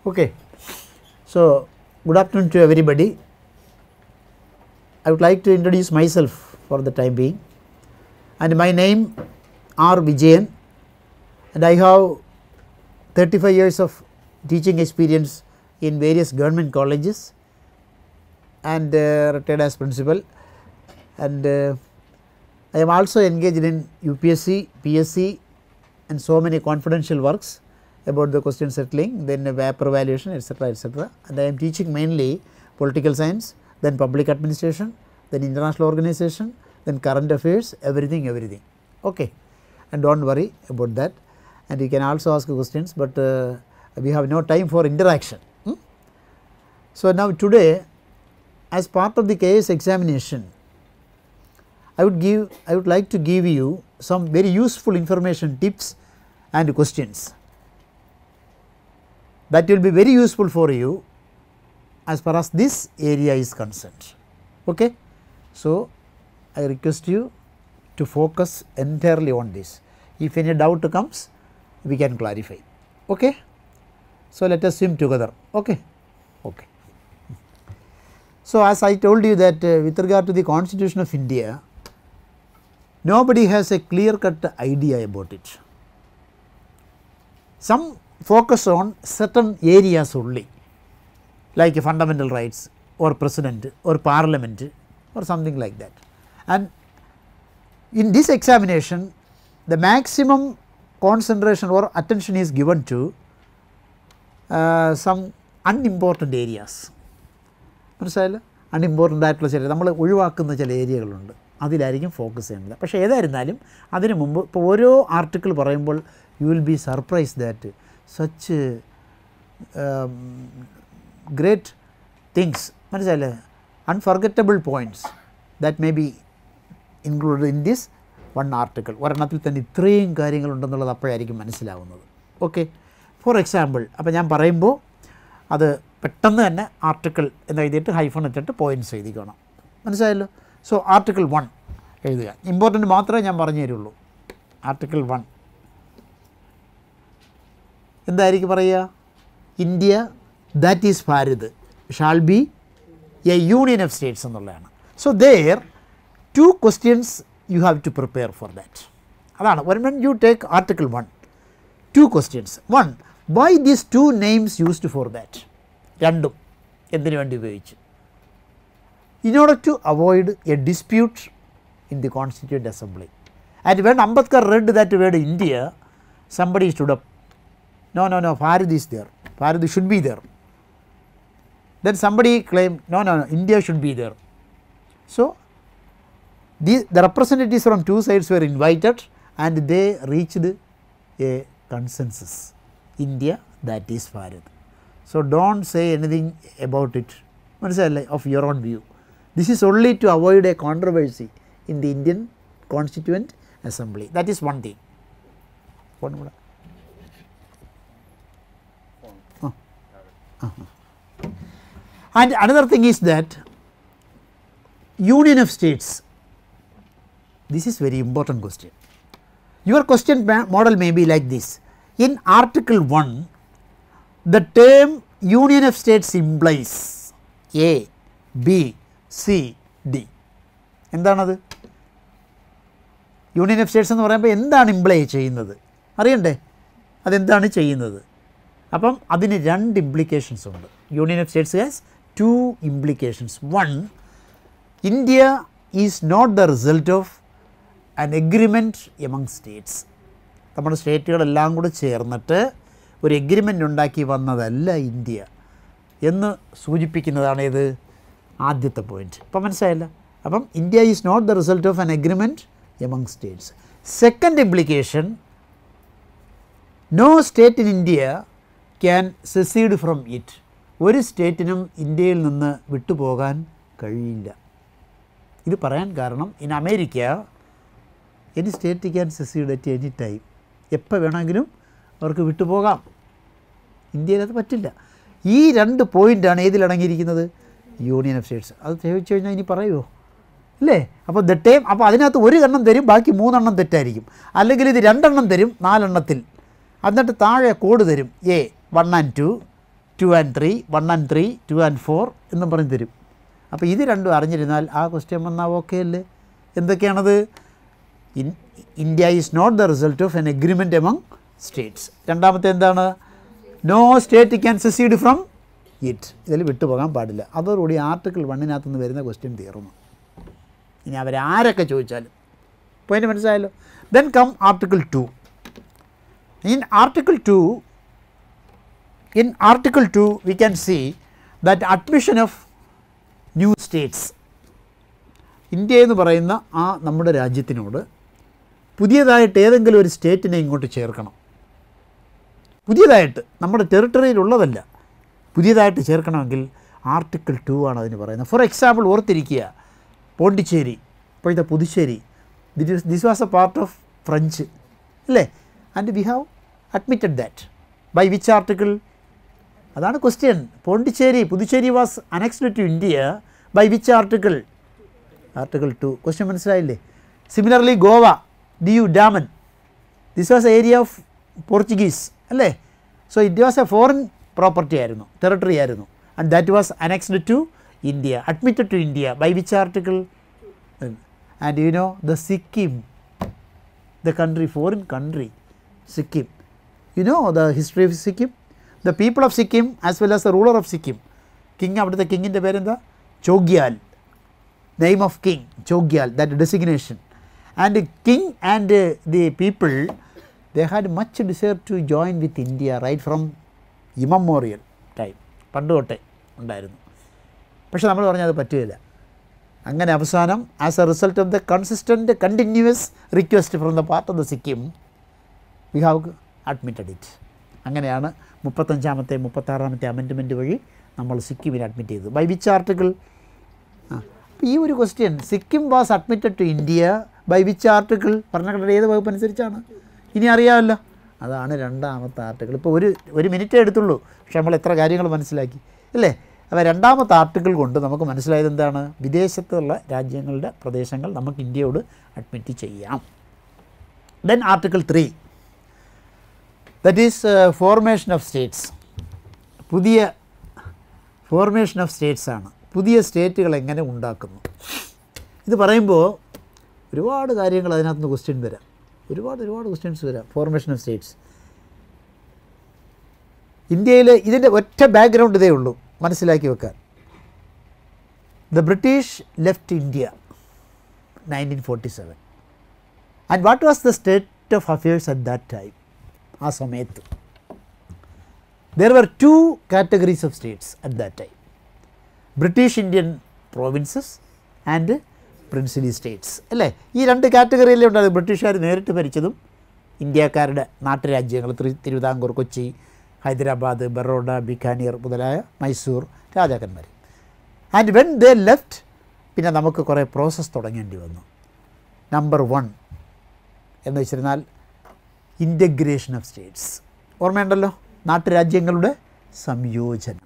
Okay. So, good afternoon to everybody. I would like to introduce myself for the time being and my name R Vijayan and I have 35 years of teaching experience in various government colleges and uh, retired as principal and uh, I am also engaged in UPSC, PSC and so many confidential works about the question settling, then uh, vapor evaluation etc., etc. and I am teaching mainly political science, then public administration, then international organization, then current affairs, everything, everything. Okay. And do not worry about that and you can also ask questions, but uh, we have no time for interaction. hmm? So, now today as part of the KS examination, I would give I would like to give you some very useful information tips and questions that will be very useful for you as far as this area is concerned. Okay? So, I request you to focus entirely on this. If any doubt comes, we can clarify. Okay? So, let us swim together. Okay? Okay. So, as I told you that uh, with regard to the constitution of India, nobody has a clear cut idea about it. Some focus on certain areas only like fundamental rights or president or parliament or something like that. And in this examination the maximum concentration or attention is given to uh, some unimportant areas. മനസ്സിലായല്ലോ unimportant ആയിട്ടുള്ള ചില നമ്മൾ ഒഴിവാക്കുന്ന ചില ഏരിയകളുണ്ട് അതിലായിരിക്കും focus ചെയ്യേണ്ടത് പക്ഷേ ഏതായിരുന്നാലും അതിനു മുമ്പ് ഇപ്പോൾ ഓരോ ആർട്ടിക്കിൾ പറയുമ്പോൾ you will be surprise that such great things മനസ്സിലായില്ലേ unforgettable points that may be included in this one article ഒരെണ്ണത്തിൽ തന്നെ ഇത്രയും കാര്യങ്ങളുണ്ടെന്നുള്ളത് അപ്പോഴായിരിക്കും മനസ്സിലാവുന്നത് ഓക്കെ ഫോർ എക്സാമ്പിൾ അപ്പോൾ ഞാൻ പറയുമ്പോൾ അത് പെട്ടെന്ന് തന്നെ ആർട്ടിക്കിൾ എന്ന് എഴുതിയിട്ട് ഹൈഫൺ ഇട്ടിട്ട് പോയിൻറ്റ്സ് എഴുതിക്കണം മനസ്സിലായല്ലോ സോ ആർട്ടിക്കിൾ വൺ എഴുതുക ഇമ്പോർട്ടൻ്റ് മാത്രമേ ഞാൻ പറഞ്ഞു തരുള്ളൂ ആർട്ടിക്കിൾ വൺ എന്തായിരിക്കും പറയുക India that is Bharat shall be a union of states എന്നുള്ളതാണ് so there two questions you have to prepare for that അതാണ് one when you take article one two questions one why these two names used for that രണ്ടും എന്തിനു വേണ്ടി ഉപയോഗിച്ചു in order to avoid a dispute in the constituent assembly. And when Ambedkar read that word India, somebody stood up. No, no, no, Bharat is there. Bharat should be there. Then somebody claimed, no, no, no, India should be there. So, the, the representatives from two sides were invited and they reached a consensus. India, that is Bharat. So, do not say anything about it മനസ്സിലല്ലേ of your own view. This is only to avoid a controversy in the Indian Constituent Assembly. That is one thing. One more. Oh. Uh-huh. And another thing is that Union of States. This is very important question. Your question ma- model may be like this. In Article 1, the term Union of States implies A, B, C D എന്താണത് union of states എന്ന് പറയുമ്പോൾ എന്താണ് imply ചെയ്യുന്നത് അറിയണ്ടേ അതെന്താണ് ചെയ്യുന്നത് അപ്പം അതിന് രണ്ട് ഇംപ്ലിക്കേഷൻസ് ഉണ്ട് union of states has two implications one India is not the result of an agreement among states നമ്മുടെ സ്റ്റേറ്റുകളെല്ലാം കൂടെ ചേർന്നിട്ട് ഒരു എഗ്രിമെൻ്റ് ഉണ്ടാക്കി വന്നതല്ല ഇന്ത്യ എന്ന് സൂചിപ്പിക്കുന്നതാണ് ഇത് ആദ്യത്തെ പോയിന്റ് ഇപ്പം മനസ്സിലായല്ല അപ്പം India is not the result of an agreement among states second implication no state in India can secede from it ഒരു സ്റ്റേറ്റിനും ഇന്ത്യയിൽ നിന്ന് വിട്ടുപോകാൻ കഴിയില്ല ഇത് പറയാൻ കാരണം in America any state can secede at any time എപ്പോൾ വേണമെങ്കിലും അവർക്ക് വിട്ടുപോകാം ഇന്ത്യയിൽ അത് പറ്റില്ല ഈ രണ്ട് പോയിൻ്റാണ് ഏതിലടങ്ങിയിരിക്കുന്നത് യൂണിയൻ ഓഫ് സ്റ്റേറ്റ്സ് അത് ചോദിച്ചു കഴിഞ്ഞാൽ ഇനി പറയുമോ അല്ലേ അപ്പോൾ ദ ടൈം അപ്പോൾ അതിനകത്ത് ഒരു എണ്ണം തരും ബാക്കി മൂന്നെണ്ണം തെറ്റായിരിക്കും അല്ലെങ്കിൽ ഇത് രണ്ടെണ്ണം തരും നാലെണ്ണത്തിൽ എന്നിട്ട് താഴെ കോഡ് തരും A one and two two and three one and three two and four എന്നും പറഞ്ഞ് തരും അപ്പോൾ ഇത് രണ്ടും അറിഞ്ഞിരുന്നാൽ ആ ക്വസ്റ്റ്യൻ വന്നാൽ ഓക്കെ അല്ലേ എന്തൊക്കെയാണത് in India is not the result of an agreement among states രണ്ടാമത്തെ എന്താണ് no state can secede from it ഇതിൽ വിട്ടുപോകാൻ പാടില്ല അതോടുകൂടി ആർട്ടിക്കിൾ വണ്ണിനകത്ത് നിന്ന് വരുന്ന ക്വസ്റ്റ്യൻ തീർന്നു ഇനി അവരാരൊക്കെ ചോദിച്ചാലും പോയിന്റ് മനസ്സിലായല്ലോ then come article two in article two in article two we can see that admission of new states India എന്ന് പറയുന്ന ആ നമ്മുടെ രാജ്യത്തിനോട് പുതിയതായിട്ട് ഏതെങ്കിലും ഒരു സ്റ്റേറ്റിനെ ഇങ്ങോട്ട് ചേർക്കണം പുതിയതായിട്ട് നമ്മുടെ ടെറിട്ടറിയിലുള്ളതല്ല പുതിയതായിട്ട് ചേർക്കണമെങ്കിൽ ആർട്ടിക്കിൾ ടു ആണ് അതിന് പറയുന്നത് ഫോർ എക്സാമ്പിൾ ഓർത്തിരിക്കുക പോണ്ടിച്ചേരി ഇപ്പോഴത്തെ Puducherry this this was a part of French അല്ലേ and we have admitted that by which article അതാണ് question Pondicherry Puducherry was annexed to India by which article article two question മനസ്സിലായില്ലേ similarly Goa Diu Daman this was area of Portuguese അല്ലേ so it was a foreign property ആയിരുന്നു territory ആയിരുന്നു and that was annexed to India admitted to India by which article and you no the Sikkim the country, foreign country, Sikkim. You know the history of Sikkim? The people of Sikkim as well as the ruler of Sikkim. King അവിടുത്തെ കിങ്ങിൻ്റെ പേരെന്താ Chogyal name of king Chogyal that designation and king and the people they had much desire to join with India right from immemorial time പണ്ട് തൊട്ടേ ഉണ്ടായിരുന്നു പക്ഷെ നമ്മൾ പറഞ്ഞാൽ അത് പറ്റുകയില്ല അങ്ങനെ അവസാനം as a result of the consistent continuous request from the part of the Sikkim we have admitted it അങ്ങനെയാണ് മുപ്പത്തഞ്ചാമത്തെ മുപ്പത്താറാമത്തെ അമെൻഡ്മെൻറ്റ് വഴി നമ്മൾ സിക്കിമിൽ അഡ്മിറ്റ് ചെയ്തത് ബൈ വിച്ച് ആർട്ടിക്കിൾ ആ അപ്പോൾ ഈ ഒരു question Sikkim was admitted to India by which article ഭരണഘടന ഏത് വകുപ്പ് അനുസരിച്ചാണ് ഇനി അറിയാമല്ലോ അതാണ് രണ്ടാമത്തെ ആർട്ടിക്കിൾ ഇപ്പോൾ ഒരു ഒരു മിനിറ്റേ എടുത്തുള്ളൂ പക്ഷെ നമ്മൾ എത്ര കാര്യങ്ങൾ മനസ്സിലാക്കി അല്ലേ അപ്പോൾ രണ്ടാമത്തെ ആർട്ടിക്കിൾ കൊണ്ട് നമുക്ക് മനസ്സിലായത് എന്താണ് വിദേശത്തുള്ള രാജ്യങ്ങളുടെ പ്രദേശങ്ങൾ നമുക്ക് ഇന്ത്യയോട് അഡ്മിറ്റ് ചെയ്യാം then article three that is formation of states പുതിയ ഫോർമേഷൻ ഓഫ് സ്റ്റേറ്റ്സ് ആണ് പുതിയ സ്റ്റേറ്റുകൾ എങ്ങനെ ഉണ്ടാക്കുന്നു ഇത് പറയുമ്പോൾ ഒരുപാട് കാര്യങ്ങൾ അതിനകത്ത് നിന്ന് ക്വസ്റ്റ്യൻ വരാം ഒരുപാട് ഒരുപാട് ക്വസ്റ്റ്യൻസ് വരാം ഫോർമേഷൻ ഓഫ് സ്റ്റേറ്റ്സ് ഇന്ത്യയിൽ ഇതിൻ്റെ ഒറ്റ ബാക്ക്ഗ്രൗണ്ട് ഇതേ ഉള്ളൂ മനസ്സിലാക്കി വെക്കാൻ the British left India nineteen forty seven and what was the state of affairs at that time ആ സമയത്ത് there were two categories of states at that time British Indian provinces and princely states അല്ലേ ഈ രണ്ട് കാറ്റഗറിയിലേ ഉണ്ടായത് ബ്രിട്ടീഷുകാർ നേരിട്ട് ഭരിച്ചതും ഇന്ത്യക്കാരുടെ നാട്ടുരാജ്യങ്ങൾ തിരു തിരുവിതാംകൂർ കൊച്ചി ഹൈദരാബാദ് ബറോഡ ബിക്കാനീർ മുതലായ മൈസൂർ രാജാക്കന്മാർ ആൻഡ് വെൻ ദേ ലെഫ്റ്റ് പിന്നെ നമുക്ക് കുറേ പ്രോസസ്സ് തുടങ്ങേണ്ടി വന്നു നമ്പർ വൺ എന്ന് വെച്ചിരുന്നാൽ ഇൻ്റഗ്രേഷൻ ഓഫ് സ്റ്റേറ്റ്സ് ഓർമ്മയുണ്ടല്ലോ നാട്ടുരാജ്യങ്ങളുടെ സംയോജനം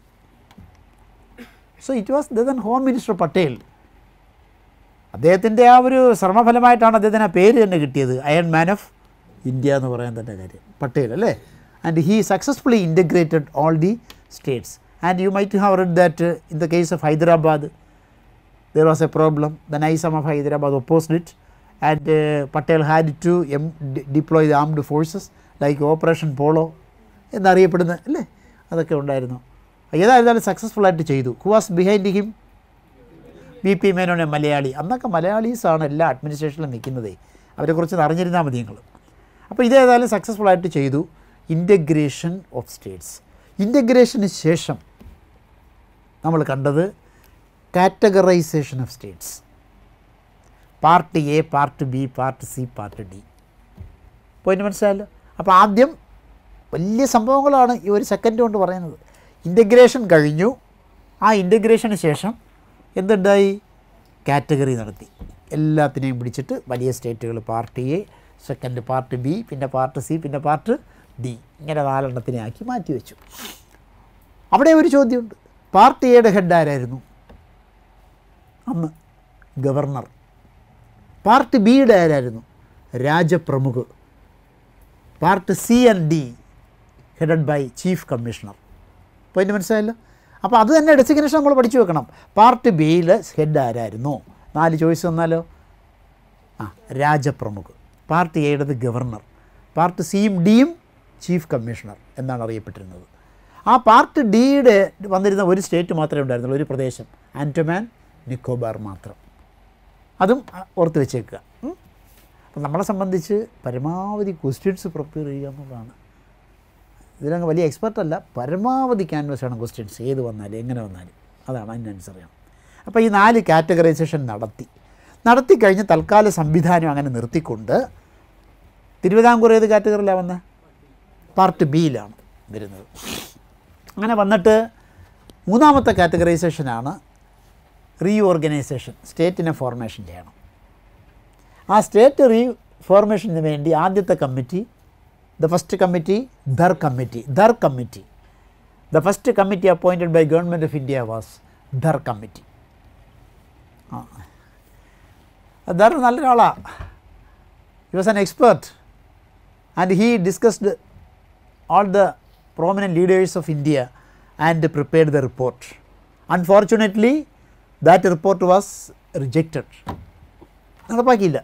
so it was then home minister Patel അദ്ദേഹത്തിൻ്റെ ആ ഒരു ശ്രമഫലമായിട്ടാണ് അദ്ദേഹത്തിന് ആ പേര് തന്നെ കിട്ടിയത് അയൺ മാൻ ഓഫ് ഇന്ത്യ എന്ന് പറയാൻ തന്നെ കാര്യം പട്ടേൽ അല്ലേ and he successfully integrated all the states and you might have read that in the case of Hyderabad there was a problem. The Nizam of Hyderabad opposed it, and uh, Patel had to em- de- deploy the armed forces like operation polo എന്നറിയപ്പെടുന്ന അല്ലേ അതൊക്കെ ഉണ്ടായിരുന്നു ഏതായിരുന്നാലും successful ആയിട്ട് ചെയ്തു who was behind him B P മേനോനെ മലയാളി അന്നൊക്കെ മലയാളീസാണ് എല്ലാ അഡ്മിനിസ്ട്രേഷനിലും നിൽക്കുന്നതേ അവരെക്കുറിച്ച് അറിഞ്ഞിരുന്നാൽ മതി നിങ്ങൾ അപ്പോൾ ഇതേതായാലും സക്സസ്ഫുൾ ആയിട്ട് ചെയ്തു ഇൻ്റഗ്രേഷൻ ഓഫ് സ്റ്റേറ്റ്സ് ഇൻ്റഗ്രേഷന് ശേഷം നമ്മൾ കണ്ടത് categorization of states part A part B part C part D point മനസ്സിലായല്ലോ അപ്പോൾ ആദ്യം വലിയ സംഭവങ്ങളാണ് ഈ ഒരു സെക്കൻഡ് കൊണ്ട് പറയുന്നത് ഇൻ്റഗ്രേഷൻ കഴിഞ്ഞു ആ ഇൻ്റഗ്രേഷന് ശേഷം എന്തുണ്ടായി കാറ്റഗറി നടത്തി എല്ലാത്തിനെയും പിടിച്ചിട്ട് വലിയ സ്റ്റേറ്റുകൾ part A second part B പിന്നെ പാർട്ട് സി പിന്നെ പാർട്ട് ഡി ഇങ്ങനെ നാലെണ്ണത്തിനെ ആക്കി മാറ്റി വെച്ചു അവിടെ ഒരു ചോദ്യമുണ്ട് പാർട്ടി എയുടെ ഹെഡ് ആരായിരുന്നു അന്ന് ഗവർണർ പാർട്ട് ബിയുടെ ആരായിരുന്നു Rajpramukh part C and D headed by chief commissioner point മനസ്സിലായല്ലോ അപ്പോൾ അത് തന്നെ ഡെസിഗ്നേഷൻ നമ്മൾ പഠിച്ചു വെക്കണം പാർട്ട് ബിയിൽ ഹെഡ് ആരായിരുന്നു നാല് ചോയ്സ് വന്നാലോ ആ രാജപ്രമുഖ് പാർട്ട് എയുടേത് ഗവർണർ പാർട്ട് സിയും ഡിയും ചീഫ് കമ്മീഷണർ എന്നാണ് അറിയപ്പെട്ടിരുന്നത് ആ പാർട്ട് ഡിയുടെ വന്നിരുന്ന ഒരു സ്റ്റേറ്റ് മാത്രമേ ഉണ്ടായിരുന്നുള്ളൂ ഒരു പ്രദേശം ആൻറ്റമാൻ നിക്കോബാർ മാത്രം അതും ആ, ഓർത്ത് വെച്ചേക്കുക ഉം. അപ്പം നമ്മളെ സംബന്ധിച്ച് പരമാവധി ക്വസ്റ്റ്യൻസ് പ്രിപ്പയർ ചെയ്യുക എന്നുള്ളതാണ് ഇതിലങ്ങ് വലിയ എക്സ്പെർട്ട് അല്ല പരമാവധി ക്യാൻവസ് ആണ് ക്വസ്റ്റ്യൻസ് ഏത് വന്നാലും എങ്ങനെ വന്നാലും അതാണ് അതിന് ആൻസർ ചെയ്യണം അപ്പോൾ ഈ നാല് കാറ്റഗറൈസേഷൻ നടത്തി നടത്തി കഴിഞ്ഞ് തൽക്കാല സംവിധാനം അങ്ങനെ നിർത്തിക്കൊണ്ട് തിരുവിതാംകൂർ ഏത് കാറ്റഗറിയിലാണ് വന്നത് പാർട്ട് ബിയിലാണ് വരുന്നത് അങ്ങനെ വന്നിട്ട് മൂന്നാമത്തെ കാറ്റഗറൈസേഷനാണ് റീ ഓർഗനൈസേഷൻ സ്റ്റേറ്റിനെ ഫോർമേഷൻ ചെയ്യണം ആ സ്റ്റേറ്റ് റീ ഫോർമേഷന് വേണ്ടി ആദ്യത്തെ committee the first committee Dhar committee Dhar committee the first committee appointed by government of India was Dhar committee ആ ധർ നല്ലൊരാളാണ് he was an expert and he discussed all the prominent leaders of India and prepared the report. Unfortunately, that report was rejected. നടപ്പാക്കിയില്ല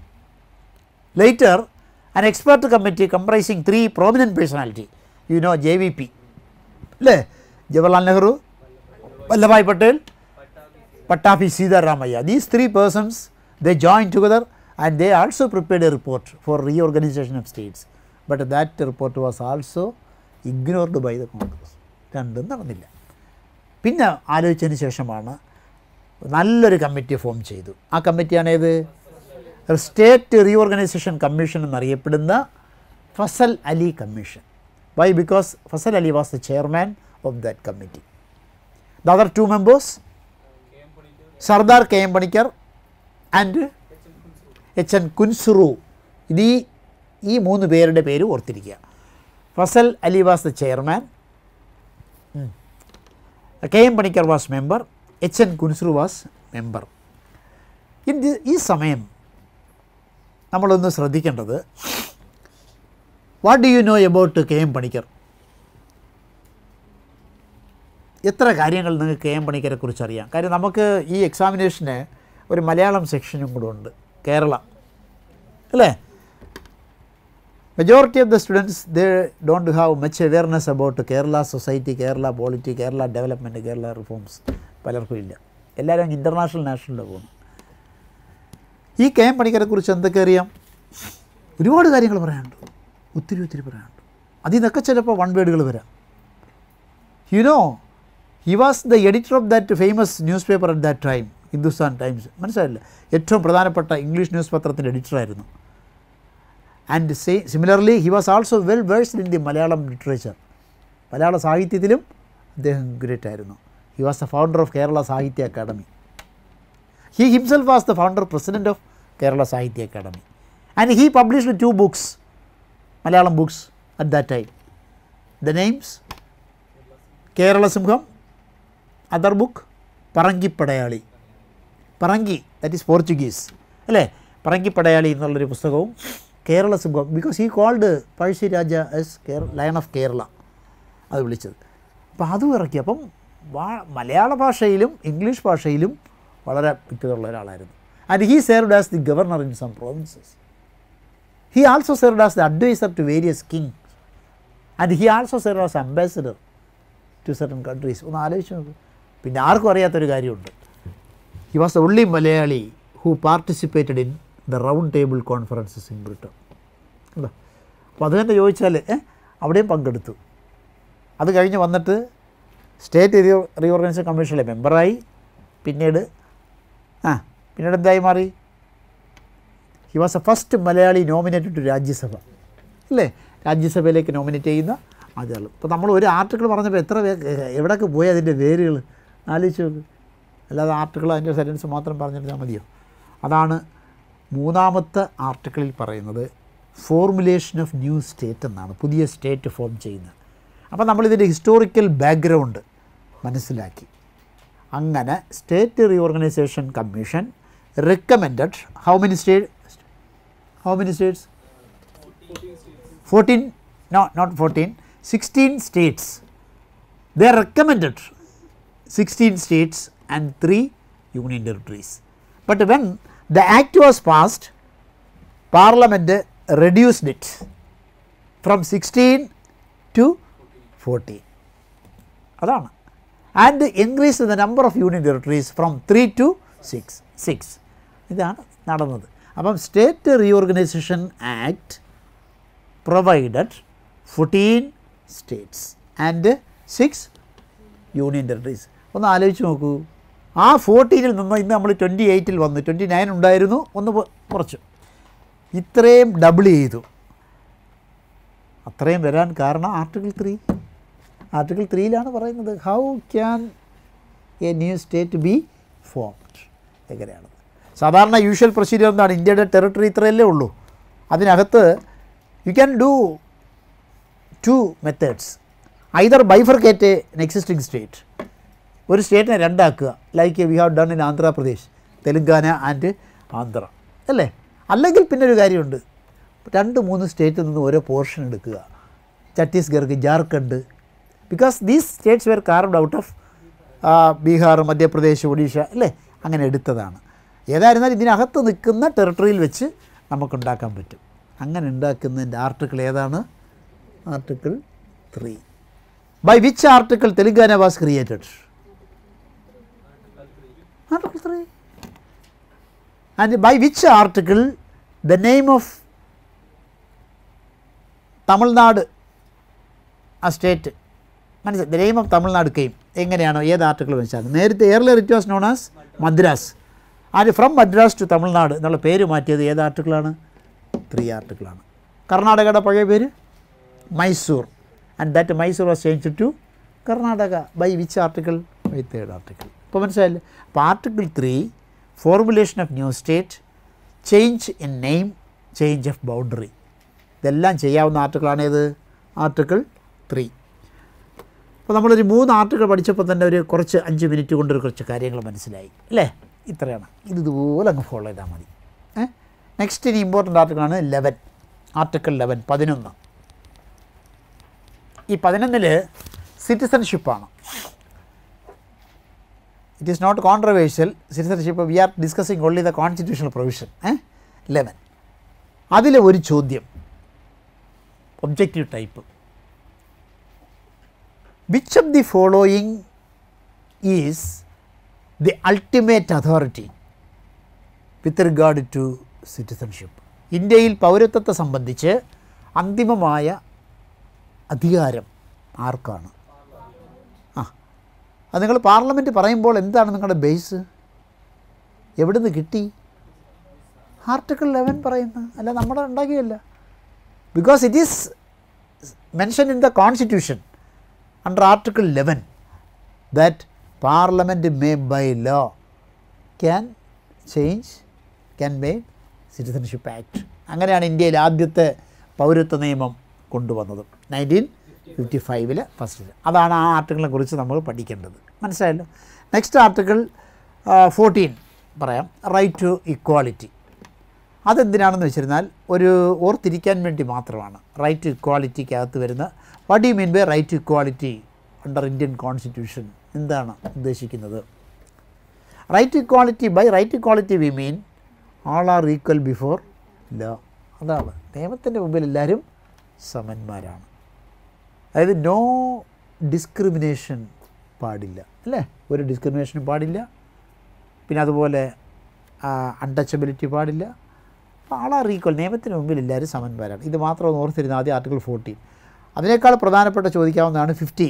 later an expert committee comprising three prominent personality you know J V P അല്ലേ Jawaharlal Nehru Vallabhbhai Patel Pattabhi Sitaramayya these three persons they join together and they also prepared a report for reorganisation of states but that report was also ignored by the Congress രണ്ടും നടന്നില്ല പിന്നെ ആലോചിച്ചതിന് ശേഷമാണ് നല്ലൊരു committee form ചെയ്തു ആ കമ്മിറ്റിയാണ് ഏത് സ്റ്റേറ്റ് റീഓർഗനൈസേഷൻ കമ്മീഷൻ എന്നറിയപ്പെടുന്ന Fazal Ali commission why because Fazal Ali was the chairman of that committee the other two members Sardar K M Panikkar and H N Kunzru ഇത് ഈ ഈ മൂന്ന് പേരുടെ പേര് ഓർത്തിരിക്കുക Fazal Ali was the chairman K M Panikkar was member H N Kunzru was member ഇത് ഈ സമയം നമ്മളൊന്ന് ശ്രദ്ധിക്കേണ്ടത് what do you know about K M Panikkar എത്ര കാര്യങ്ങൾ നിങ്ങൾക്ക് കെ എം പണിക്കരെ കുറിച്ച് അറിയാം കാര്യം നമുക്ക് ഈ എക്സാമിനേഷന് ഒരു മലയാളം സെക്ഷനും കൂടെ ഉണ്ട് കേരള അല്ലേ majority of the students they don't have much awareness about Kerala society Kerala polity Kerala development Kerala reforms പലർക്കും ഇല്ല എല്ലാവരും ഇൻ്റർനാഷണൽ നാഷണലിൽ പോകുന്നു ഈ കെ എം പണിക്കരെ കുറിച്ച് എന്തൊക്കെ അറിയാം ഒരുപാട് കാര്യങ്ങൾ പറയാനുണ്ട് ഒത്തിരി ഒത്തിരി പറയാനുണ്ട് അതിൽ നിന്നൊക്കെ ചിലപ്പോൾ വൺ വേർഡുകൾ വരാം you know he was the editor of that famous news paper at that time Hindustan Times മനസ്സിലായില്ല ഏറ്റവും പ്രധാനപ്പെട്ട ഇംഗ്ലീഷ് ന്യൂസ് പത്രത്തിൻ്റെ എഡിറ്ററായിരുന്നു and say similarly he was also well versed in the Malayalam literature Malayala സാഹിത്യത്തിലും അദ്ദേഹം ഗ്രേറ്റ് ആയിരുന്നു he was the founder of Kerala Sahitya Akademi he himself was the founder president of Kerala Sahitya Akademi and he published two books Malayalam books at that time the names Kerala സിംഹം other book പറങ്കിപ്പടയാളി പറങ്കി that is Portuguese അല്ലേ പറങ്കിപ്പടയാളി എന്നുള്ളൊരു പുസ്തകവും കേരള സിംഹം because ഈ called Pazhassiraja S കേര lion of Kerala അത് വിളിച്ചത് അപ്പോൾ അതും ഇറക്കി അപ്പം വാ മലയാള ഭാഷയിലും ഇംഗ്ലീഷ് ഭാഷയിലും വളരെ വിറ്റുള്ള ഒരാളായിരുന്നു and he served as the governor in some provinces he also served as the adviser to various king and he also serve as ambassador to certain countries ഒന്ന് ആലോചിച്ച് നോക്ക് പിന്നെ ആർക്കും അറിയാത്തൊരു കാര്യമുണ്ട് he was the only Malayali who participated in the round table conferences in Britain അല്ലോ അപ്പോൾ അത് തന്നെ ചോദിച്ചാൽ ഏ, അവിടെയും പങ്കെടുത്തു അത് കഴിഞ്ഞ് വന്നിട്ട് സ്റ്റേറ്റ് റീ റീഓർഗനൈസേഷൻ കമ്മീഷനിലെ മെമ്പറായി പിന്നീട് ആ പിന്നീട് എന്തായി മാറി he was a first Malayali nominated to Rajya Sabha അല്ലേ രാജ്യസഭയിലേക്ക് നോമിനേറ്റ് ചെയ്യുന്ന ആദ്യ ആൾ ഇപ്പോൾ നമ്മൾ ഒരു ആർട്ടിക്കിൾ പറഞ്ഞപ്പോൾ എത്ര പേ എവിടെയൊക്കെ പോയി അതിൻ്റെ പേരുകൾ ആലോചിച്ച് നോക്ക് അല്ലാതെ ആർട്ടിക്കിൾ അതിൻ്റെ സെൻറ്റൻസ് മാത്രം പറഞ്ഞിരുന്നാൽ മതിയോ അതാണ് മൂന്നാമത്തെ ആർട്ടിക്കിളിൽ പറയുന്നത് ഫോർമുലേഷൻ ഓഫ് ന്യൂ സ്റ്റേറ്റ് എന്നാണ് പുതിയ സ്റ്റേറ്റ് ഫോം ചെയ്യുന്നത് അപ്പോൾ നമ്മളിതിൻ്റെ ഹിസ്റ്റോറിക്കൽ ബാക്ക്ഗ്രൗണ്ട് മനസ്സിലാക്കി അങ്ങനെ state reorganisation commission recommended how many state how many states fourteen no not fourteen sixteen states they recommended 16 states and 3 union territories. But when the act was passed, parliament reduced it from 16 to 14. അതാണ് and increase the number of union territories from three to six six ഇതാണ് നടന്നത് അപ്പം state reorganisation act provided fourteen states and six union territories ഒന്ന് ആലോചിച്ച് നോക്കൂ ആ ഫോർട്ടീനിൽ നിന്ന് ഇന്ന് നമ്മൾ ട്വൻറ്റി എയ്റ്റിൽ വന്നു ട്വൻറ്റി നയൻ ഉണ്ടായിരുന്നു ഒന്ന് പൊ- കുറച്ചു ഇത്രയും ഡബിൾ ചെയ്തു അത്രയും വരാൻ കാരണം ആർട്ടിക്കിൾ ത്രീ ആർട്ടിക്കിൾ ത്രീയിലാണ് പറയുന്നത് how can a new state be formed എങ്ങനെയാണ് സാധാരണ യൂഷ്വൽ പ്രൊസീജിയർ എന്താണ് ഇന്ത്യയുടെ ടെറിട്ടറി ഇത്രയല്ലേ ഉള്ളൂ അതിനകത്ത് you can do two methods either bifurcate an existing state ഒരു സ്റ്റേറ്റിനെ രണ്ടാക്കുക like we have done in Andhra Pradesh Telangana and Andhra അല്ലേ അല്ലെങ്കിൽ പിന്നെ ഒരു കാര്യമുണ്ട് രണ്ട് മൂന്ന് സ്റ്റേറ്റിൽ നിന്ന് ഓരോ പോർഷൻ എടുക്കുക Chhattisgarh Jharkhand because these states were carved out of Bihar Madhya Pradesh Odisha അല്ലേ അങ്ങനെ എടുത്തതാണ് ഏതായിരുന്നാലും ഇതിനകത്ത് നിൽക്കുന്ന ടെറിട്ടറിയിൽ വെച്ച് നമുക്കുണ്ടാക്കാൻ പറ്റും അങ്ങനെ ഉണ്ടാക്കുന്നതിൻ്റെ ആർട്ടിക്കിൾ ഏതാണ് article three by which article Telangana was created article three and by which article the name of Tamil Nadu ആ സ്റ്റേറ്റ് മനസ്സിലായി the name of Tamil Nadu came എങ്ങനെയാണോ ഏത് ആർട്ടിക്കിൾ വെച്ചാൽ നേരത്തെ earlier it was known as Madras and from Madras to Tamil Nadu എന്നുള്ള പേര് മാറ്റിയത് ഏത് ആർട്ടിക്കിളാണ് ത്രീ ആർട്ടിക്കിളാണ് കർണാടകയുടെ പഴയ പേര് Mysore and that Mysore was change to Karnataka by which article by third article ഇപ്പോൾ മനസ്സിലായില്ലേ അപ്പോൾ article three formulation of new state change in name change of boundary ഇതെല്ലാം ചെയ്യാവുന്ന ആർട്ടിക്കിളാണ് ഏത് ആർട്ടിക്കിൾ ത്രീ അപ്പോൾ നമ്മളൊരു മൂന്ന് ആർട്ടിക്കിൾ പഠിച്ചപ്പോൾ തന്നെ ഒരു കുറച്ച് അഞ്ച് മിനിറ്റ് കൊണ്ടൊരു കുറച്ച് കാര്യങ്ങൾ മനസ്സിലായി അല്ലേ ഇത്രയാണ് ഇത് ഇതുപോലെ അങ്ങ് ഫോളോ ചെയ്താൽ മതി ഏ നെക്സ്റ്റ് ഇനി ഇമ്പോർട്ടൻ്റ് ആർട്ടിക്കിളാണ് ലെവൻ ആർട്ടിക്കിൾ ലെവൻ പതിനൊന്ന് ഈ പതിനൊന്നിൽ സിറ്റിസൺഷിപ്പാണ് it is not controversial citizenship we are discussing only the constitutional provision eleven അതിൽ ഒരു ചോദ്യം objective type which of the following is the ultimate authority with regard to citizenship ഇന്ത്യയിൽ പൗരത്വത്തെ സംബന്ധിച്ച് അന്തിമമായ അധികാരം ആർക്കാണ് ആ അത് നിങ്ങൾ പാർലമെൻറ്റ് പറയുമ്പോൾ എന്താണ് നിങ്ങളുടെ ബേസ് എവിടുന്ന് കിട്ടി ആർട്ടിക്കിൾ ലെവൻ പറയുന്ന അല്ല നമ്മുടെ ഉണ്ടാക്കിയല്ല because it is mention in the constitution under article eleven that parliament may by law can change can made citizenship act അങ്ങനെയാണ് ഇന്ത്യയിൽ ആദ്യത്തെ പൗരത്വ നിയമം കൊണ്ടുവന്നത് നയൻറ്റീൻ ഫിഫ്റ്റി ഫൈവില് ഫസ്റ്റിൽ അതാണ് ആ ആർട്ടിക്കിളിനെ കുറിച്ച് നമ്മൾ പഠിക്കേണ്ടത് മനസ്സിലായല്ലോ നെക്സ്റ്റ് ആർട്ടിക്കിൾ ഫോർട്ടീൻ പറയാം റൈറ്റ് ടു ഇക്വാളിറ്റി അതെന്തിനാണെന്ന് വെച്ചിരുന്നാൽ ഒരു ഓർത്തിരിക്കാൻ വേണ്ടി മാത്രമാണ് റൈറ്റ് ടു ഇക്വാളിറ്റിക്കകത്ത് വരുന്ന what you mean by right to equality under Indian constitution എന്താണ് ഉദ്ദേശിക്കുന്നത് right equality by right equality we mean all are equal before law അതാണ് നിയമത്തിൻ്റെ മുമ്പിൽ എല്ലാവരും സമന്മാരാണ് അതായത് നോ ഡിസ്ക്രിമിനേഷൻ പാടില്ല അല്ലേ ഒരു ഡിസ്ക്രിമിനേഷനും പാടില്ല പിന്നെ അതുപോലെ അൺടച്ചബിലിറ്റി പാടില്ല അപ്പോൾ ആൾ ആർ ഈക്വൽ നിയമത്തിന് മുമ്പിൽ എല്ലാവരും സമന്മാരാണ് ഇത് മാത്രം ഒന്ന് ഓർത്തിരുന്ന ആദ്യം ആർട്ടിക്കിൾ ഫോർട്ടീൻ അതിനേക്കാൾ പ്രധാനപ്പെട്ട ചോദിക്കാവുന്നതാണ് fifteen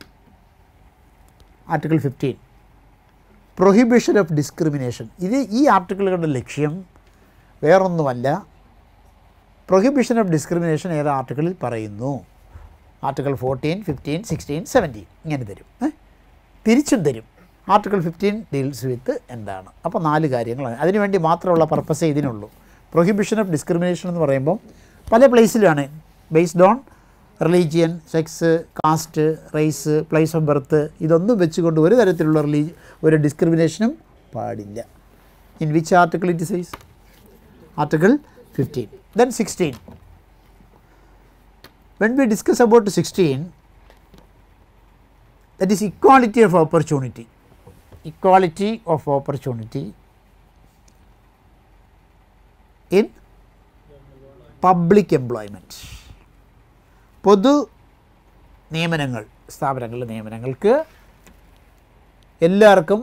article fifteen prohibition of discrimination ഇത് ഈ ആർട്ടിക്കിളുകളുടെ ലക്ഷ്യം വേറൊന്നുമല്ല പ്രൊഹിബിഷൻ ഓഫ് ഡിസ്ക്രിമിനേഷൻ ഏത് ആർട്ടിക്കിളിൽ പറയുന്നു article fourteen fifteen sixteen seventeen ഇങ്ങനെ തരും ഏ? തിരിച്ചും തരും ആർട്ടിക്കിൾ ഫിഫ്റ്റീൻ ഡീൽസ് വിത്ത് എന്താണ് അപ്പോൾ നാല് കാര്യങ്ങളാണ് അതിനുവേണ്ടി മാത്രമുള്ള പർപ്പസേ ഇതിനുള്ളൂ പ്രൊഹിബിഷൻ ഓഫ് ഡിസ്ക്രിമിനേഷൻ എന്ന് പറയുമ്പം പല പ്ലേസിലാണ് based on religion sex caste race place of birth ഇതൊന്നും വെച്ചുകൊണ്ട് ഒരു തരത്തിലുള്ള റിലീ ഒരു ഡിസ്ക്രിമിനേഷനും പാടില്ല in which article it says article fifteen then sixteen when we discuss about 16 that is equality of opportunity equality of opportunity in public employment പൊതു നിയമനങ്ങൾ സ്ഥാപനങ്ങളിലെ നിയമനങ്ങൾക്ക് എല്ലാവർക്കും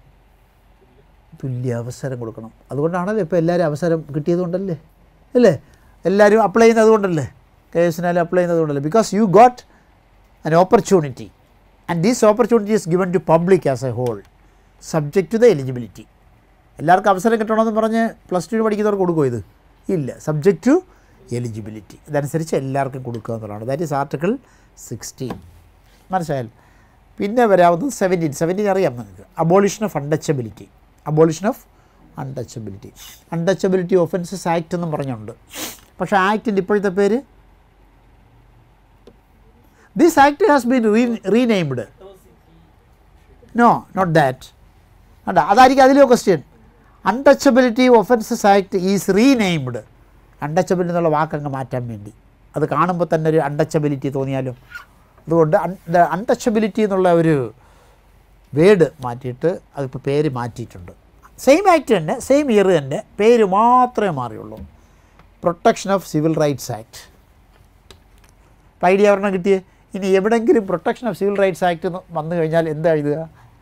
തുല്യ അവസരം കൊടുക്കണം അതുകൊണ്ടാണല്ലോ ഇപ്പോൾ എല്ലാവരും അവസരം കിട്ടിയതുകൊണ്ടല്ലേ അല്ലേ എല്ലാവരും അപ്ലൈ ചെയ്യുന്നത് കൊണ്ടല്ലേ കെ എസിനാലും അപ്ലൈ ചെയ്യുന്നത് കൊണ്ടല്ലേ because you got an opportunity and this opportunity is given to public as a whole subject to the eligibility എല്ലാവർക്കും അവസരം കിട്ടണമെന്ന് പറഞ്ഞ് പ്ലസ് ടുവിന് പഠിക്കുന്നവർക്ക് കൊടുക്കുമോ ഇത് ഇല്ല സബ്ജക്റ്റ് ടു എലിജിബിലിറ്റി ഇതനുസരിച്ച് എല്ലാവർക്കും കൊടുക്കുക എന്നുള്ളതാണ് ദാറ്റ് ഈസ് ആർട്ടിക്കിൾ സിക്സ്റ്റീൻ മനസ്സിലായാൽ പിന്നെ വരാവുന്നത് സെവൻറ്റീൻ സെവൻറ്റീൻ അറിയാം നിങ്ങൾക്ക് abolition of untouchability abolition of untouchability untouchability offences act എന്നും പറഞ്ഞുണ്ട് പക്ഷേ ആക്ടിൻ്റെ ഇപ്പോഴത്തെ പേര് this act has been re renamed no not that അണ്ട അതായിരിക്കും അതിലെ question untouchability offences act is renamed untouchability എന്നുള്ള വാക്കങ്ങ് മാറ്റാൻ വേണ്ടി അത് കാണുമ്പോൾ തന്നെ ഒരു അൺടച്ചബിലിറ്റി തോന്നിയാലും അതുകൊണ്ട് അൺടച്ചബിലിറ്റി എന്നുള്ള ഒരു വേഡ് മാറ്റിയിട്ട് അതിപ്പോൾ പേര് മാറ്റിയിട്ടുണ്ട് സെയിം ആക്ട് തന്നെ സെയിം ഇയർ തന്നെ പേര് മാത്രമേ മാറിയുള്ളൂ protection of civil rights act അപ്പോൾ ഐഡിയ ഒരെണ്ണം കിട്ടിയേ ഇനി എവിടെയെങ്കിലും protection of civil rights act വന്നു കഴിഞ്ഞാൽ എന്താ എഴുതുക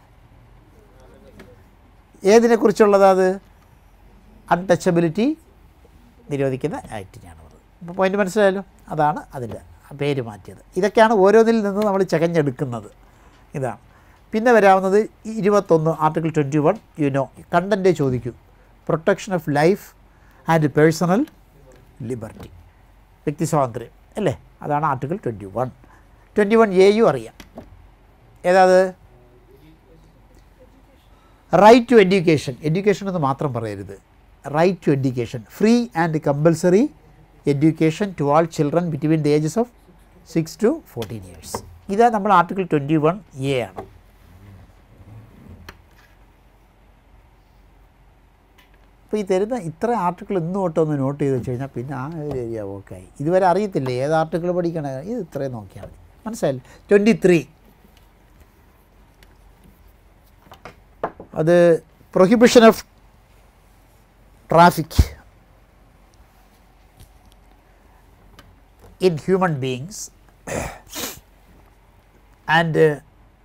ഏതിനെക്കുറിച്ചുള്ളത് അത് അൺടച്ചബിലിറ്റി നിരോധിക്കുന്ന ആക്ടിനെയാണ് പറഞ്ഞത് ഇപ്പോൾ പോയിന്റ് മനസ്സിലായല്ലോ അതാണ് അതിൻ്റെ പേര് മാറ്റിയത് ഇതൊക്കെയാണ് ഓരോന്നിൽ നിന്ന് നമ്മൾ ചകഞ്ഞെടുക്കുന്നത് ഇതാണ് പിന്നെ വരാവുന്നത് ഇരുപത്തൊന്ന് ആർട്ടിക്കിൾ ട്വൻറ്റി വൺ യുനോ കണ്ടൻറ്റേ ചോദിക്കും protection of life and personal liberty വ്യക്തി സ്വാതന്ത്ര്യം അല്ലേ അതാണ് article twenty one twenty one എയും അറിയാം ഏതാത് റൈറ്റ് ടു എഡ്യൂക്കേഷൻ എഡ്യൂക്കേഷൻ എന്ന് മാത്രം പറയരുത് right to education free and compulsory education to all children between the ages of six to fourteen years ഇത് നമ്മൾ ആർട്ടിക്കിൾ ട്വൻറ്റി വൺ എ ആണ് അപ്പോൾ ഈ തരുന്ന ഇത്ര ആർട്ടിക്കിൾ ഇന്ന് തൊട്ട് ഒന്ന് നോട്ട് ചെയ്ത് വെച്ച് കഴിഞ്ഞാൽ പിന്നെ ആ ഒരു ഏരിയ ഓക്കെ ആയി ഇതുവരെ അറിയത്തില്ല ഏത് ആർട്ടിക്കിൾ പഠിക്കണേ ഇത് ഇത്രയും നോക്കിയാൽ മതി മനസ്സിലായില്ല ട്വൻറ്റി ത്രീ അത് prohibition of traffic in human beings and uh,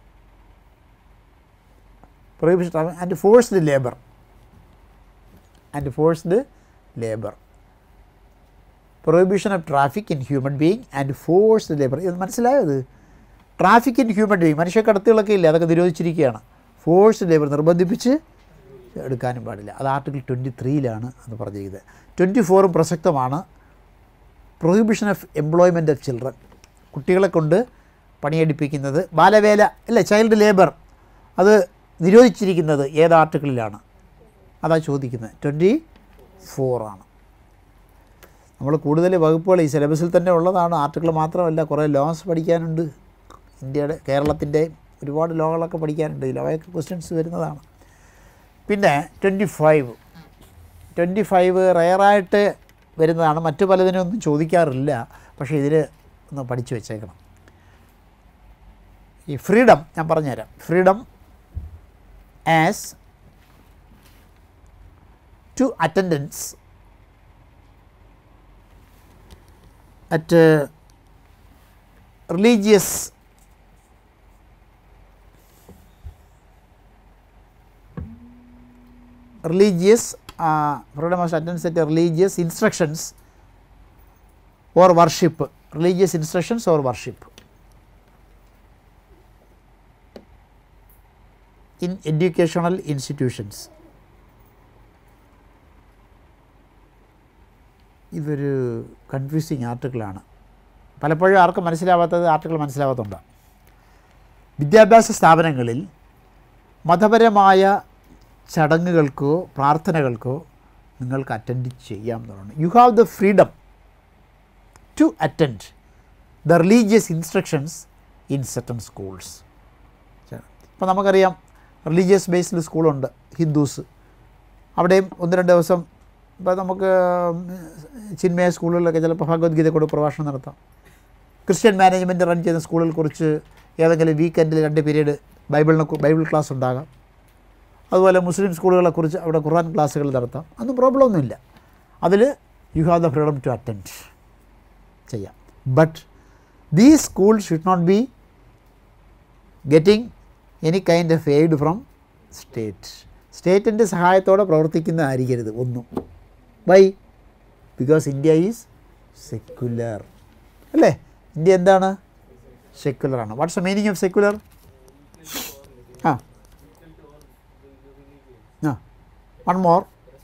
prohibition of and forced labor and forced labor prohibition of traffic in human being and forced labor ഇത് മനസ്സിലായോ ഇത് ട്രാഫിക് ഇൻ ഹ്യൂമൻ ബീങ് മനുഷ്യക്കടത്തുകളൊക്കെ ഇല്ല അതൊക്കെ നിരോധിച്ചിരിക്കുകയാണ് forced labour നിർബന്ധിപ്പിച്ച് എടുക്കാനും പാടില്ല അത് article twenty ത്രീയിലാണ് അത് പറഞ്ഞിരിക്കുന്നത് ട്വൻറ്റി ഫോറും പ്രസക്തമാണ് prohibition of employment of children കുട്ടികളെ കൊണ്ട് പണിയെടുപ്പിക്കുന്നത് ബാലവേല അല്ലേ ചൈൽഡ് ലേബർ അത് നിരോധിച്ചിരിക്കുന്നത് ഏത് ആർട്ടിക്കിളിലാണ് അതാ ചോദിക്കുന്നത് ട്വൻറ്റി ഫോറാണ് നമ്മൾ കൂടുതൽ വകുപ്പുകൾ ഈ സിലബസിൽ തന്നെ ഉള്ളതാണ് ആർട്ടിക്കിൾ മാത്രമല്ല കുറേ ലോസ് പഠിക്കാനുണ്ട് ഇന്ത്യയുടെ കേരളത്തിൻ്റെ ഒരുപാട് ലോകളൊക്കെ പഠിക്കാനുണ്ട് ഈ ലോയൊക്കെ ക്വസ്റ്റ്യൻസ് വരുന്നതാണ് പിന്നെ ട്വൻറ്റി ഫൈവ് ട്വൻറ്റി ഫൈവ് റയറായിട്ട് വരുന്നതാണ് മറ്റു പലതിനും ഒന്നും ചോദിക്കാറില്ല പക്ഷേ ഇതിൽ ഒന്ന് പഠിച്ചു വെച്ചേക്കണം ഈ ഫ്രീഡം ഞാൻ പറഞ്ഞുതരാം freedom as to attendance at religious religious uh, freedom of attendance at religious instructions or worship religious instructions or worship in educational institutions ഇതൊരു കൺഫ്യൂസിങ് ആർട്ടിക്കിളാണ് പലപ്പോഴും ആർക്കും മനസ്സിലാവാത്തത് ആർട്ടിക്കിൾ മനസ്സിലാവാത്തതുകൊണ്ടാണ് വിദ്യാഭ്യാസ സ്ഥാപനങ്ങളിൽ മതപരമായ ചടങ്ങുകൾക്കോ പ്രാർത്ഥനകൾക്കോ നിങ്ങൾക്ക് അറ്റൻഡ് ചെയ്യാം എന്നുള്ളതാണ് you have the freedom to attend the religious instructions in certain schools ഇപ്പോൾ നമുക്കറിയാം റിലീജിയസ് ബേസ്ഡ് സ്കൂളുണ്ട് ഹിന്ദുസ് അവിടെയും ഒന്ന് രണ്ട് ദിവസം ഇപ്പോൾ നമുക്ക് ചിന്മയ സ്കൂളുകളിലൊക്കെ ചിലപ്പോൾ ഭഗവത്ഗീത കൊണ്ട് പ്രഭാഷണം നടത്താം ക്രിസ്ത്യൻ മാനേജ്മെൻറ്റ് റൺ ചെയ്യുന്ന സ്കൂളുകൾ കുറിച്ച് ഏതെങ്കിലും വീക്കെൻഡിൽ രണ്ട് പീരീഡ് ബൈബിളിനെ കു- ബൈബിൾ ക്ലാസ് ഉണ്ടാകാം അതുപോലെ മുസ്ലിം സ്കൂളുകളെക്കുറിച്ച് അവിടെ ഖുർആൻ ക്ലാസ്സുകൾ നടത്താം അതൊന്നും പ്രോബ്ലം ഒന്നുമില്ല അതിൽ you have the freedom to attend ചെയ്യാം but the school should not be getting any kind of aid from state സ്റ്റേറ്റിൻ്റെ സഹായത്തോടെ പ്രവർത്തിക്കുന്നതായിരിക്കരുത് ഒന്നും why because India is secular അല്ലേ ഇന്ത്യ എന്താണ് സെക്യുലറാണ് what's the meaning of secular ah ah one more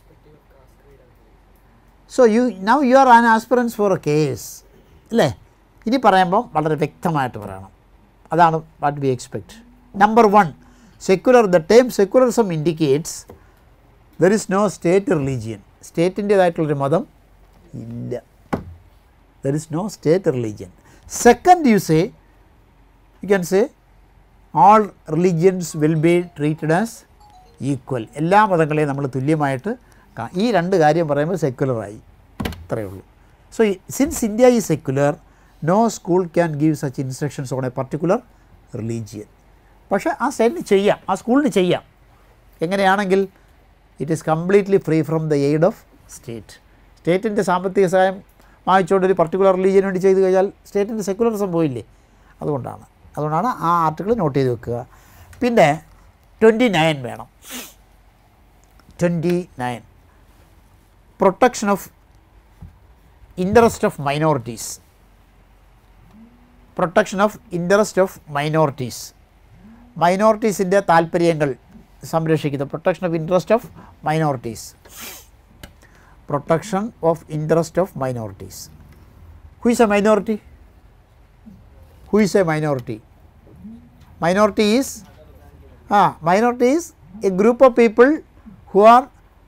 so you now you are an aspirants for a case അല്ലേ ഇനി പറയുമ്പോൾ വളരെ വ്യക്തമായിട്ട് പറയണം അതാണ് what we expect number one secular the term secularism indicates there is no state religion സ്റ്റേറ്റിൻ്റേതായിട്ടുള്ളൊരു മതം ഇല്ല there is no state religion second you say you can say all religions will be treated as equal എല്ലാ മതങ്ങളെയും നമ്മൾ തുല്യമായിട്ട് കാ- ഈ രണ്ട് കാര്യം പറയുമ്പോൾ സെക്യുലറായി അത്രയേ ഉള്ളൂ സോ സിൻസ് ഇന്ത്യ ഈ secular no school can give such instructions on a particular religion പക്ഷേ ആ സ്റ്റേറ്റിന് ചെയ്യാം ആ സ്കൂളിന് ചെയ്യാം എങ്ങനെയാണെങ്കിൽ it is completely free from the aid of state സ്റ്റേറ്റിൻ്റെ സാമ്പത്തിക സഹായം വാങ്ങിച്ചുകൊണ്ട് ഒരു പർട്ടിക്കുലർ റിലീജിയന് വേണ്ടി ചെയ്തു കഴിഞ്ഞാൽ സ്റ്റേറ്റിൻ്റെ സെക്യുലറിസം പോയില്ലേ അതുകൊണ്ടാണ് അതുകൊണ്ടാണ് ആ ആർട്ടിക്കിൾ നോട്ട് ചെയ്ത് വെക്കുക പിന്നെ ട്വൻറ്റി നയൻ വേണം twenty nine protection of interest of minorities protection of interest of minorities മൈനോറിറ്റീസിൻ്റെ താല്പര്യങ്ങൾ സംരക്ഷിക്കുന്നത് protection of interest of minorities protection of interest of minorities who is a minority who is a minority minority is a minority is a group of people who are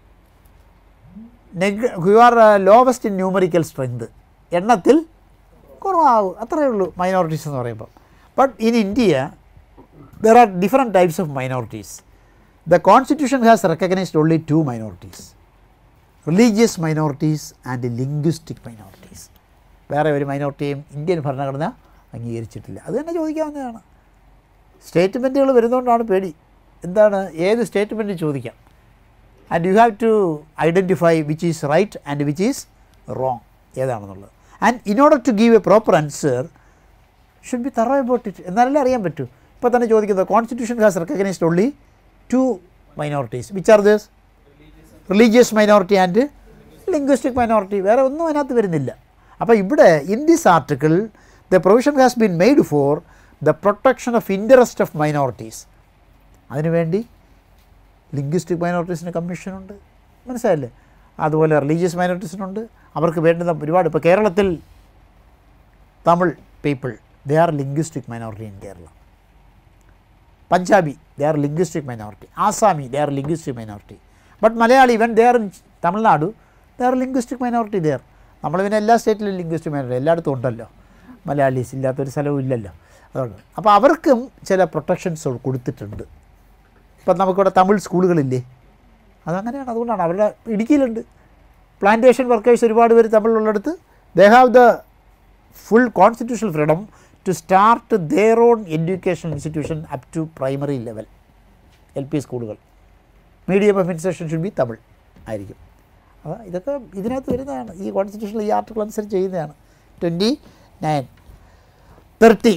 നെഗ് who are lowest in numerical strength എണ്ണത്തിൽ കുറവാകും അത്രയേ ഉള്ളൂ minorities എന്ന് പറയുമ്പോൾ but in India there are different types of minorities the constitution has recognised only two minorities religious minorities and linguistic minorities വേറെ ഒരു മൈനോറിറ്റിയും Indian ഭരണഘടന അംഗീകരിച്ചിട്ടില്ല അത് തന്നെ ചോദിക്കാവുന്നതാണ് സ്റ്റേറ്റ്മെൻറ്റുകൾ വരുന്നതുകൊണ്ടാണ് പേടി എന്താണ് ഏത് സ്റ്റേറ്റ്മെൻറ്റ് ചോദിക്കാം and you have to identify which is right and which is wrong ഏതാണെന്നുള്ളത് and in order to give a proper answer should be thorough about it എന്നാലല്ലേ അറിയാൻ പറ്റൂ ഇപ്പോൾ തന്നെ ചോദിക്കുന്നത് constitution has recognised only two minorities which are this religious minority and linguistic minority വേറെ ഒന്നും അതിനകത്ത് വരുന്നില്ല അപ്പോൾ ഇവിടെ in this article the provision has been made for the protection of interest of minorities അതിനുവേണ്ടി ലിംഗ്വിസ്റ്റിക് മൈനോറിറ്റീസിന് കമ്മീഷനുണ്ട് മനസ്സിലായില്ലേ അതുപോലെ റിലീജിയസ് മൈനോറിറ്റീസിനുണ്ട് അവർക്ക് വേണ്ടുന്ന ഒരുപാട് ഇപ്പോൾ കേരളത്തിൽ Tamil people they are linguistic minority in Kerala Punjabi they are linguistic minority Assami they are linguistic minority but Malayali even they are in Tamil Nadu they are linguistic minority they are നമ്മൾ പിന്നെ എല്ലാ സ്റ്റേറ്റിലും ലിംഗ്വിസ്റ്റിക് മൈനോറിറ്റി എല്ലായിടത്തും ഉണ്ടല്ലോ മലയാളീസ് ഇല്ലാത്തൊരു സ്ഥലവും ഇല്ലല്ലോ അതുകൊണ്ട് അപ്പോൾ അവർക്കും ചില പ്രൊട്ടക്ഷൻസ് കൊടുത്തിട്ടുണ്ട് ഇപ്പം നമുക്കിവിടെ തമിഴ് സ്കൂളുകളില്ലേ അതങ്ങനെയാണ് അതുകൊണ്ടാണ് അവരുടെ ഇടുക്കിയിലുണ്ട് പ്ലാന്റേഷൻ വർക്കേഴ്സ് ഒരുപാട് പേര് തമിഴിലുള്ളിടത്ത് they have the full constitutional freedom to start their own education institution up to primary level L P സ്കൂളുകൾ medium of instruction should be Tamil ആയിരിക്കും അപ്പോൾ ഇതൊക്കെ ഇതിനകത്ത് വരുന്നതാണ് ഈ കോൺസ്റ്റിറ്റ്യൂഷനിൽ ഈ ആർട്ടിക്കിൾ അനുസരിച്ച് ചെയ്യുന്നതാണ് twenty nine thirty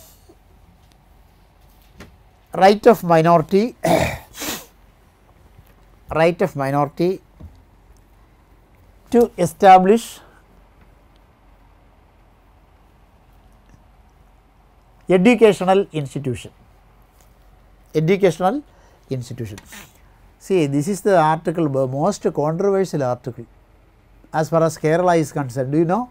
right of minority right of minority to establish educational institution educational institution see this is the article the most controversial article as far as kerala is concerned do you know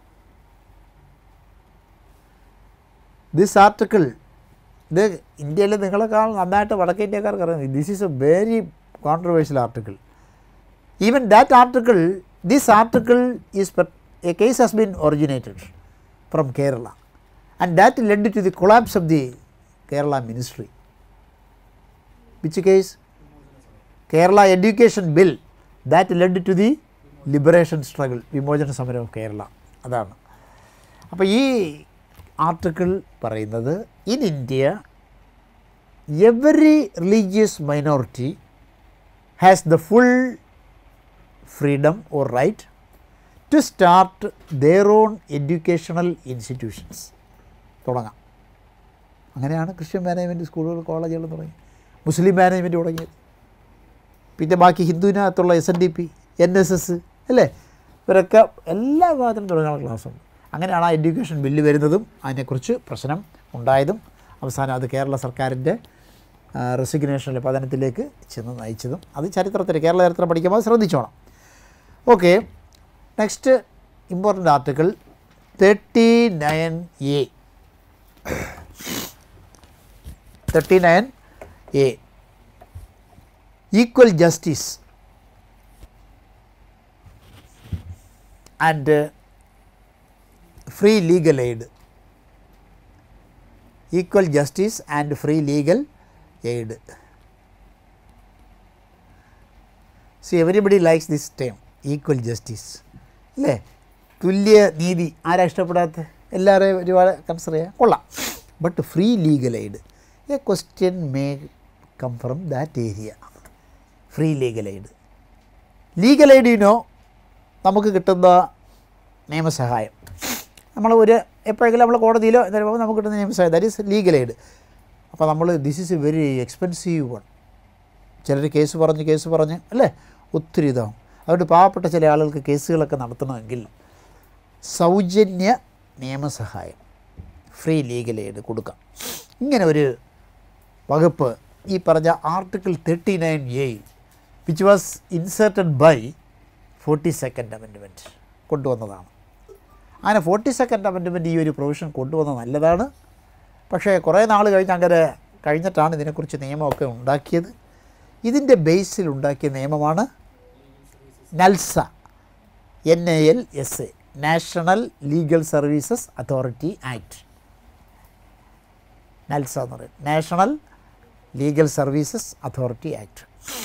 this article ഇത് ഇന്ത്യയിൽ നിങ്ങളെക്കാൾ നന്നായിട്ട് വടക്കേ ഇന്ത്യക്കാർക്ക് അറിയാം this is a very controversial article even that article this article is per- a case has been originated from kerala and that led to the collapse of the kerala ministry which case kerala education bill that led to the liberation struggle വിമോചന സമരം of Kerala അതാണ് അപ്പോൾ ഈ article പറയുന്നത് in India every religious minority has the full freedom or right to start their own educational institutions തുടങ്ങാം അങ്ങനെയാണ് Christian management സ്കൂളുകൾ കോളേജുകൾ തുടങ്ങി മുസ്ലിം മാനേജ്മെൻറ്റ് തുടങ്ങിയത് പിന്നെ ബാക്കി ഹിന്ദുവിനകത്തുള്ള S N D P N S S അല്ലേ ഇവരൊക്കെ എല്ലാ വിഭാഗത്തിലും തുടങ്ങാനുള്ള ക്ലാസ്സുണ്ട് അങ്ങനെയാണ് ആ എഡ്യൂക്കേഷൻ ബില്ല് വരുന്നതും അതിനെക്കുറിച്ച് പ്രശ്നം ഉണ്ടായതും അവസാനം അത് കേരള സർക്കാരിൻ്റെ റെസിഗ്നേഷനിലെ പതനത്തിലേക്ക് ചെന്ന് നയിച്ചതും അത് ചരിത്രത്തിൽ കേരള ചരിത്രം പഠിക്കുമ്പോൾ ശ്രദ്ധിച്ചോണം okay next important article thirty nine A thirty nine A equal justice and uh, free legal aid equal justice and free legal aid see everybody likes this term equal justice അല്ലേ തുല്യ നീതി ആരാ ഇഷ്ടപ്പെടാത്ത എല്ലാവരെയും ഒരുപാട് കൺസിഡർ ചെയ്യാം കൊള്ളാം but free legal aid a question may come from that area free legal aid legal എയ്ഡിനോ നമുക്ക് കിട്ടുന്ന നിയമസഹായം നമ്മൾ ഒരു എപ്പോഴെങ്കിലും നമ്മൾ കോടതിയിലോ എന്തായാലും പോകുമ്പോൾ നമുക്ക് കിട്ടുന്ന നിയമസഹായം ദാറ്റ് ഈസ് ലീഗൽ എയ്ഡ് അപ്പോൾ നമ്മൾ this is a very expensive one ചിലർ കേസ് പറഞ്ഞ് കേസ് പറഞ്ഞ് അല്ലേ ഒത്തിരി ഇതാവും അതുകൊണ്ട് പാവപ്പെട്ട ചില ആളുകൾക്ക് കേസുകളൊക്കെ നടത്തണമെങ്കിൽ സൗജന്യ നിയമസഹായം ഫ്രീ ലീഗൽ എയ്ഡ് കൊടുക്കാം ഇങ്ങനെ ഒരു വകുപ്പ് ഈ പറഞ്ഞ ആർട്ടിക്കിൾ തേർട്ടി നയൻ എയിൽ which was inserted by forty second amendment കൊണ്ടുവന്നതാണ് അങ്ങനെ ഫോർട്ടി സെക്കൻഡ് അമെൻഡ്മെൻറ്റ് ഈ ഒരു പ്രൊവിഷൻ കൊണ്ടുവന്നത് നല്ലതാണ് പക്ഷേ കുറേ നാൾ കഴിഞ്ഞ് അങ്ങനെ കഴിഞ്ഞിട്ടാണ് ഇതിനെക്കുറിച്ച് നിയമമൊക്കെ ഉണ്ടാക്കിയത് ഇതിൻ്റെ ബേസിൽ ഉണ്ടാക്കിയ നിയമമാണ് NALSA N A L S A national legal services authority act NALSA എന്ന് പറയും national legal services authority act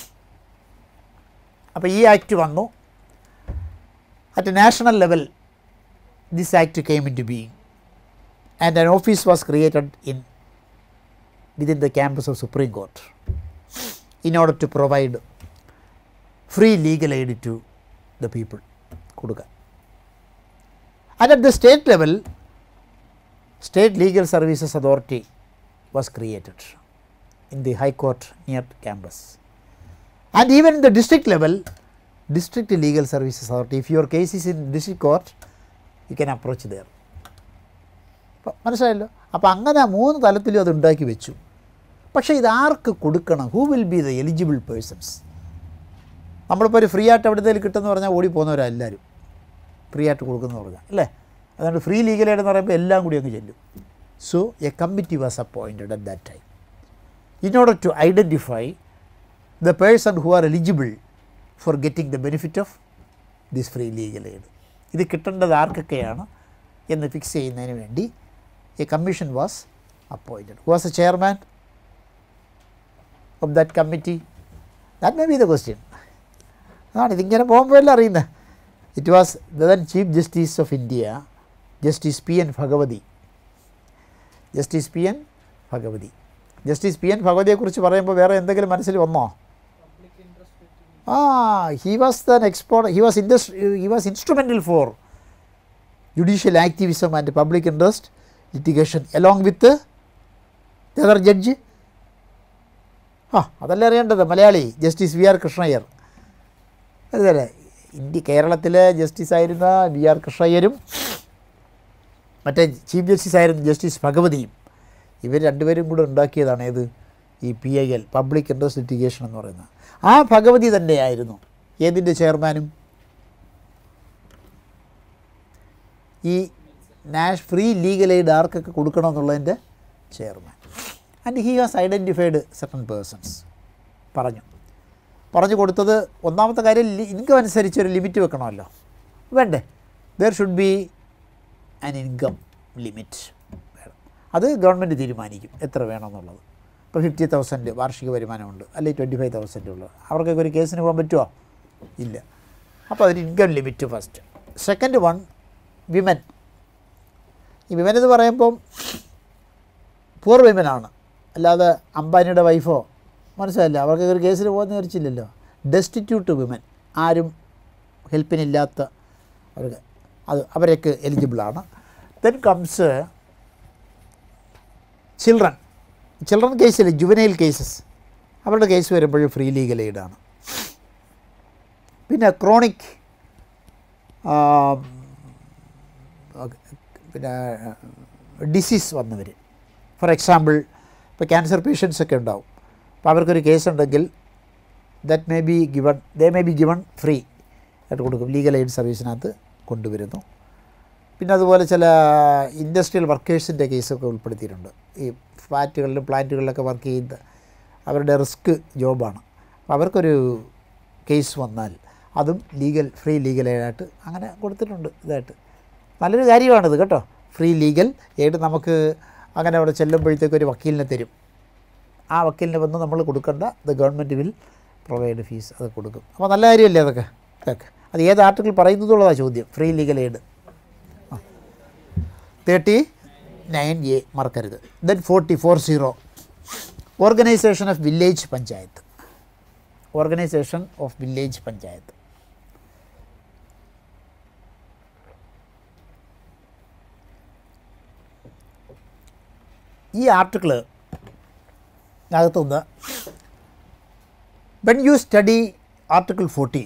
അപ്പോൾ ഈ ആക്ട് വന്നു at national level this act came into being and an office was created in within the campus of Supreme Court in order to provide free legal aid to the people കൊടുക്കുക and at the state level state legal services authority was created in the High Court near campus. And even in the district level, district legal services authority, if your case is in district court, you can approach there. അപ്പോൾ മനസ്സിലായല്ലോ അപ്പോൾ അങ്ങനെ മൂന്ന് തലത്തിലും അത് ഉണ്ടാക്കി വെച്ചു പക്ഷേ ഇത് ആർക്ക് കൊടുക്കണം who will be the eligible persons നമ്മളിപ്പോൾ ഒരു ഫ്രീ ആയിട്ട് എവിടത്തേലും കിട്ടുമെന്ന് പറഞ്ഞാൽ ഓടി പോകുന്നവരാ എല്ലാവരും ഫ്രീ ആയിട്ട് കൊടുക്കുന്നു പറഞ്ഞാൽ അല്ലേ അതുകൊണ്ട് ഫ്രീ ലീഗൽ എയ്ഡ് എന്ന് പറയുമ്പോൾ എല്ലാം കൂടി അങ്ങ് ചെല്ലും so a committee was appointed at that time in order to identify the person who are eligible for getting the benefit of this free legal aid. ഇത് കിട്ടേണ്ടത് ആർക്കൊക്കെയാണ് എന്ന് ഫിക്സ് ചെയ്യുന്നതിന് വേണ്ടി a commission was appointed was a chairman of that committee that may be the question അതാണ് ഇതിങ്ങനെ പോകുമ്പോഴല്ല അറിയുന്നത് it was then chief justice of India justice P N Bhagwati justice P N Bhagwati justice P N ഭഗവതിയെക്കുറിച്ച് പറയുമ്പോൾ വേറെ എന്തെങ്കിലും മനസ്സിൽ വന്നോ ആ he was then export he was Indus he was instrumental for judicial activism and public interest litigation along with other judge ആ അതല്ലേ അറിയേണ്ടത് Malayali Justice V R Krishna Iyer അതുപോലെ ഇന്ത്യ കേരളത്തിലെ ജസ്റ്റിസ് ആയിരുന്ന വി ആർ കൃഷ്ണയ്യരും മറ്റേ ചീഫ് ജസ്റ്റിസ് ആയിരുന്ന ജസ്റ്റിസ് ഭഗവതിയും ഇവർ രണ്ടുപേരും കൂടെ ഉണ്ടാക്കിയതാണ് ഏത് ഈ P I L public interest litigation എന്ന് പറയുന്നത് ആ ഭഗവതി തന്നെയായിരുന്നു ഏതിൻ്റെ ചെയർമാനും ഈ നാഷ് ഫ്രീ ലീഗൽ എയ്ഡ് ആർക്കൊക്കെ കൊടുക്കണമെന്നുള്ളതിൻ്റെ chairman and he has identified second persons പറഞ്ഞു പറഞ്ഞു കൊടുത്തത് ഒന്നാമത്തെ കാര്യം ഇൻകം അനുസരിച്ച് ഒരു ലിമിറ്റ് വെക്കണമല്ലോ വേണ്ടേ there should be an income limit വേണം അത് ഗവൺമെൻറ് തീരുമാനിക്കും എത്ര വേണമെന്നുള്ളത് ഇപ്പോൾ ഫിഫ്റ്റി തൗസൻഡ് വാർഷിക വരുമാനമുണ്ട് അല്ലെങ്കിൽ ട്വൻറ്റി ഫൈവ് തൗസൻഡ് ഉള്ളത് അവർക്കൊക്കെ ഒരു കേസിന് പോകാൻ പറ്റുമോ ഇല്ല അപ്പോൾ അതിന് income limit first second one women ഈ വിമൻ എന്ന് പറയുമ്പം പൂർ വിമനാണ് അല്ലാതെ അംബാനിയുടെ വൈഫോ മനസ്സിലായില്ല അവർക്ക് ഒരു കേസിൽ പോകുന്ന വിചാരിച്ചില്ലല്ലോ ഡെസ്റ്റിറ്റ്യൂട്ട് വിമൻ ആരും ഹെൽപ്പിനില്ലാത്ത അവർക്ക് അത് അവരൊക്കെ എലിജിബിളാണ് ദെൻ കംസ് ചിൽഡ്രൻ ചിൽഡ്രൻ കേസിൽ ജുവനൈൽ കേസസ് അവരുടെ കേസ് വരുമ്പോഴും ഫ്രീ ലീഗൽ എയ്ഡാണ് പിന്നെ ക്രോണിക് പിന്നെ ഡിസീസ് വന്നവർ ഫോർ എക്സാമ്പിൾ ഇപ്പോൾ ക്യാൻസർ പേഷ്യൻസ് ഒക്കെ ഉണ്ടാവും അപ്പോൾ അവർക്കൊരു കേസ് ഉണ്ടെങ്കിൽ that may be given they may be given free ആയിട്ട് കൊടുക്കും ലീഗൽ എയ്ഡ് സർവീസിനകത്ത് കൊണ്ടുവരുന്നു പിന്നെ അതുപോലെ ചില ഇൻഡസ്ട്രിയൽ വർക്കേഴ്സിൻ്റെ കേസൊക്കെ ഉൾപ്പെടുത്തിയിട്ടുണ്ട് ഈ ഫ്ലാറ്റുകളിലും പ്ലാന്റുകളിലൊക്കെ വർക്ക് ചെയ്യുന്ന അവരുടെ റിസ്ക് ജോബാണ് അപ്പോൾ അവർക്കൊരു കേസ് വന്നാൽ അതും ലീഗൽ ഫ്രീ ലീഗൽ എയ്ഡായിട്ട് അങ്ങനെ കൊടുത്തിട്ടുണ്ട് ഇതായിട്ട് നല്ലൊരു കാര്യമാണിത് കേട്ടോ ഫ്രീ ലീഗൽ എയ്ഡ് നമുക്ക് അങ്ങനെ അവിടെ ചെല്ലുമ്പോഴത്തേക്ക് ഒരു വക്കീലിനെ തരും ആ വക്കീലിന് വന്ന് നമ്മൾ കൊടുക്കേണ്ട the government will provide fees അത് കൊടുക്കും അപ്പോൾ നല്ല കാര്യമല്ലേ അതൊക്കെ ഇതൊക്കെ അത് ഏത് ആർട്ടിക്കിൾ പറയുന്നതുള്ളതാണ് ചോദ്യം free legal aid thirty nine A മറക്കരുത് then forty four zero organisation of village panchayat organisation of village panchayat ഈ ആർട്ടിക്കിള് അകത്തുനിന്ന് when you study article forty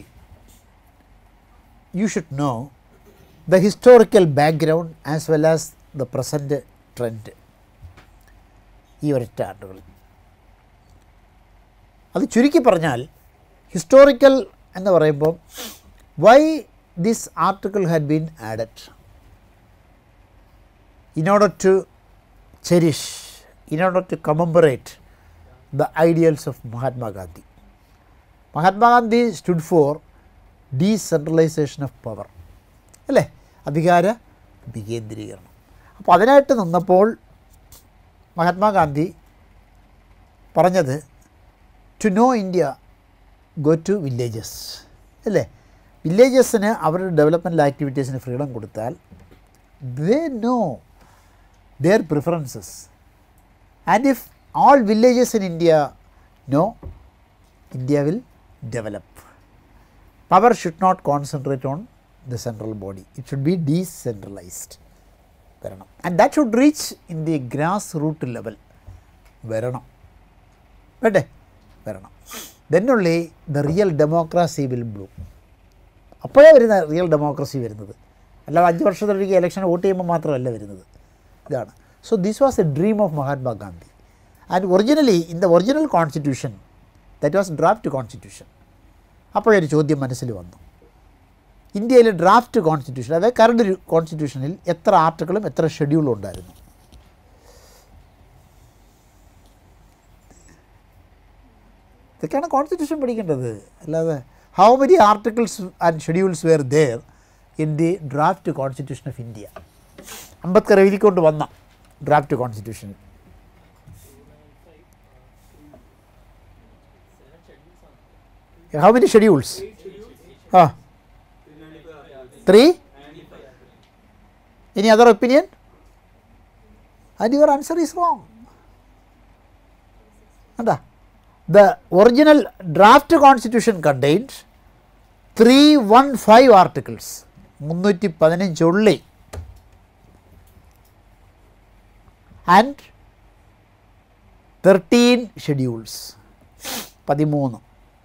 you should know the historical background as well as the present trend ഈ ഒരൊറ്റ ആർട്ടുകൾ അത് ചുരുക്കി പറഞ്ഞാൽ historical എന്ന് പറയുമ്പോൾ why this article had been added in order to cherish, in order to commemorate the ideals of Mahatma Gandhi. Mahatma Gandhi stood for decentralisation of power അല്ലേ അധികാര വികേന്ദ്രീകരണം അപ്പോൾ അതിനായിട്ട് നിന്നപ്പോൾ മഹാത്മാഗാന്ധി പറഞ്ഞത് to know India go to villages അല്ലേ വില്ലേജസിന് അവരുടെ ഡെവലപ്മെൻറ്റൽ ആക്ടിവിറ്റീസിന് ഫ്രീഡം കൊടുത്താൽ they know their preferences. And if all villages in India know, India will develop. Power should not concentrate on the central body, it should be decentralized. വരണം and that should reach in the grass root level വരണം വേണ്ടേ വരണം then only the real democracy will blue അപ്പോഴേ വരുന്ന real democracy വരുന്നത് അല്ലാതെ അഞ്ച് വർഷത്തിലൊരിക്കൽ ഇലക്ഷൻ വോട്ട് ചെയ്യുമ്പോൾ മാത്രമല്ല വരുന്നത് ഇതാണ് so this was a dream of Mahatma Gandhi and originally in the original constitution that was draft constitution അപ്പോഴൊരു ചോദ്യം മനസ്സിൽ വന്നു ഇന്ത്യയിലെ ഡ്രാഫ്റ്റ് കോൺസ്റ്റിറ്റ്യൂഷൻ അതായത് കറണ്ട് കോൺസ്റ്റിറ്റ്യൂഷനിൽ എത്ര ആർട്ടിക്കിളും എത്ര ഷെഡ്യൂളും ഉണ്ടായിരുന്നു ഇതൊക്കെയാണ് കോൺസ്റ്റിറ്റ്യൂഷൻ പഠിക്കേണ്ടത് അല്ലാതെ how many articles and schedules were there in the draft constitution of India Ambedkar എഴുതിക്കൊണ്ട് വന്ന draft constitution how many schedules ആ ത്രീ ഇനി other opinion and your answer is wrong കണ്ടാ the original draft constitution contains three one five articles മുന്നൂറ്റി പതിനഞ്ചുള്ളി and thirteen schedules പതിമൂന്ന്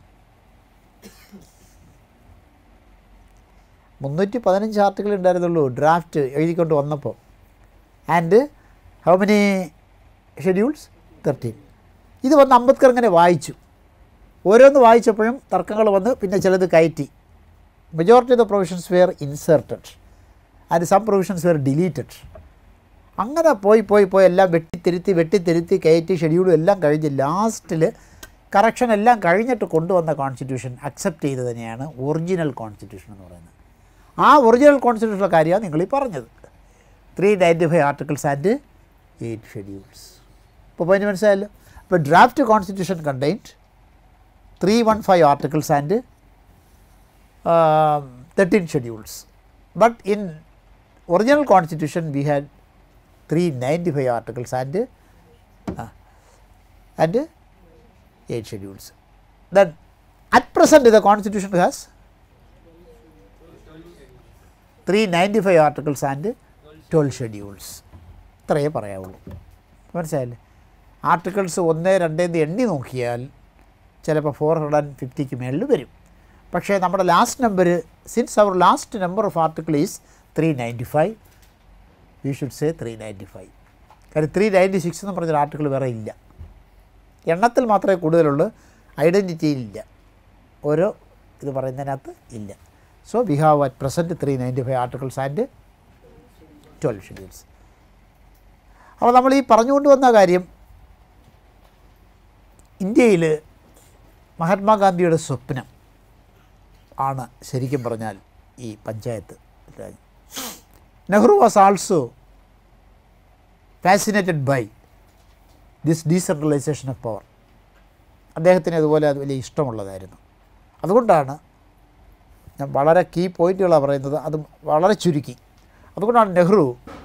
മുന്നൂറ്റി പതിനഞ്ച് ആർട്ടിക്കിൾ ഉണ്ടായിരുന്നുള്ളൂ ഡ്രാഫ്റ്റ് എഴുതിക്കൊണ്ട് വന്നപ്പോൾ and how many schedules thirteen ഇത് വന്ന് അംബേദ്കർ ഇങ്ങനെ വായിച്ചു ഓരോന്ന് വായിച്ചപ്പോഴും തർക്കങ്ങൾ വന്ന് പിന്നെ ചിലത് കയറ്റി majority of the provisions were inserted and some provisions were deleted അങ്ങനെ പോയി പോയി പോയി എല്ലാം വെട്ടിത്തിരുത്തി വെട്ടിത്തിരുത്തി കയറ്റി ഷെഡ്യൂളും എല്ലാം കഴിഞ്ഞ് ലാസ്റ്റിൽ കറക്ഷൻ എല്ലാം കഴിഞ്ഞിട്ട് കൊണ്ടുവന്ന കോൺസ്റ്റിറ്റ്യൂഷൻ അക്സെപ്റ്റ് ചെയ്ത് തന്നെയാണ് ഒറിജിനൽ കോൺസ്റ്റിറ്റ്യൂഷൻ എന്ന് പറയുന്നത് ആ ഒറിജിനൽ കോൺസ്റ്റിറ്റ്യൂഷൻ്റെ കാര്യമാണ് നിങ്ങൾ ഈ പറഞ്ഞത് three ninety five articles and eight schedules ഇപ്പോൾ പോയിന്റ് മനസ്സിലായല്ലോ അപ്പോൾ draft constitution contained three one five articles and thirteen schedules but in original constitution we had three ninety five articles and and eight schedules then at present the constitution has three ninety five articles and twelve schedules ഇത്രയേ പറയാവുള്ളൂ മനസ്സിലായില്ലേ articles ഒന്ന് രണ്ടേന്ന് എണ്ണി നോക്കിയാൽ ചിലപ്പോൾ four hundred and ഫിഫ്റ്റിക്ക് മേളിൽ വരും പക്ഷേ നമ്മുടെ last number since our last number of article is three ninety five we should say three ninety five കാര്യം ത്രീ നയൻറ്റി സിക്സ് എന്ന് പറഞ്ഞൊരു ആർട്ടിക്കിൾ വേറെ ഇല്ല എണ്ണത്തിൽ മാത്രമേ കൂടുതലുള്ളൂ ഐഡൻറ്റിറ്റിയിലില്ല ഓരോ ഇത് പറയുന്നതിനകത്ത് ഇല്ല so we have at present three ninety five articles and twelve schedules അപ്പോൾ നമ്മൾ ഈ പറഞ്ഞുകൊണ്ട് വന്ന കാര്യം ഇന്ത്യയിൽ മഹാത്മാഗാന്ധിയുടെ സ്വപ്നം ആണ് ശരിക്കും പറഞ്ഞാൽ ഈ panchayat raj Nehru was also fascinated by this decentralisation of power അദ്ദേഹത്തിന് അതുപോലെ അത് വലിയ ഇഷ്ടമുള്ളതായിരുന്നു അതുകൊണ്ടാണ് ഞാൻ വളരെ കീ പോയിന്റുകളാണ് പറയുന്നത് അത് വളരെ ചുരുക്കി അതുകൊണ്ടാണ് നെഹ്റു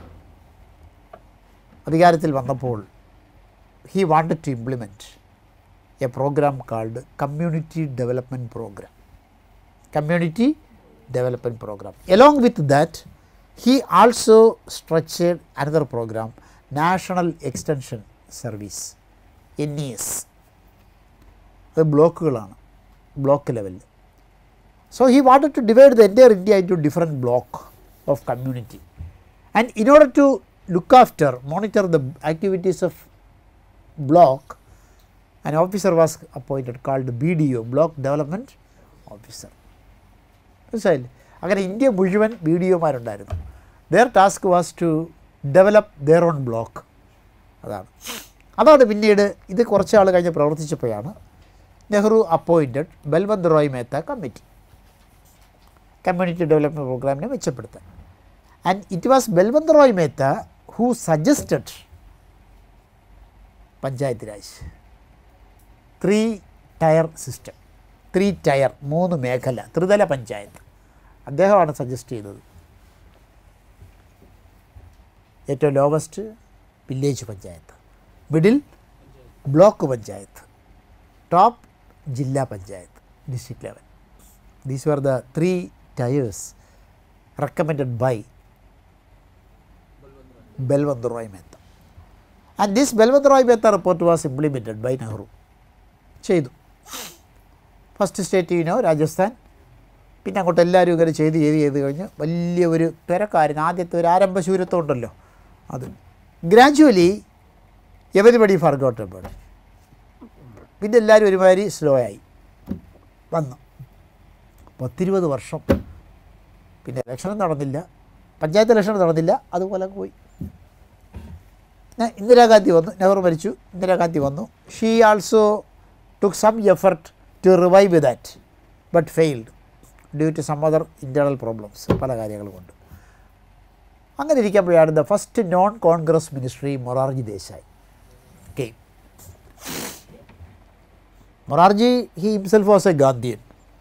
അധികാരത്തിൽ വന്നപ്പോൾ he wanted to implement a programme called community development programme community development programme along with that he also structured another programme national extension service N E S അത് ബ്ലോക്കുകളാണ് ബ്ലോക്ക് ലെവലിൽ so he wanted to divide the entire India into different block of community and in order to look after monitor the activities of block an officer was appointed called BDO block development officer മനസ്സിലായില്ലേ അങ്ങനെ India മുഴുവൻ B D ഒമാരുണ്ടായിരുന്നു their task was to develop their own block അതാണ് അതാണ് പിന്നീട് ഇത് കുറച്ച് ആൾ കഴിഞ്ഞ് പ്രവർത്തിച്ചപ്പോഴാണ് Nehru appointed Balwant Rai Mehta committee community development പ്രോഗ്രാമിനെ മെച്ചപ്പെടുത്താൻ and it was Balwant Rai Mehta who suggested panchayat raj three tier system three tier മൂന്ന് മേഖല ത്രിതല പഞ്ചായത്ത് അദ്ദേഹമാണ് സജസ്റ്റ് ചെയ്തത് ഏറ്റവും lowest village panchayat middle block panchayat top ജില്ലാ panchayat district level these were the three tyres recommended by Balwant Rai Mehta and this Balwant Rai Mehta report was implemented by Nehru ചെയ്തു first state you know Rajasthan പിന്നെ അങ്ങോട്ട് എല്ലാവരും ഇങ്ങനെ ചെയ്ത് ചെയ്ത് ചെയ്ത് കഴിഞ്ഞ് വലിയ ഒരു തിരക്കാരൻ ആദ്യത്തെ ഒരു ആരംഭശൂരത്വം ഉണ്ടല്ലോ അത് ഗ്രാജുവലി എവരിബഡി ഫർഗോട്ടബിൾ പിന്നെ എല്ലാവരും ഒരുമാതിരി സ്ലോ ആയി വന്നു പത്തിരുപത് വർഷം പിന്നെ ഇലക്ഷനും നടന്നില്ല പഞ്ചായത്ത് ഇലക്ഷൻ നടന്നില്ല അതുപോലെ പോയി ന- ഇന്ദിരാഗാന്ധി വന്നു നെഹ്റു മരിച്ചു ഇന്ദിരാഗാന്ധി വന്നു she also took some effort to revive that but failed due to some other internal problems പല കാര്യങ്ങൾ കൊണ്ട് അങ്ങനെ ഇരിക്കുമ്പോഴാണ് the first non Congress ministry Morarji Desai came Morarji he himself was a Gandhian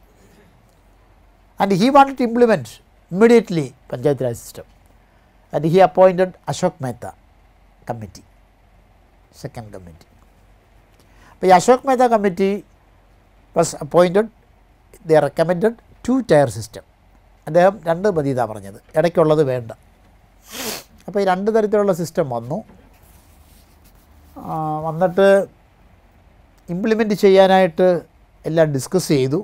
and he wanted to implement immediately panchayat raj system and he appointed Ashok Mehta committee second committee അപ്പോൾ ഈ Ashok Mehta committee was appointed the recommended two tier system അദ്ദേഹം രണ്ട് മതി ഇതാ പറഞ്ഞത് ഇടയ്ക്കുള്ളത് വേണ്ട അപ്പോൾ ഈ രണ്ട് തരത്തിലുള്ള സിസ്റ്റം വന്നു ആ, വന്നിട്ട് ഇംപ്ലിമെൻറ്റ് ചെയ്യാനായിട്ട് എല്ലാം ഡിസ്കസ് ചെയ്തു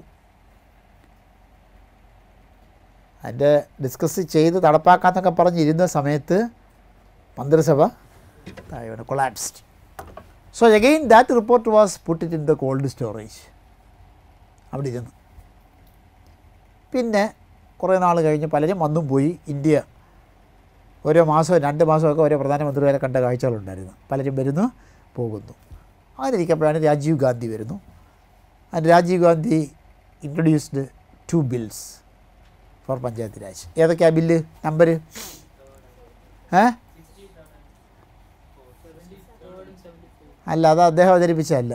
അതിൻ്റെ ഡിസ്കസ് ചെയ്ത് നടപ്പാക്കാന്നൊക്കെ പറഞ്ഞിരുന്ന സമയത്ത് മന്ത്രിസഭ താഴെ collapsed so again that report was put it in the cold storage അവിടെ ഇരുന്നു പിന്നെ കുറേ നാൾ കഴിഞ്ഞ് പലരും വന്നും പോയി ഇന്ത്യ ഓരോ മാസവും രണ്ട് മാസമൊക്കെ ഓരോ പ്രധാനമന്ത്രിമാരെ കണ്ട കാഴ്ചകളുണ്ടായിരുന്നു പലരും വരുന്നു പോകുന്നു അങ്ങനെ ഇരിക്കുമ്പോഴാണ് രാജീവ് ഗാന്ധി വരുന്നു and Rajiv Gandhi introduced two bills for panchayat raj ഏതൊക്കെയാണ് ബില്ല് നമ്പർ ഏ അല്ല അത് അദ്ദേഹം അവതരിപ്പിച്ചതല്ല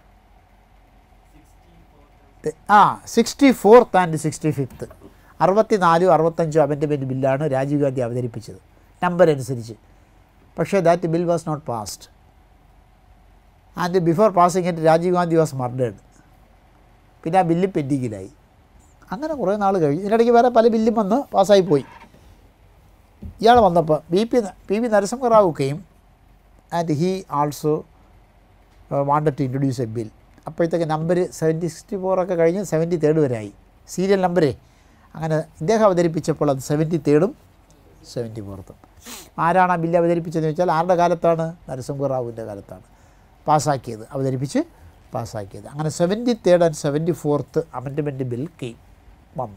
തെ- ആ sixty fourth and sixty fifth അറുപത്തി നാലും അറുപത്തഞ്ചും അമെൻഡ്മെൻറ്റ് ബില്ലാണ് രാജീവ് ഗാന്ധി അവതരിപ്പിച്ചത് നമ്പർ അനുസരിച്ച് പക്ഷേ that bill was not passed and before passing it Rajiv Gandhi was murdered പിന്നെ ആ ബില്ല് പെൻഡിങ്ങിലായി അങ്ങനെ കുറേ നാൾ കഴിഞ്ഞു ഇതിനിടയ്ക്ക് വേറെ പല ബില്ലും വന്ന് പാസ്സായി പോയി ഇയാൾ വന്നപ്പോൾ B P P V Narasimha Rao കെയും and he also wanted to introduce a bill അപ്പോഴത്തേക്ക് നമ്പർ സെവൻറ്റി സിക്സ്റ്റി ഫോറൊക്കെ കഴിഞ്ഞ് സെവൻറ്റി തേർഡ് വരെ ആയി സീരിയൽ നമ്പരേ അങ്ങനെ ഇദ്ദേഹം അവതരിപ്പിച്ചപ്പോൾ അത് സെവൻറ്റി തേർഡും സെവൻറ്റി ഫോർത്തും ആരാണ് ആ ബില്ല് അവതരിപ്പിച്ചതെന്ന് വെച്ചാൽ ആരുടെ കാലത്താണ് നരസിംഹറാവുവിൻ്റെ കാലത്താണ് പാസ്സാക്കിയത് അവതരിപ്പിച്ച് പാസ്സാക്കിയത് അങ്ങനെ seventy third and seventy fourth amendment bill കെയും വന്നു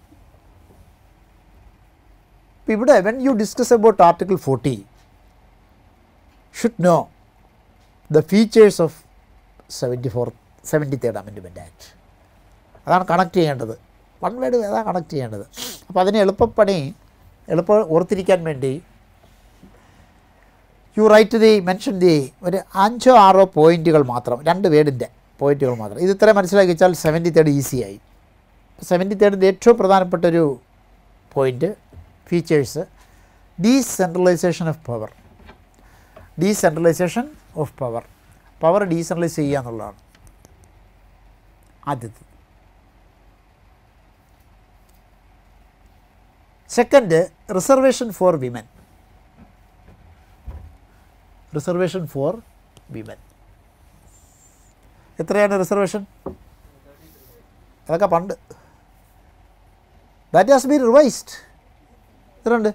ഇപ്പോൾ ഇവിടെ when you discuss about article forty should know the features of seventy four seventy third amendment act അതാണ് കണക്ട് ചെയ്യേണ്ടത് വൺ വേർഡ് അതാണ് കണക്ട് ചെയ്യേണ്ടത് അപ്പോൾ അതിന് എളുപ്പപ്പണി എളുപ്പം ഓർത്തിരിക്കാൻ വേണ്ടി you write the mention the ഒരു അഞ്ചോ ആറോ പോയിൻറ്റുകൾ മാത്രം രണ്ട് വേർഡിൻ്റെ പോയിൻറ്റുകൾ മാത്രം ഇത് ഇത്രയും മനസ്സിലാക്കി വെച്ചാൽ സെവൻറ്റി തേർഡ് ഈസിയായി സെവൻറ്റി തേർഡിൻ്റെ ഏറ്റവും പ്രധാനപ്പെട്ട ഒരു point features decentralisation of power decentralisation of power power decentralise ചെയ്യുക എന്നുള്ളതാണ് ആദ്യത്തെ second reservation for women reservation for women എത്രയാണ് റിസർവേഷൻ അതൊക്കെ പണ്ട് ദാറ്റ് ഹാസ് ബീൻ റിവൈസ്ഡ് എത്രയുണ്ട്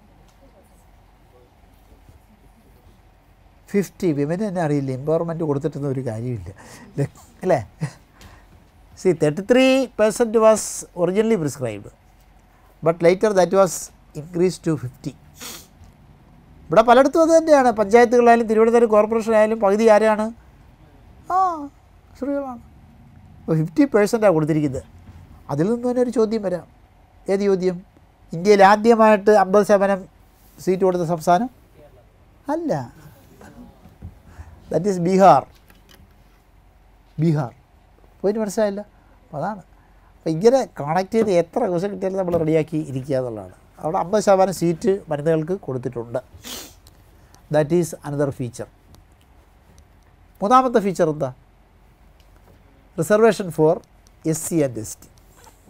ഫിഫ്റ്റി വിമന് തന്നെ അറിയില്ല എംപവർമെൻറ്റ് കൊടുത്തിട്ടൊന്നും ഒരു കാര്യമില്ല ഇല്ലേ? അല്ലേ see thirty three percent was originally prescribed but later that was increase to fifty ഇവിടെ പലയിടത്തും അത് തന്നെയാണ് പഞ്ചായത്തുകളായാലും തിരുവനന്തപുരം കോർപ്പറേഷൻ ആയാലും പകുതി ആരാണ് ആ സ്ത്രീകളാണ് അപ്പോൾ ഫിഫ്റ്റി പേഴ്സൻ്റാണ് കൊടുത്തിരിക്കുന്നത് അതിൽ നിന്ന് തന്നെ ഒരു ചോദ്യം വരാം ഏത് ചോദ്യം ഇന്ത്യയിൽ ആദ്യമായിട്ട് അമ്പത് ശതമാനം സീറ്റ് കൊടുത്ത സംസ്ഥാനം അല്ല ദാറ്റ് ഈസ് ബീഹാർ ബീഹാർ പോയിട്ട് മനസ്സിലായില്ല അപ്പോൾ അതാണ് അപ്പോൾ ഇങ്ങനെ കണക്ട് ചെയ്ത് എത്ര ദിവസം കിട്ടിയാലും നമ്മൾ റെഡിയാക്കി ഇരിക്കുക എന്നുള്ളതാണ് അവിടെ അമ്പത് ശതമാനം സീറ്റ് വനിതകൾക്ക് കൊടുത്തിട്ടുണ്ട് ദാറ്റ് ഈസ് അനദർ ഫീച്ചർ മൂന്നാമത്തെ ഫീച്ചർ എന്താ reservation for S C and S T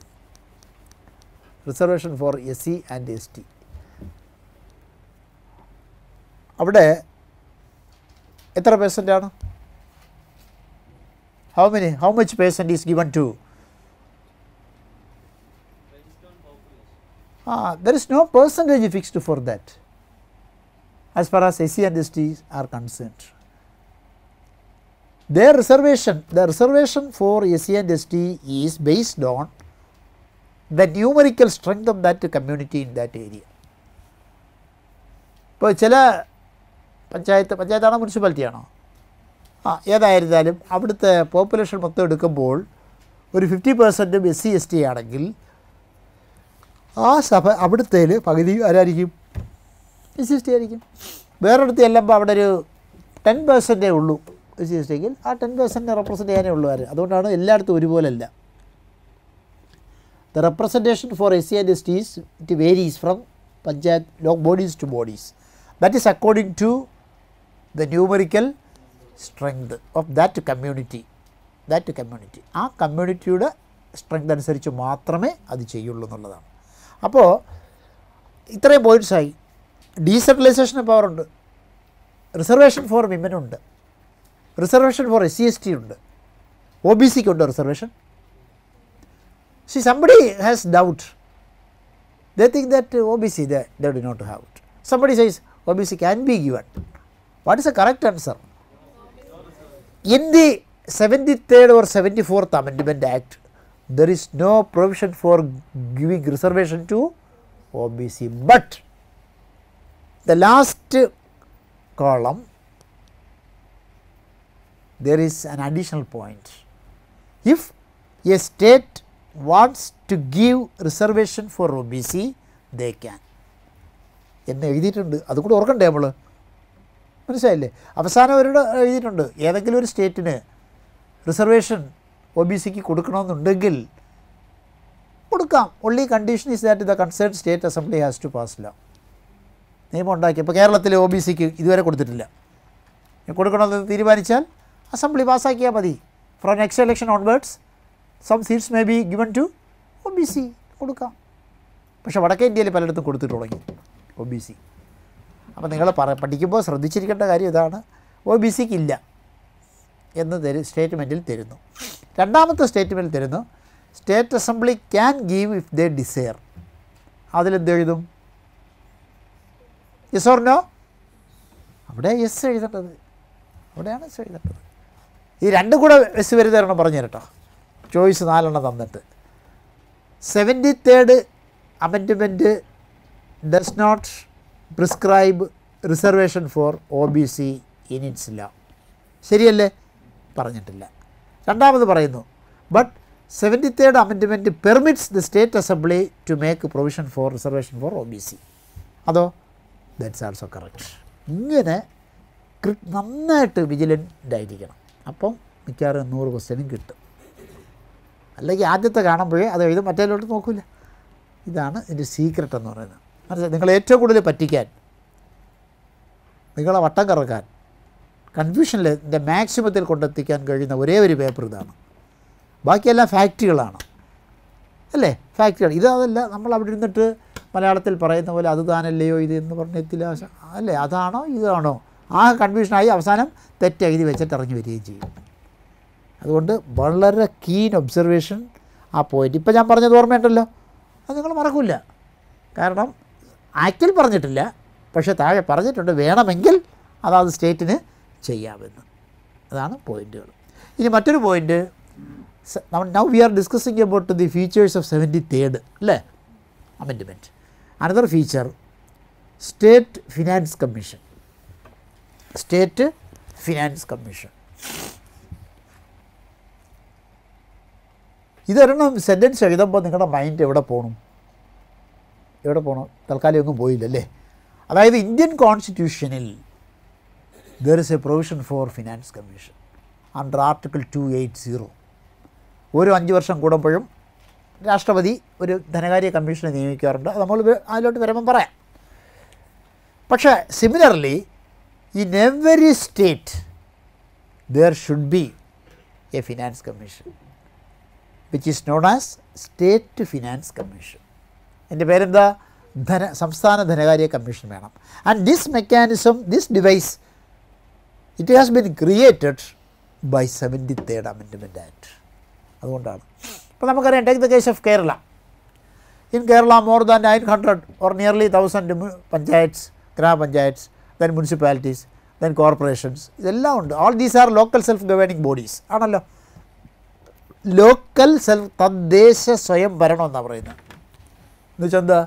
reservation for S C and S T അവിടെ എത്ര പേഴ്സൻ്റ് ആണ് how many how much percent is given to Ah, there is no percentage fixed for that as far as SC and STs are concerned. Their reservation, the reservation for SC and ST is based on the numerical strength of that community in that area. ഇപ്പോൾ ചില പഞ്ചായത്ത് പഞ്ചായത്താണോ മുനിസിപ്പാലിറ്റിയാണോ ആ ഏതായിരുന്നാലും അവിടുത്തെ population മൊത്തം എടുക്കുമ്പോൾ ഒരു fifty പെർസെൻറ്റും S C S T ആണെങ്കിൽ ആ സഭ അവിടുത്തേൽ പകുതി ആരായിരിക്കും എസ് സി എസ് ടി ആയിരിക്കും വേറൊരിടത്ത് ചെല്ലുമ്പോൾ അവിടെ ഒരു ടെൻ പെർസെൻറ്റേ ഉള്ളൂ എസ് സി എസ് ടിയെങ്കിൽ ആ ടെൻ പെർസെൻറ്റ് റെപ്രസെൻറ്റ് ചെയ്യാനേ ഉള്ളൂ ആര് അതുകൊണ്ടാണ് എല്ലായിടത്തും ഒരുപോലല്ല the representation for S C and S Ts it varies from panchayat low bodies to bodies that is according to the numerical strength of that community that community ആ കമ്മ്യൂണിറ്റിയുടെ strength അനുസരിച്ച് മാത്രമേ അത് ചെയ്യുള്ളൂ എന്നുള്ളതാണ് അപ്പോൾ ഇത്രയും പോയിൻറ്റ്സായി ഡീസെൻട്രലൈസേഷൻ പവർ ഉണ്ട് റിസർവേഷൻ ഫോർ വിമൻ ഉണ്ട് reservation for S C S T ഉണ്ട് ഒ ബി സിക്ക് ഉണ്ടോ reservation see somebody has doubt they think that O B C they do not have it somebody says O B C can be given what is a correct answer in the 73rd or 74th Amendment Act, there is no provision for giving reservation to OBC. But the last column, there is an additional point. If a state wants to give reservation for OBC, they can. എന്ന് എഴുതിയിട്ടുണ്ട് അതുകൂടെ ഓർക്കണ്ടേ നമ്മൾ മനസ്സിലായില്ലേ അവസാനം അവരോട് എഴുതിയിട്ടുണ്ട് ഏതെങ്കിലും ഒരു സ്റ്റേറ്റിന് റിസർവേഷൻ ഒ ബി സിക്ക് കൊടുക്കണമെന്നുണ്ടെങ്കിൽ കൊടുക്കാം only condition is that the concern state assembly has to pass law നിയമം ഉണ്ടാക്കി ഇപ്പോൾ കേരളത്തിലെ ഒ ബി സിക്ക് ഇതുവരെ കൊടുത്തിട്ടില്ല കൊടുക്കണമെന്ന് തീരുമാനിച്ചാൽ അസംബ്ലി പാസ്സാക്കിയാൽ മതി from next election onwards some seats may be given to O B C കൊടുക്കാം പക്ഷേ വടക്കേ ഇന്ത്യയിൽ പലയിടത്തും കൊടുത്തിട്ട് തുടങ്ങി ഒ ബി സി അപ്പോൾ നിങ്ങൾ പറ പഠിക്കുമ്പോൾ ശ്രദ്ധിച്ചിരിക്കേണ്ട കാര്യം ഇതാണ് ഒ ബി സിക്ക് ഇല്ല എന്ന് തരും സ്റ്റേറ്റ്മെൻറ്റിൽ തരുന്നു രണ്ടാമത്തെ സ്റ്റേറ്റ്മെൻറ്റിൽ തരുന്നു state assembly can give if they desire അതിലെന്ത് എഴുതും യെസ് ഓർ നോ അവിടെ യെസ് എഴുതേണ്ടത് അവിടെയാണ് എസ് എഴുതേണ്ടത് ഈ രണ്ടും കൂടെ എസ് വരുതരണം പറഞ്ഞു തരട്ടോ ചോയ്സ് നാലെണ്ണം തന്നിട്ട് seventy third amendment does not prescribe reservation for O B C in its law ശരിയല്ലേ പറഞ്ഞിട്ടില്ല രണ്ടാമത് പറയുന്നു but seventy third amendment permits the state assembly to make provision for reservation for O B C അതോ that's also correct ഇങ്ങനെ കൃ- നന്നായിട്ട് vigilant ആയിരിക്കണം അപ്പം മിക്കവാറും നൂറ് ക്വസ്റ്റ്യനും കിട്ടും അല്ലെങ്കിൽ ആദ്യത്തെ കാണുമ്പോഴേ അത് എഴുതും മറ്റേലോട്ട് നോക്കില്ല ഇതാണ് ഇതിൻ്റെ സീക്രട്ട് എന്ന് പറയുന്നത് മനസ്സിലായി നിങ്ങൾ ഏറ്റവും കൂടുതൽ പറ്റിക്കാൻ നിങ്ങളെ വട്ടം കറക്കാൻ കൺഫ്യൂഷനിൽ ഇതിൻ്റെ മാക്സിമത്തിൽ കൊണ്ടെത്തിക്കാൻ കഴിയുന്ന ഒരേ ഒരു പേപ്പർ ഇതാണ് ബാക്കിയെല്ലാം ഫാക്റ്റുകളാണ് അല്ലേ ഫാക്റ്റുകൾ ഇതല്ല നമ്മൾ അവിടെ ഇരുന്നിട്ട് മലയാളത്തിൽ പറയുന്ന പോലെ അത് താനല്ലയോ ഇത് എന്ന് പറഞ്ഞെത്തില്ല അല്ലേ അതാണോ ഇതാണോ ആ കൺഫ്യൂഷനായി അവസാനം തെറ്റ് എഴുതി വെച്ചിട്ട് ഇറങ്ങി വരികയും ചെയ്യും അതുകൊണ്ട് വളരെ കീൻ ഒബ്സർവേഷൻ ആ പോയിന്റ് ഇപ്പം ഞാൻ പറഞ്ഞത് ഓർമ്മയുണ്ടല്ലോ അത് നിങ്ങൾ മറക്കില്ല കാരണം ആക്റ്റിൽ പറഞ്ഞിട്ടില്ല പക്ഷേ താഴെ പറഞ്ഞിട്ടുണ്ട് വേണമെങ്കിൽ അതാത് സ്റ്റേറ്റിന് ചെയ്യാമെന്ന് അതാണ് പോയിന്റുകൾ ഇനി മറ്റൊരു point now we are discussing about the features of seventy third അല്ലേ amendment another feature state finance commission state finance commission ഇതൊരെണ്ണം സെൻറ്റൻസ് എഴുതുമ്പോൾ നിങ്ങളുടെ മൈൻഡ് എവിടെ പോകണം എവിടെ പോകണം തൽക്കാലം ഒന്നും പോയില്ലല്ലേ അതായത് ഇന്ത്യൻ കോൺസ്റ്റിറ്റ്യൂഷനിൽ there is a provision for finance commission under article two eight zero ഓരോ അഞ്ച് വർഷം കൂടുമ്പോഴും രാഷ്ട്രപതി ഒരു ധനകാര്യ കമ്മീഷനെ നിയമിക്കാറുണ്ട് അത് നമ്മൾ വെ- അതിലോട്ട് വരുമ്പം പറയാം പക്ഷേ similarly in every state there should be a finance commission which is known as state finance commission എൻ്റെ പേരെന്താ ധന സംസ്ഥാന ധനകാര്യ കമ്മീഷൻ വേണം and this mechanism this device it has been created by seventy third amendment act അതുകൊണ്ടാണ് ഇപ്പോൾ നമുക്കറിയാം take the case of Kerala in Kerala more than nine hundred or nearly thousand panchayats grama panchayats then municipalities then corporations ഇതെല്ലാം ഉണ്ട് all these R local self governing bodies ആണല്ലോ local self തദ്ദേശ സ്വയം ഭരണം എന്നാണ് പറയുന്നത് എന്ന് വെച്ചാൽ എന്താ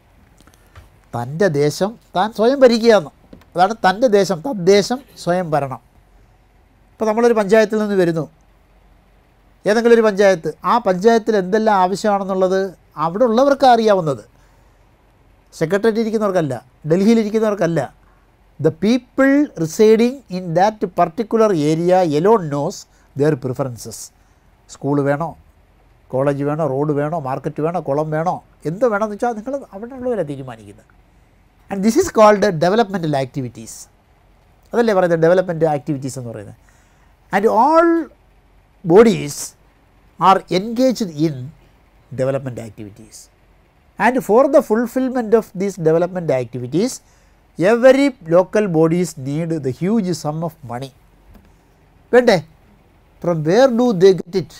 തൻ്റെ ദേശം താൻ സ്വയം ഭരിക്കുകയെന്ന് അതാണ് തൻ്റെ ദേശം തദ്ദേശം സ്വയം ഭരണം ഇപ്പോൾ നമ്മളൊരു പഞ്ചായത്തിൽ നിന്ന് വരുന്നു ഏതെങ്കിലും ഒരു പഞ്ചായത്ത് ആ പഞ്ചായത്തിൽ എന്തെല്ലാം ആവശ്യമാണെന്നുള്ളത് അവിടെ ഉള്ളവർക്ക് അറിയാവുന്നത് സെക്രട്ടറിയേറ്റ് ഇരിക്കുന്നവർക്കല്ല ഡൽഹിയിലിരിക്കുന്നവർക്കല്ല the people residing in that particular area alone knows their preferences school വേണോ കോളേജ് വേണോ റോഡ് വേണോ മാർക്കറ്റ് വേണോ കുളം വേണോ എന്ത് വേണമെന്ന് വെച്ചാൽ നിങ്ങൾ അവിടെ ഉള്ളവരാണ് തീരുമാനിക്കുന്നത് and this is called developmental activities അതല്ലേ പറയുന്നത് ഡെവലപ്മെൻറ്റ് ആക്ടിവിറ്റീസ് എന്ന് പറയുന്നത് and all bodies are engaged in development activities and for the fulfilment of these development activities every local bodies need the huge sum of money വേണ്ടേ from where do they get it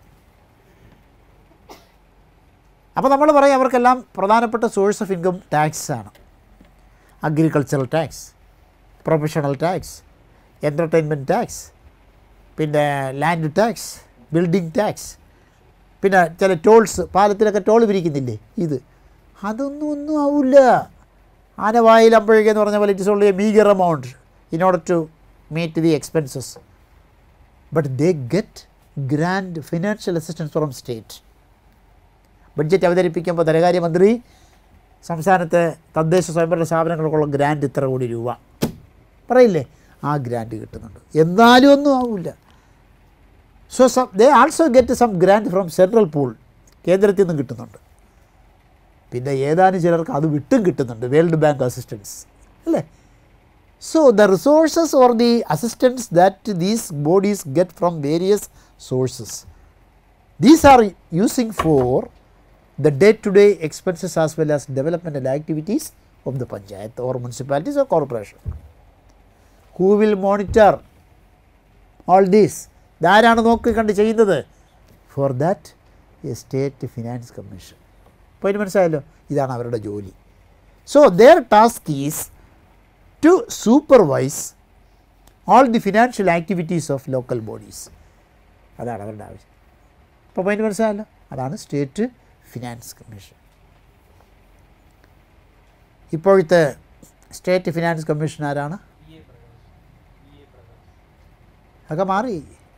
അപ്പോൾ നമ്മൾ പറയും അവർക്കെല്ലാം പ്രധാനപ്പെട്ട source of income tax ആണ് agricultural tax professional tax entertainment tax പിന്നെ land tax building tax പിന്നെ ചില ടോൾസ് പാലത്തിലൊക്കെ ടോൾ പിരിക്കുന്നില്ലേ ഇത് അതൊന്നും ഒന്നും ആവില്ല ആനവായിൽ അമ്പഴക്കെന്ന് പറഞ്ഞ പോലെ it's only a meagre amount in order to meet the expenses but they get grant financial assistance from state budget അവതരിപ്പിക്കുമ്പോൾ ധനകാര്യമന്ത്രി സംസ്ഥാനത്തെ തദ്ദേശ സ്വയംഭരണ സ്ഥാപനങ്ങൾക്കുള്ള ഗ്രാൻഡ് ഇത്ര കോടി രൂപ പറയില്ലേ ആ ഗ്രാൻഡ് കിട്ടുന്നുണ്ട് എന്നാലും ഒന്നും ആവില്ല so some they also get some grant from central pool കേന്ദ്രത്തിൽ നിന്ന് കിട്ടുന്നുണ്ട് പിന്നെ ഏതാനും ചിലർക്ക് അത് വിട്ടും കിട്ടുന്നുണ്ട് വേൾഡ് ബാങ്ക് അസിസ്റ്റൻസ് അല്ലേ So, the resources or the assistance that these bodies get from various sources, these are using for the day to day expenses as well as developmental activities of the panchayat or municipalities or corporation. Who will monitor all this? ഇതാരാണ് നോക്കി കണ്ട് ചെയ്യുന്നത് for that a state finance commission point മനസ്സിലായല്ലോ ഇതാണ് അവരുടെ ജോലി so their task is to supervise all the financial activities of local bodies അതാണ് അവരുടെ ആവശ്യം അപ്പോൾ പോയിന്റ് മനസ്സിലായല്ലോ അതാണ് സ്റ്റേറ്റ് ഫിനാൻസ് കമ്മീഷൻ ഇപ്പോഴത്തെ സ്റ്റേറ്റ് ഫിനാൻസ് കമ്മീഷൻ ആരാണ് ഒക്കെ മാറി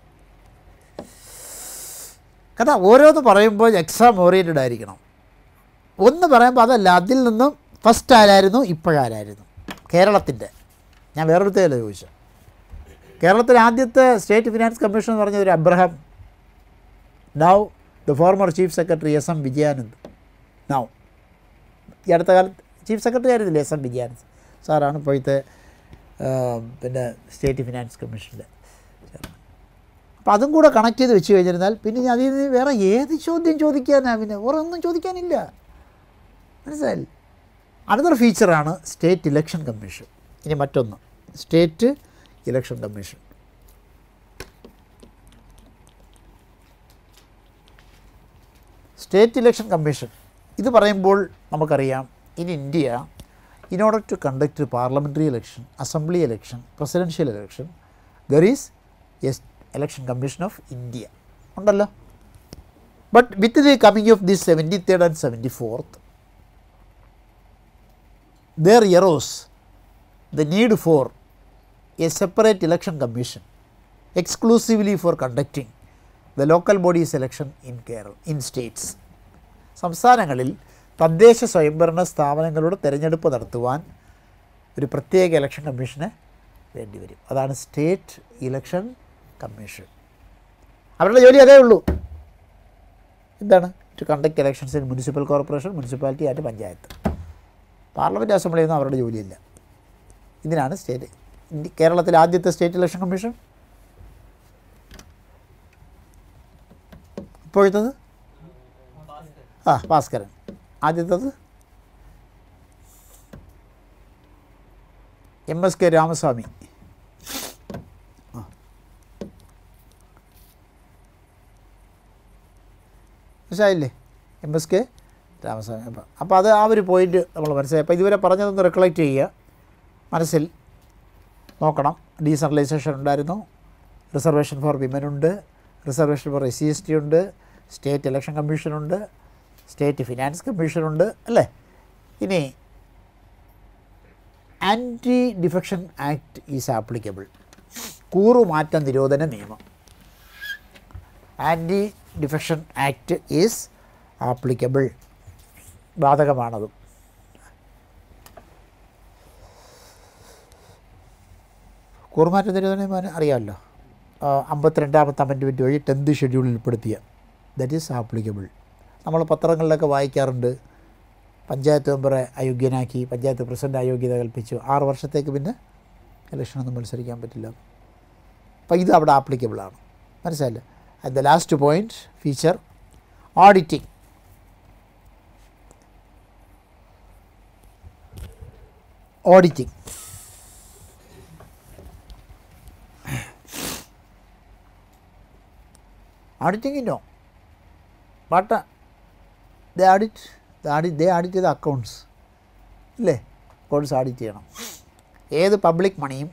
കഥ ഓരോന്ന് പറയുമ്പോൾ എക്സാം ഓറിയൻറ്റഡ് ആയിരിക്കണം ഒന്ന് പറയുമ്പോൾ അതല്ല അതിൽ നിന്നും ഫസ്റ്റ് ആരായിരുന്നു ഇപ്പോഴാരായിരുന്നു കേരളത്തിൻ്റെ ഞാൻ വേറൊരുത്തല്ല ചോദിച്ചത് കേരളത്തിലെ ആദ്യത്തെ സ്റ്റേറ്റ് ഫിനാൻസ് കമ്മീഷൻ എന്ന് പറഞ്ഞത് ഒരു Abraham now the former chief secretary S M Vijayanand now ഈ അടുത്ത കാലത്ത് ചീഫ് സെക്രട്ടറി ആയിരുന്നില്ല എസ് എം വിജയാനന്ദ് സാറാണ് ഇപ്പോഴത്തെ ആ, പിന്നെ സ്റ്റേറ്റ് ഫിനാൻസ് കമ്മീഷൻ്റെ അപ്പോൾ അതും കൂടെ കണക്ട് ചെയ്ത് വെച്ച് കഴിഞ്ഞിരുന്നാൽ പിന്നെ ഇനി അതിൽ നിന്ന് വേറെ ഏത് ചോദ്യം ചോദിക്കാനാണ് പിന്നെ വേറെ ഒന്നും ചോദിക്കാനില്ല മനസ്സിലായില്ലേ അനദർ ഫീച്ചറാണ് സ്റ്റേറ്റ് ഇലക്ഷൻ കമ്മീഷൻ ഇനി മറ്റൊന്ന് state election commission state election commission ഇത് പറയുമ്പോൾ നമുക്കറിയാം in India in order to conduct parliamentary election assembly election presidential election there is as election commission of India ഉണ്ടല്ലോ but with the coming of the seventy third and seventy fourth there arose the need for a separate election commission exclusively for conducting the local bodies election in Kerala in states. സംസ്ഥാനങ്ങളിൽ തദ്ദേശ സ്വയംഭരണ സ്ഥാപനങ്ങളുടെ തിരഞ്ഞെടുപ്പ് നടത്തുവാൻ ഒരു പ്രത്യേക election commission വേണ്ടി വരും അതാണ് സ്റ്റേറ്റ് ഇലക്ഷൻ കമ്മീഷൻ അവരുടെ ജോലി അതേ ഉള്ളൂ എന്താണ് to conduct elections in municipal corporation municipality and panchayat parliament അസംബ്ലിയൊന്നും അവരുടെ ജോലിയില്ല ഇതിനാണ് സ്റ്റേറ്റ് ഇന്ത്യ കേരളത്തിലെ ആദ്യത്തെ സ്റ്റേറ്റ് ഇലക്ഷൻ കമ്മീഷൻ ഇപ്പോഴത്തത് ആ ഭാസ്കരൻ ആദ്യത്തത് എം എസ് കെ രാമസ്വാമി ആ. മനസ്സിലായില്ലേ എം എസ് കെ രാമസ്വാമി അപ്പം അപ്പോൾ അത് ആ ഒരു പോയിന്റ് നമ്മൾ മനസ്സിലായി അപ്പോൾ ഇതുവരെ പറഞ്ഞതൊന്ന് റിക്കളക്ട് ചെയ്യുക മനസ്സിൽ നോക്കണം ഡീസെൻട്രലൈസേഷൻ ഉണ്ടായിരുന്നു റിസർവേഷൻ ഫോർ വിമൻ ഉണ്ട് reservation for S C S T ഉണ്ട് സ്റ്റേറ്റ് ഇലക്ഷൻ കമ്മീഷനുണ്ട് സ്റ്റേറ്റ് ഫിനാൻസ് കമ്മീഷനുണ്ട് അല്ലേ ഇനി anti defection act is applicable കൂറുമാറ്റ നിരോധന നിയമം anti defection act is applicable ബാധകമാണതും കൂറുമാറ്റ നിരോധന നിയമം അറിയാമല്ലോ ആ, അമ്പത്തിരണ്ടാമത്തെ അമെൻറ്റ്മെൻറ്റ് വഴി ടെൻത്ത് ഷെഡ്യൂളിൽ ഉൾപ്പെടുത്തിയ ദറ്റ് ഈസ് ആപ്ലിക്കബിൾ നമ്മൾ പത്രങ്ങളിലൊക്കെ വായിക്കാറുണ്ട് പഞ്ചായത്ത് മെമ്പറെ അയോഗ്യനാക്കി പഞ്ചായത്ത് പ്രസിഡന്റ് അയോഗ്യത കൽപ്പിച്ചു ആറ് വർഷത്തേക്ക് പിന്നെ ഇലക്ഷനൊന്നും മത്സരിക്കാൻ പറ്റില്ല അപ്പോൾ ഇത് അവിടെ ആപ്ലിക്കബിളാണ് മനസ്സിലായില്ലേ and the last point feature auditing auditing auditing no but the audit the audit they audit ചെയ്ത അക്കൗണ്ട്സ് ഇല്ലേ അക്കൗണ്ട്സ് ആഡിറ്റ് ചെയ്യണം ഏത് പബ്ലിക് മണിയും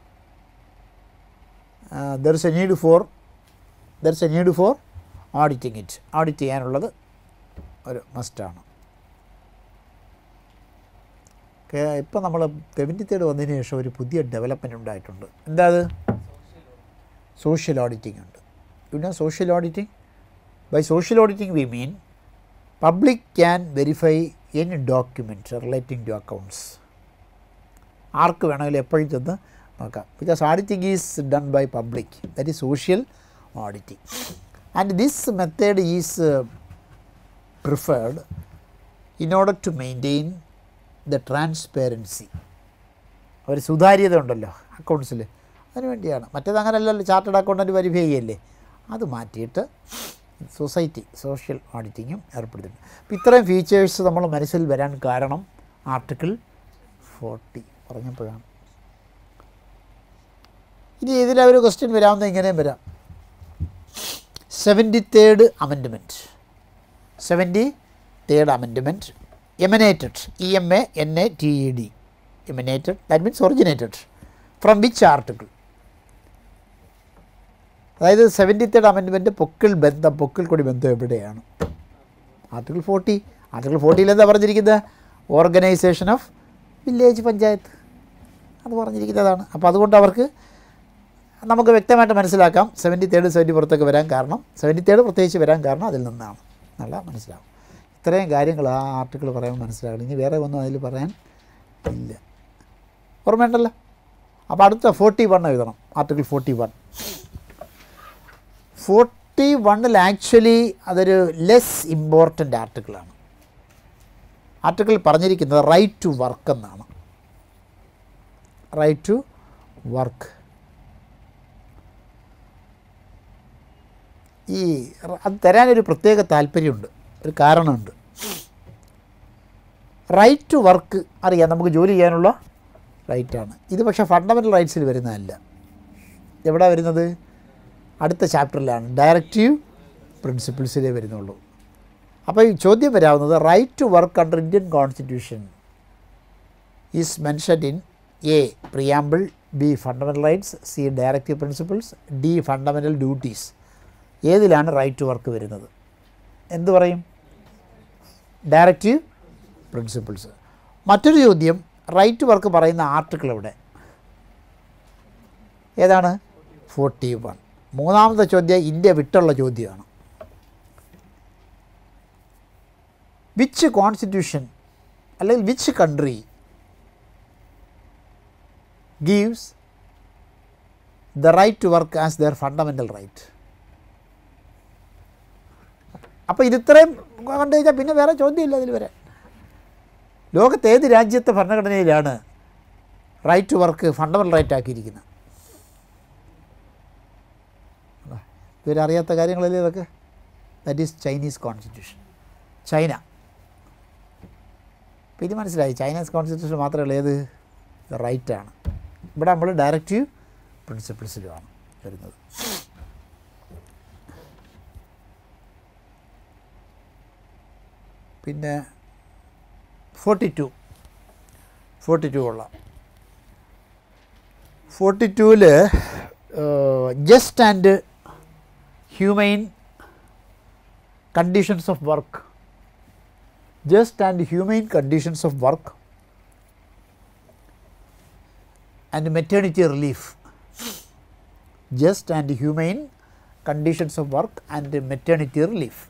there is a need for there is a need for auditing it audit ചെയ്യാനുള്ളത് ഒരു മസ്റ്റാണ് ഇപ്പം നമ്മൾ സെവൻറ്റി തേർഡ് വന്നതിന് ശേഷം ഒരു പുതിയ ഡെവലപ്മെൻറ്റ് ഉണ്ടായിട്ടുണ്ട് എന്താ അത് സോഷ്യൽ ഓഡിറ്റിംഗ് ഉണ്ട് പിന്നെ social auditing by social auditing we mean public can verify any documents relating to accounts ആർക്ക് വേണമെങ്കിലും എപ്പോഴും ചെന്ന് നോക്കാം because auditing is done by public that is social auditing and this method is preferred in order to maintain the transparency ഒരു സുതാര്യത ഉണ്ടല്ലോ അക്കൗണ്ട്സിൽ അതിന് വേണ്ടിയാണ് മറ്റേത് അങ്ങനെയല്ലല്ലോ ചാർട്ടേഡ് അക്കൗണ്ടൻറ്റ് വെരിഫൈ ചെയ്യല്ലേ അത് മാറ്റിയിട്ട് സൊസൈറ്റി സോഷ്യൽ ഓഡിറ്റിങ്ങും ഏർപ്പെടുത്തുന്നു അപ്പോൾ ഇത്രയും ഫീച്ചേഴ്സ് നമ്മൾ മനസ്സിൽ വരാൻ കാരണം ആർട്ടിക്കിൾ ഫോർട്ടി പറഞ്ഞപ്പോഴാണ് ഇനി ഇതിലൊരു ക്വസ്റ്റ്യൻ വരാവുന്ന ഇങ്ങനെയും വരാം seventy third amendment seventy third amendment emanated E M A N A T E D emanated that means originated from which article അതായത് സെവൻറ്റി തേർഡ് അമെൻഡ്മെൻറ്റ് പൊക്കിൾ ബന്ധം പൊക്കിൾ കൂടി ബന്ധം എവിടെയാണ് ആർട്ടിക്കിൾ ഫോർട്ടി ആർട്ടിക്കിൾ ഫോർട്ടിയിൽ എന്താ പറഞ്ഞിരിക്കുന്നത് ഓർഗനൈസേഷൻ ഓഫ് വില്ലേജ് പഞ്ചായത്ത് അത് പറഞ്ഞിരിക്കുന്നതാണ് അപ്പോൾ അതുകൊണ്ട് അവർക്ക് നമുക്ക് വ്യക്തമായിട്ട് മനസ്സിലാക്കാം സെവൻറ്റി തേർഡ് സെവൻറ്റി പുറത്തൊക്കെ വരാൻ കാരണം സെവൻറ്റി തേർഡ് പ്രത്യേകിച്ച് വരാൻ കാരണം അതിൽ നിന്നാണ് എന്നുള്ള മനസ്സിലാവും ഇത്രയും കാര്യങ്ങൾ ആ ആർട്ടിക്കിൾ പറയുമ്പോൾ മനസ്സിലാക്കണം ഇനി വേറെ ഒന്നും അതിൽ പറയാൻ ഇല്ല ഓർമ്മയുണ്ടല്ലോ അപ്പോൾ അടുത്ത ഫോർട്ടി വൺ എഴുതണം ആർട്ടിക്കിൾ ഫോർട്ടി വൺ ഫോർട്ടി വണ്ണിൽ ആക്ച്വലി അതൊരു ലെസ് ഇമ്പോർട്ടൻ്റ് ആർട്ടിക്കിളാണ് ആർട്ടിക്കിൾ പറഞ്ഞിരിക്കുന്നത് റൈറ്റ് ടു വർക്ക് എന്നാണ് റൈറ്റ് ടു വർക്ക് ഈ റ- അത് തരാനൊരു പ്രത്യേക താല്പര്യമുണ്ട് ഒരു കാരണമുണ്ട് റൈറ്റ് ടു വർക്ക് അറിയാം നമുക്ക് ജോലി ചെയ്യാനുള്ള റൈറ്റാണ് ഇത് പക്ഷേ ഫണ്ടമെൻ്റൽ റൈറ്റ്സിൽ വരുന്നതല്ല എവിടെ വരുന്നത് അടുത്ത ചാപ്റ്ററിലാണ് ഡയറക്റ്റീവ് പ്രിൻസിപ്പിൾസിലേ വരുന്നുള്ളൂ അപ്പോൾ ഈ ചോദ്യം വരാവുന്നത് right to work under Indian constitution is mentioned in A preamble B fundamental rights C directive principles D fundamental duties ഏതിലാണ് റൈറ്റ് ടു വർക്ക് വരുന്നത് എന്ത് പറയും ഡയറക്റ്റീവ് പ്രിൻസിപ്പിൾസ് മറ്റൊരു ചോദ്യം റൈറ്റ് ടു വർക്ക് പറയുന്ന ആർട്ടിക്കിൾ എവിടെ ഏതാണ് ഫോർട്ടി വൺ മൂന്നാമത്തെ ചോദ്യം ഇന്ത്യ വിട്ടുള്ള ചോദ്യമാണ് വിച്ച് കോൺസ്റ്റിറ്റ്യൂഷൻ അല്ലെങ്കിൽ which country gives the right to work as their fundamental right അപ്പോൾ ഇത് ഇത്രയും കണ്ടു കഴിഞ്ഞാൽ പിന്നെ വേറെ ചോദ്യമില്ല അതിൽ വരെ ലോകത്ത് ഏത് രാജ്യത്തെ ഭരണഘടനയിലാണ് right to work fundamental right ആക്കിയിരിക്കുന്നത് ഇതുവരെ അറിയാത്ത കാര്യങ്ങളല്ലേ ഇതൊക്കെ that is Chinese constitution China അപ്പോൾ ഇത് മനസ്സിലായി ചൈനീസ് കോൺസ്റ്റിറ്റ്യൂഷൻ മാത്രമേ ഉള്ളൂ ഏത് റൈറ്റാണ് ഇവിടെ നമ്മൾ ഡയറക്റ്റീവ് പ്രിൻസിപ്പിൾസിലുമാണ് വരുന്നത് പിന്നെ ഫോർട്ടി ടു ഫോർട്ടി ടു കൊള്ളാം ഫോർട്ടി ടൂവിൽ just and humane conditions of work just and humane conditions of work and maternity relief just and humane conditions of work and maternity relief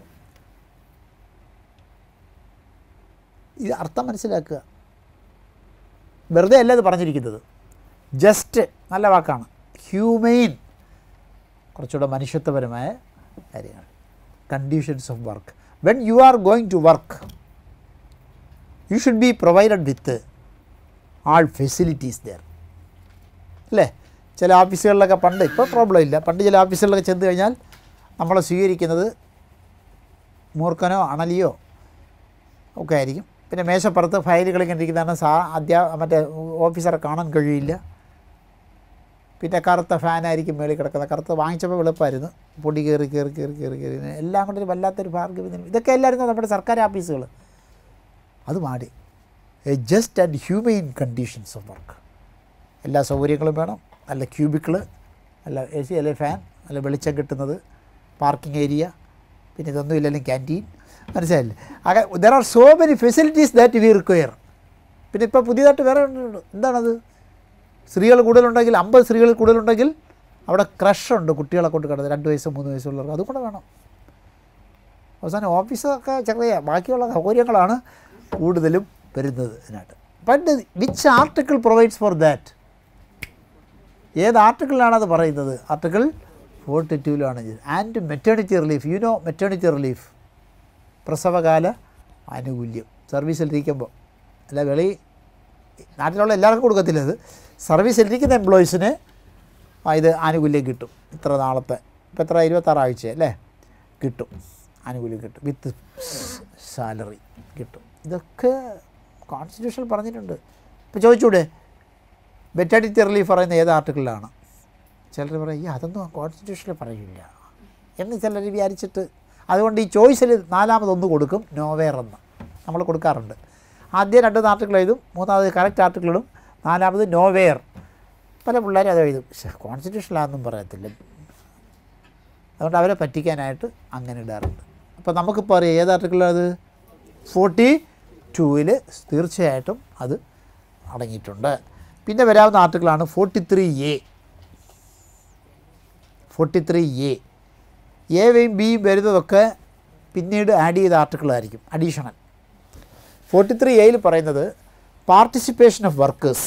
ഇത് അർത്ഥം മനസ്സിലാക്കുക വെറുതെ അല്ല ഇത് പറഞ്ഞിരിക്കുന്നത് ജസ്റ്റ് നല്ല വാക്കാണ് ഹ്യൂമെയിൻ കുറച്ചുകൂടെ മനുഷ്യത്വപരമായ കാര്യങ്ങൾ conditions of work when you are going to work you should be provided with all facilities there അല്ലേ ചില ഓഫീസുകളിലൊക്കെ പണ്ട് ഇപ്പോൾ പ്രോബ്ലം ഇല്ല പണ്ട് ചില ഓഫീസുകളിലൊക്കെ ചെന്ന് കഴിഞ്ഞാൽ നമ്മളെ സ്വീകരിക്കുന്നത് മൂർഖനോ അണലിയോ ഒക്കെ ആയിരിക്കും പിന്നെ മേശപ്പുറത്ത് ഫയലുകൾ ഇങ്ങനെ ഇരിക്കുന്നതാണ് സാ അധ്യാ മറ്റേ ഓഫീസറെ കാണാൻ കഴിയില്ല പിന്നെ കറുത്ത ഫാനായിരിക്കും മേളിൽ കിടക്കുന്നത് കറുത്ത വാങ്ങിച്ചപ്പോൾ എളുപ്പമായിരുന്നു പൊടി കയറി കയറി കയറി കയറി കയറി എല്ലാം കൊണ്ടൊരു വല്ലാത്തൊരു ഭാർഗവ്യം ഇതൊക്കെ എല്ലായിരുന്നു നമ്മുടെ സർക്കാർ ഓഫീസുകൾ അത് മാറി a just and humane conditions of work എല്ലാ സൗകര്യങ്ങളും വേണം നല്ല ക്യൂബിക്കിള് നല്ല എ സി അല്ലെങ്കിൽ ഫാൻ നല്ല വെളിച്ചം കിട്ടുന്നത് പാർക്കിംഗ് ഏരിയ പിന്നെ ഇതൊന്നും ഇല്ലെങ്കിലും ക്യാൻറ്റീൻ മനസ്സിലായില്ലേ ആകെ there are so many facilities that we require പിന്നെ ഇപ്പോൾ പുതിയതായിട്ട് വേറെ ഉണ്ട് എന്താണത് സ്ത്രീകൾ കൂടുതലുണ്ടെങ്കിൽ അമ്പത് സ്ത്രീകൾ കൂടുതലുണ്ടെങ്കിൽ അവിടെ ക്രഷ് ഉണ്ട് കുട്ടികളെ കൊണ്ട് കിടന്നത് രണ്ട് വയസ്സ് മൂന്ന് വയസ്സുള്ളവർക്ക് അതും കൂടെ വേണം അവസാനം ഓഫീസൊക്കെ ചെറിയ ബാക്കിയുള്ള സൗകര്യങ്ങളാണ് കൂടുതലും വരുന്നത് ഇതിനായിട്ട് but which article provides for that ഏത് ആർട്ടിക്കിളിലാണ് അത് പറയുന്നത് ആർട്ടിക്കിൾ ഫോർട്ടി ടൂവിലാണ് and maternity relief you know maternity relief പ്രസവകാല ആനുകൂല്യം സർവീസിലിരിക്കുമ്പോൾ അല്ല വെളി നാട്ടിലുള്ള എല്ലാവർക്കും കൊടുക്കത്തില്ല ഇത് സർവീസിലിരിക്കുന്ന എംപ്ലോയീസിന് ആ, ഇത് ആനുകൂല്യം കിട്ടും ഇത്ര നാളത്തെ ഇപ്പം എത്ര ഇരുപത്താറ് ആഴ്ച അല്ലേ കിട്ടും ആനുകൂല്യം കിട്ടും വിത്ത് സാലറി കിട്ടും ഇതൊക്കെ കോൺസ്റ്റിറ്റ്യൂഷൻ പറഞ്ഞിട്ടുണ്ട് ഇപ്പോൾ ചോദിച്ചൂടെ ബെറ്റാഡിറ്റി റിലീഫ് പറയുന്ന ഏത് ആർട്ടിക്കിളിലാണ് ചിലർ പറയും "ഈ അതൊന്നും കോൺസ്റ്റിറ്റ്യൂഷനിൽ പറയില്ല എന്ന് ചിലർ വിചാരിച്ചിട്ട് അതുകൊണ്ട് ഈ ചോയ്സിൽ നാലാമതൊന്ന് കൊടുക്കും നോവേർ എന്ന് നമ്മൾ കൊടുക്കാറുണ്ട് ആദ്യം രണ്ട് ആർട്ടിക്കിൾ എഴുതും മൂന്നാമത് കറക്റ്റ് ആർട്ടിക്കിൾ ഇടും നാലാമത് നോവേർ പല പിള്ളേരും അത് എഴുതും പക്ഷേ കോൺസ്റ്റിറ്റ്യൂഷനിലാണെന്നും പറയത്തില്ല അതുകൊണ്ട് അവരെ പറ്റിക്കാനായിട്ട് അങ്ങനെ ഇടാറുണ്ട് അപ്പോൾ നമുക്കിപ്പോൾ അറിയാം ഏത് ആർട്ടിക്കിളാണ് അത് ഫോർട്ടി ടൂവിൽ തീർച്ചയായിട്ടും അത് അടങ്ങിയിട്ടുണ്ട് പിന്നെ വരാവുന്ന ആർട്ടിക്കിളാണ് forty three A forty three A എയും ബിയും വരുന്നതൊക്കെ പിന്നീട് ആഡ് ചെയ്ത ആർട്ടിക്കിളായിരിക്കും അഡീഷണൽ ഫോർട്ടി ത്രീ എയിൽ പറയുന്നത് participation of workers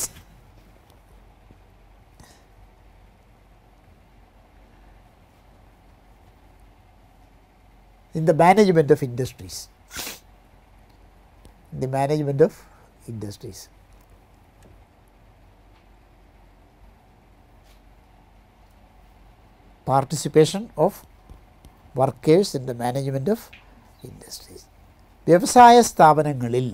in the management of industries. In the management of industries. Participation of workers in the management of industries. വ്യവസായ സ്ഥാപനങ്ങളിൽ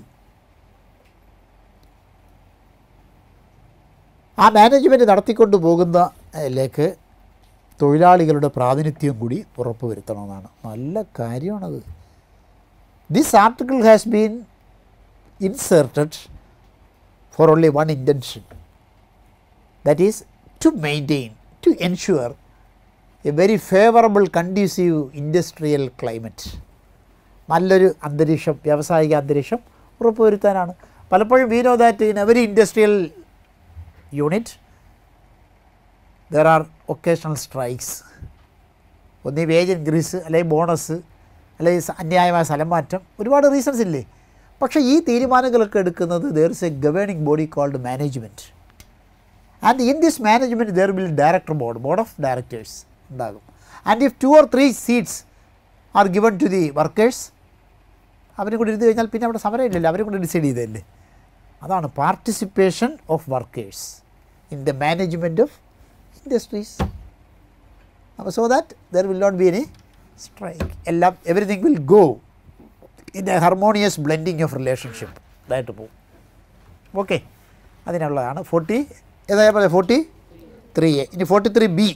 ആ മാനേജ്മെൻറ്റ് നടത്തിക്കൊണ്ട് പോകുന്നതിലേക്ക് തൊഴിലാളികളുടെ പ്രാതിനിധ്യം കൂടി ഉറപ്പുവരുത്തണമെന്നാണ് നല്ല കാര്യമാണത് this article has been inserted for only one intention that is to maintain to ensure a very favourable conducive industrial climate നല്ലൊരു അന്തരീക്ഷം വ്യാവസായിക അന്തരീക്ഷം ഉറപ്പുവരുത്താനാണ് പലപ്പോഴും we know that in every industrial unit there are occasional strikes ഒന്നീ wage increase അല്ലെങ്കിൽ bonus അല്ലെങ്കിൽ സ- അന്യായമായ സ്ഥലം മാറ്റം ഒരുപാട് റീസൺസ് ഇല്ലേ പക്ഷേ ഈ തീരുമാനങ്ങളൊക്കെ എടുക്കുന്നത് there is a governing body called management and in this management there will director board board of directors ഉണ്ടാകും and if two or three seats are given to the workers അവരും കൂടി ഇരുന്ന് കഴിഞ്ഞാൽ പിന്നെ അവിടെ സമരം ഇല്ലല്ലോ അവരും കൂടി ഡിസൈഡ് ചെയ്തതല്ലേ അതാണ് participation of workers in the management of industries അപ്പോൾ so that there will not be any strike എല്ലാം everything will go in a harmonious blending of relationship ഇതായിട്ട് പോകും ഓക്കെ അതിനുള്ളതാണ് ഫോർട്ടി ഏതായാലും ഫോർട്ടി ത്രീ എ ഇനി forty three B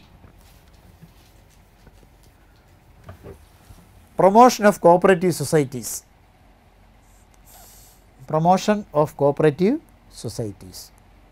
promotion of cooperative societies promotion of cooperative societies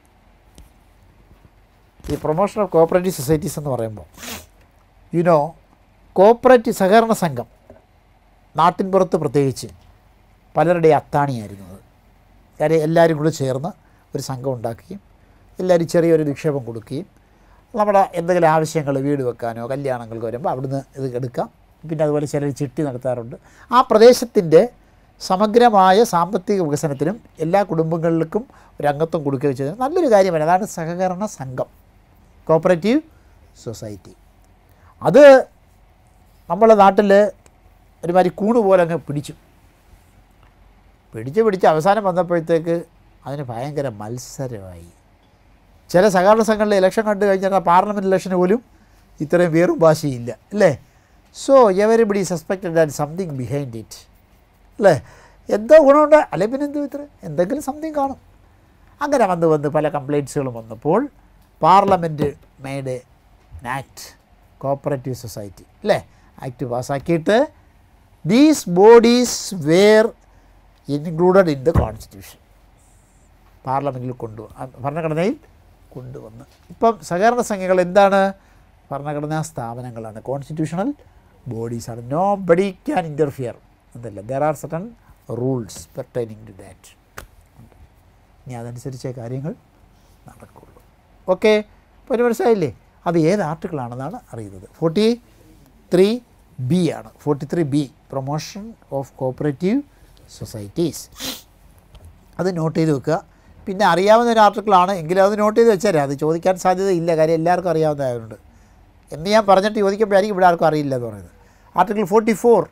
ഈ promotion of cooperative societies എന്ന് പറയുമ്പോൾ you know cooperative സഹകരണ സംഘം നാട്ടിൻപുറത്ത് പ്രത്യേകിച്ച് പലരുടെ അത്താണിയായിരുന്നു അത് കാര്യം എല്ലാവരും കൂടി ചേർന്ന് ഒരു സംഘം ഉണ്ടാക്കുകയും എല്ലാവരും ചെറിയൊരു നിക്ഷേപം കൊടുക്കുകയും നമ്മുടെ എന്തെങ്കിലും ആവശ്യങ്ങൾ വീട് വെക്കാനോ കല്യാണങ്ങൾക്ക് വരുമ്പോൾ അവിടുന്ന് ഇത് എടുക്കാം പിന്നെ അതുപോലെ ചിലർ ചിട്ടി നടത്താറുണ്ട് ആ പ്രദേശത്തിൻ്റെ സമഗ്രമായ സാമ്പത്തിക വികസനത്തിനും എല്ലാ കുടുംബങ്ങളിലേക്കും ഒരു അംഗത്വം കൊടുക്കുകയും ചെയ്തത് നല്ലൊരു കാര്യമല്ല അതാണ് സഹകരണ സംഘം കോപ്പറേറ്റീവ് സൊസൈറ്റി അത് നമ്മളെ നാട്ടിൽ ഒരുമാതിരി കൂണ് പോലെ അങ്ങ് പിടിച്ചു പിടിച്ച് പിടിച്ച് അവസാനം വന്നപ്പോഴത്തേക്ക് അതിന് ഭയങ്കര മത്സരമായി ചില സഹകരണ സംഘങ്ങളിലെ ഇലക്ഷൻ കണ്ടു കഴിഞ്ഞാൽ പാർലമെൻറ്റ് ഇലക്ഷന് പോലും ഇത്രയും വേറും ഭാഷയില്ല അല്ലേ so everybody suspected and something behind it അല്ലേ എന്തോ ഗുണമുണ്ട് അല്ലെ പിന്നെ എന്തോ ഇത്ര എന്തെങ്കിലും സംതിങ് കാണും അങ്ങനെ വന്ന് വന്ന് പല കംപ്ലയിൻസുകളും വന്നപ്പോൾ parliament made act cooperative society അല്ലേ ആക്ട് പാസ്സാക്കിയിട്ട് these bodies were included in the constitution പാർലമെൻറ്റിൽ കൊണ്ടു ഭരണഘടനയിൽ കൊണ്ടുവന്ന് ഇപ്പം സഹകരണ സംഘങ്ങൾ എന്താണ് ഭരണഘടനാ സ്ഥാപനങ്ങളാണ് കോൺസ്റ്റിറ്റ്യൂഷണൽ ബോഡീസാണ് നോ ബഡി ക്യാൻ ഇൻ്റർഫിയർ എന്നല്ല there are certain rules pertaining to that ഇനി അതനുസരിച്ചേ കാര്യങ്ങൾ നടക്കുള്ളൂ ഓക്കെ ഇപ്പോൾ ഒരു മനസ്സിലായില്ലേ അത് ഏത് ആർട്ടിക്കിളാണെന്നാണ് അറിയുന്നത് ഫോർട്ടി ത്രീ ബി ആണ് forty three B promotion of cooperative societies അത് നോട്ട് ചെയ്ത് വെക്കുക പിന്നെ അറിയാവുന്ന ഒരു ആർട്ടിക്കിളാണ് എങ്കിലും അത് നോട്ട് ചെയ്ത് വെച്ചാൽ അത് ചോദിക്കാൻ സാധ്യതയില്ല കാര്യം എല്ലാവർക്കും അറിയാവുന്നതായതുകൊണ്ട് എന്ന് ഞാൻ പറഞ്ഞിട്ട് ചോദിക്കുമ്പോഴായിരിക്കും ഇവിടെ ആർക്കും അറിയില്ല എന്ന് പറയുന്നത് article forty four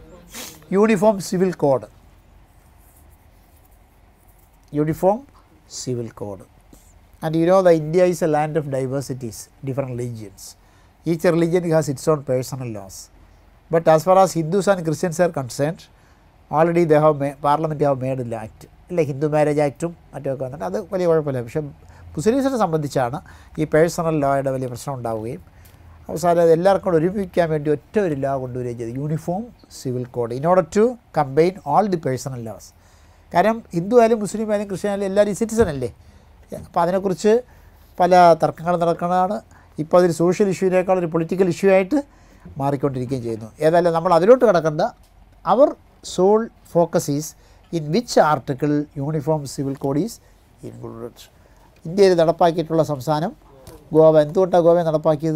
uniform civil code uniform civil code. And you know the India is a land of diversities, different religions. Each religion has its own personal laws. But as far as Hindus and Christians are concerned, already they have ma- parliament have made an act. അല്ലെ Hindu marriage ആക്റ്റും മറ്റുമൊക്കെ വന്നിട്ട് അത് വലിയ കുഴപ്പമില്ല പക്ഷേ മുസ്ലിംസിനെ സംബന്ധിച്ചാണ് ഈ personal ലോയുടെ വലിയ പ്രശ്നം ഉണ്ടാവുകയും അവസാനം അത് എല്ലാവർക്കും കൂടെ ഒരുമിപ്പിക്കാൻ വേണ്ടി ഒറ്റ ഒരു ലോ കൊണ്ടുവരികയും ചെയ്തു uniform civil code in order to combine all the personal laws കാരണം ഹിന്ദു ആയാലും മുസ്ലിം ആയാലും ക്രിസ്ത്യൻ ആയാലും എല്ലാവരും സിറ്റിസൺ അല്ലേ അപ്പോൾ അതിനെക്കുറിച്ച് പല തർക്കങ്ങൾ നടക്കുന്നതാണ് ഇപ്പോൾ അതൊരു സോഷ്യൽ ഇഷ്യൂവിനേക്കാൾ ഒരു പൊളിറ്റിക്കൽ ഇഷ്യൂ ആയിട്ട് മാറിക്കൊണ്ടിരിക്കുകയും ചെയ്യുന്നു ഏതായാലും നമ്മൾ അതിലോട്ട് കിടക്കേണ്ട അവർ sole focus is in which article uniform civil code is included ഇന്ത്യയിൽ നടപ്പാക്കിയിട്ടുള്ള സംസ്ഥാനം ഗോവ എന്തുകൊണ്ടാണ് ഗോവ നടപ്പാക്കിയത്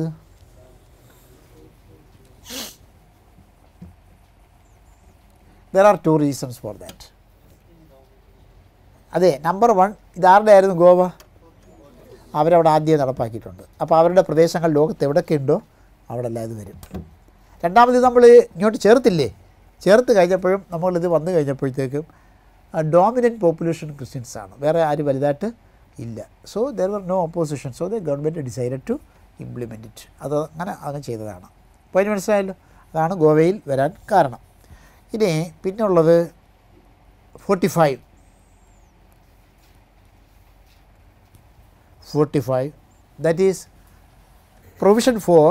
there are two reasons for that അതെ നമ്പർ വൺ ഇതാരുടെ ആയിരുന്നു ഗോവ അവരവിടെ ആദ്യം നടപ്പാക്കിയിട്ടുണ്ട് അപ്പോൾ അവരുടെ പ്രദേശങ്ങൾ ലോകത്ത് എവിടെയൊക്കെ ഉണ്ടോ അവിടെ എല്ലാം ഇത് വരും രണ്ടാമത് നമ്മൾ ഇങ്ങോട്ട് ചേർത്തില്ലേ ചേർത്ത് കഴിഞ്ഞപ്പോഴും നമ്മളിത് വന്നു കഴിഞ്ഞപ്പോഴത്തേക്കും ഡോമിനൻറ്റ് പോപ്പുലേഷൻ ക്രിസ്ത്യൻസ് ആണ് വേറെ ആരും വലുതായിട്ട് ഇല്ല so there was no opposition so the government decided to implement it അത് അങ്ങനെ അങ്ങ് ചെയ്തതാണ് അപ്പോൾ അതിന് മനസ്സിലായല്ലോ അതാണ് ഗോവയിൽ വരാൻ കാരണം ഇനി പിന്നുള്ളത് forty five forty five that is provision for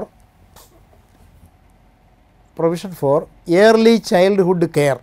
provision for early childhood care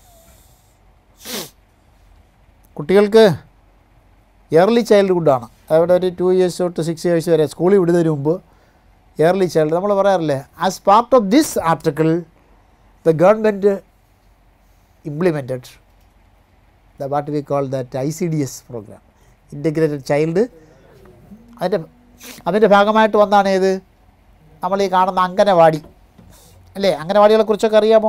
കുട്ടികൾക്ക് ഇയർലി ചൈൽഡ്ഹുഡാണ് അവിടെ ഒരു ടു ഇയേഴ്സ് തൊട്ട് സിക്സ് ഇയേഴ്സ് വരെ സ്കൂളിൽ വിടുന്നതിന് മുമ്പ് ഇയർലി ചൈൽഡ് നമ്മൾ പറയാറില്ലേ as part of this article the government implemented the what we call that I C D S program integrated child അതിൻ്റെ അതിൻ്റെ ഭാഗമായിട്ട് വന്നാണ് ഏത് നമ്മൾ ഈ കാണുന്ന അങ്കനവാടി അല്ലേ അങ്കനവാടികളെ കുറിച്ചൊക്കെ അറിയാമോ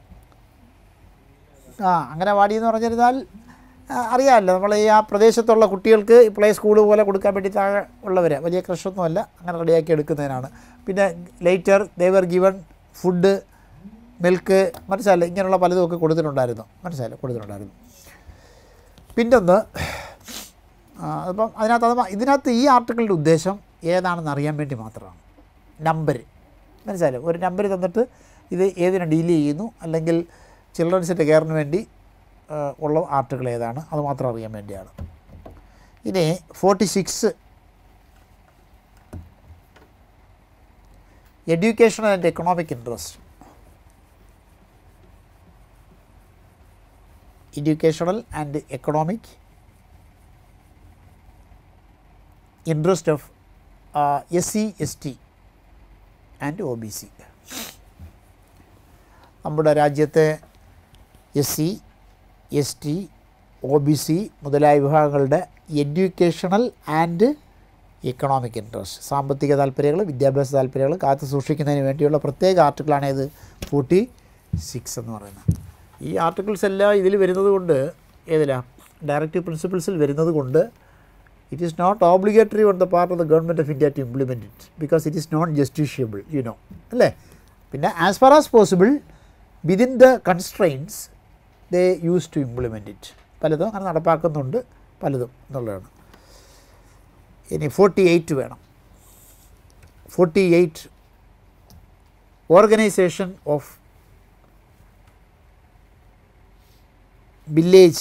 ആ അങ്കനവാടി എന്ന് പറഞ്ഞിരുന്നാൽ ആ, അറിയാമല്ലോ നമ്മൾ ഈ ആ പ്രദേശത്തുള്ള കുട്ടികൾക്ക് പ്ലേ സ്കൂൾ പോലെ കൊടുക്കാൻ വേണ്ടി താഴെ ഉള്ളവർ വലിയ ക്രഷൊന്നുമല്ല അങ്ങനെ റെഡിയാക്കി എടുക്കുന്നതിനാണ് പിന്നെ later they were given food milk മനസ്സിലായില്ല ഇങ്ങനെയുള്ള പലതും ഒക്കെ കൊടുത്തിട്ടുണ്ടായിരുന്നു മനസ്സിലായില്ല കൊടുത്തിട്ടുണ്ടായിരുന്നു പിന്നൊന്ന് ആ, അപ്പം അതിനകത്ത് അത് ഇതിനകത്ത് ഈ ആർട്ടിക്കിളിൻ്റെ ഉദ്ദേശം ഏതാണെന്ന് അറിയാൻ വേണ്ടി മാത്രമാണ് നമ്പർ മനസ്സിലായോ ഒരു നമ്പർ തന്നിട്ട് ഇത് ഏതിനെ ഡീൽ ചെയ്യുന്നു അല്ലെങ്കിൽ ചിൽഡ്രൻസിൻ്റെ കെയറിന് വേണ്ടി ആ, ഉള്ള ആർട്ടിക്കിൾ ഏതാണ് അത് മാത്രം അറിയാൻ വേണ്ടിയാണ് ഇനി forty six educational and economic interest educational and economic interest of S C S T and O B C നമ്മുടെ രാജ്യത്തെ S C S T O B C മുതലായ വിഭാഗങ്ങളുടെ എഡ്യൂക്കേഷണൽ ആൻഡ് എക്കണോമിക് ഇൻട്രസ്റ്റ് സാമ്പത്തിക താല്പര്യങ്ങൾ വിദ്യാഭ്യാസ താല്പര്യങ്ങൾ കാത്തു സൂക്ഷിക്കുന്നതിന് വേണ്ടിയുള്ള പ്രത്യേക ആർട്ടിക്കിളാണ് ഇത് ഫോർട്ടി സിക്സ് എന്ന് പറയുന്നത് ഈ ആർട്ടിക്കിൾസ് എല്ലാം ഇതിൽ വരുന്നത് കൊണ്ട് ഏതിലാ ഡയറക്റ്റീവ് പ്രിൻസിപ്പിൾസിൽ വരുന്നത് കൊണ്ട് it is not obligatory on the part of the government of India to implement it because it is non justiciable, you know. അല്ലേ പിന്നെ as far as possible within the constraints they use to implement it പലതും അങ്ങനെ നടപ്പാക്കുന്നുണ്ട് പലതും എന്നുള്ളതാണ് ഇനി forty eight വേണം forty eight organisation of village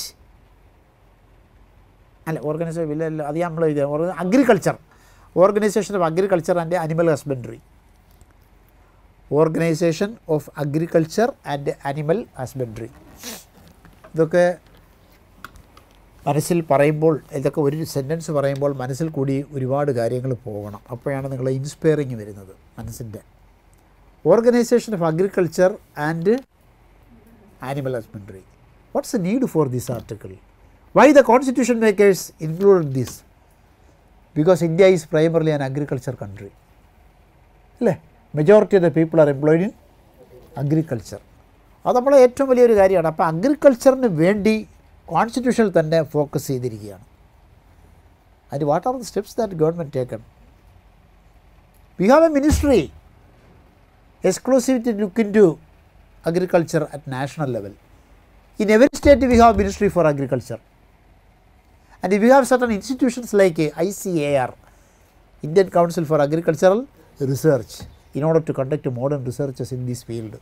അല്ല ഓർഗനൈസേഷൻ വില്ലേജ് അത് നമ്മൾ എഴുതിയ agriculture organisation of agriculture and animal husbandry organisation of agriculture and animal husbandry ഇതൊക്കെ മനസ്സിൽ പറയുമ്പോൾ ഇതൊക്കെ ഒരു സെൻറ്റൻസ് പറയുമ്പോൾ മനസ്സിൽ കൂടി ഒരുപാട് കാര്യങ്ങൾ പോകണം അപ്പോഴാണ് നിങ്ങൾ ഇൻസ്പയറിങ് വരുന്നത് മനസ്സിൻ്റെ organisation of agriculture and animal husbandry what's a need for this article why the constitution makers included this because India is primarily an agriculture country അല്ലേ majority of the people are employed in agriculture അത് നമ്മളെ ഏറ്റവും വലിയൊരു കാര്യമാണ് അപ്പോൾ അഗ്രികൾച്ചറിന് വേണ്ടി കോൺസ്റ്റിറ്റ്യൂഷനിൽ തന്നെ focus ചെയ്തിരിക്കുകയാണ് and what are the steps that government taken we have a ministry exclusively look into agriculture at national level. In every state we have ministry for agriculture. And if you have certain institutions like uh, ICAR, Indian Council for Agricultural Research, in order to conduct modern researches in this field.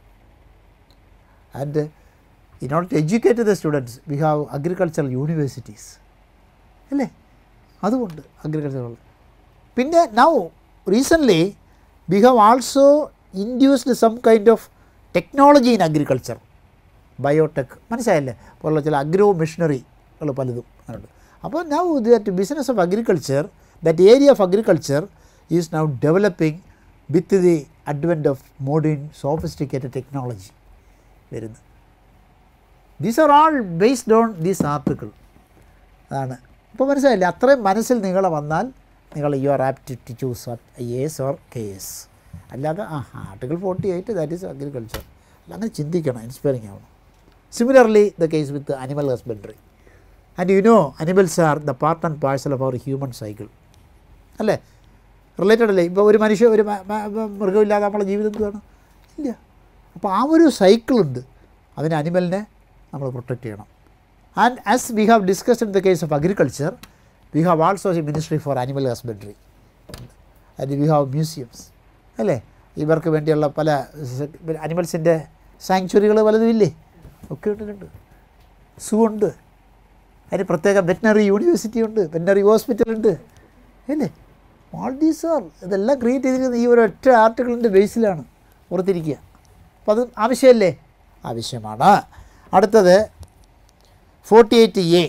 And uh, in order to educate the students, we have agricultural universities. അല്ലേ അതുകൊണ്ട് agricultural പിന്നെ now recently we have also induced some kind of technology in agriculture biotech മനസ്സിലായല്ലേ പോലുള്ള ചില agro മെഷീനറികൾ പലതും ഉണ്ട് അപ്പോൾ now that business of agriculture that area of agriculture is now developing with the advent of modern sophisticated technology വരുന്നത് these are all based on these article അതാണ് ഇപ്പോൾ മനസ്സിലായില്ലേ അത്രയും മനസ്സിൽ നിങ്ങൾ വന്നാൽ നിങ്ങൾ you are apt to choose I S or K S അല്ലാതെ ആ article forty eight that is agriculture അല്ല അങ്ങനെ ചിന്തിക്കണം ഇൻസ്പയറിങ് ആവണം similarly the case with animal husbandry and you know animals are the part and parcel of our human cycle അല്ലേ related അല്ലേ ഇപ്പോൾ ഒരു മനുഷ്യ ഒരു മ- മ- മ- മൃഗമില്ലാതെ നമ്മളെ ജീവിതം എന്തുവാണ് ഇല്ല അപ്പോൾ ആ ഒരു സൈക്കിളുണ്ട് അതിന് അനിമലിനെ നമ്മൾ പ്രൊട്ടക്റ്റ് ചെയ്യണം and as we have discussed in the case of agriculture we have also a ministry for animal husbandry and we have museums അല്ലേ ഇവർക്ക് വേണ്ടിയുള്ള പല അനിമൽസിൻ്റെ സാങ്ച്വറികൾ പലതും ഇല്ലേ ഒക്കെ ഇട്ടിട്ടുണ്ട് സൂ ഉണ്ട് അതിന് പ്രത്യേക വെറ്റിനറി യൂണിവേഴ്സിറ്റി ഉണ്ട് വെറ്റിനറി ഹോസ്പിറ്റൽ ഉണ്ട് അല്ലേ ഓൾ ദീസ് ആർ ഇതെല്ലാം ക്രിയേറ്റ് ചെയ്തിരിക്കുന്നത് ഈ ഒരു ഒറ്റ ആർട്ടിക്കിളിൻ്റെ ബേസിലാണ് ഓർത്തിരിക്കുക അപ്പോൾ അത് ആവശ്യമല്ലേ ആവശ്യമാണ് അടുത്തത് forty eight A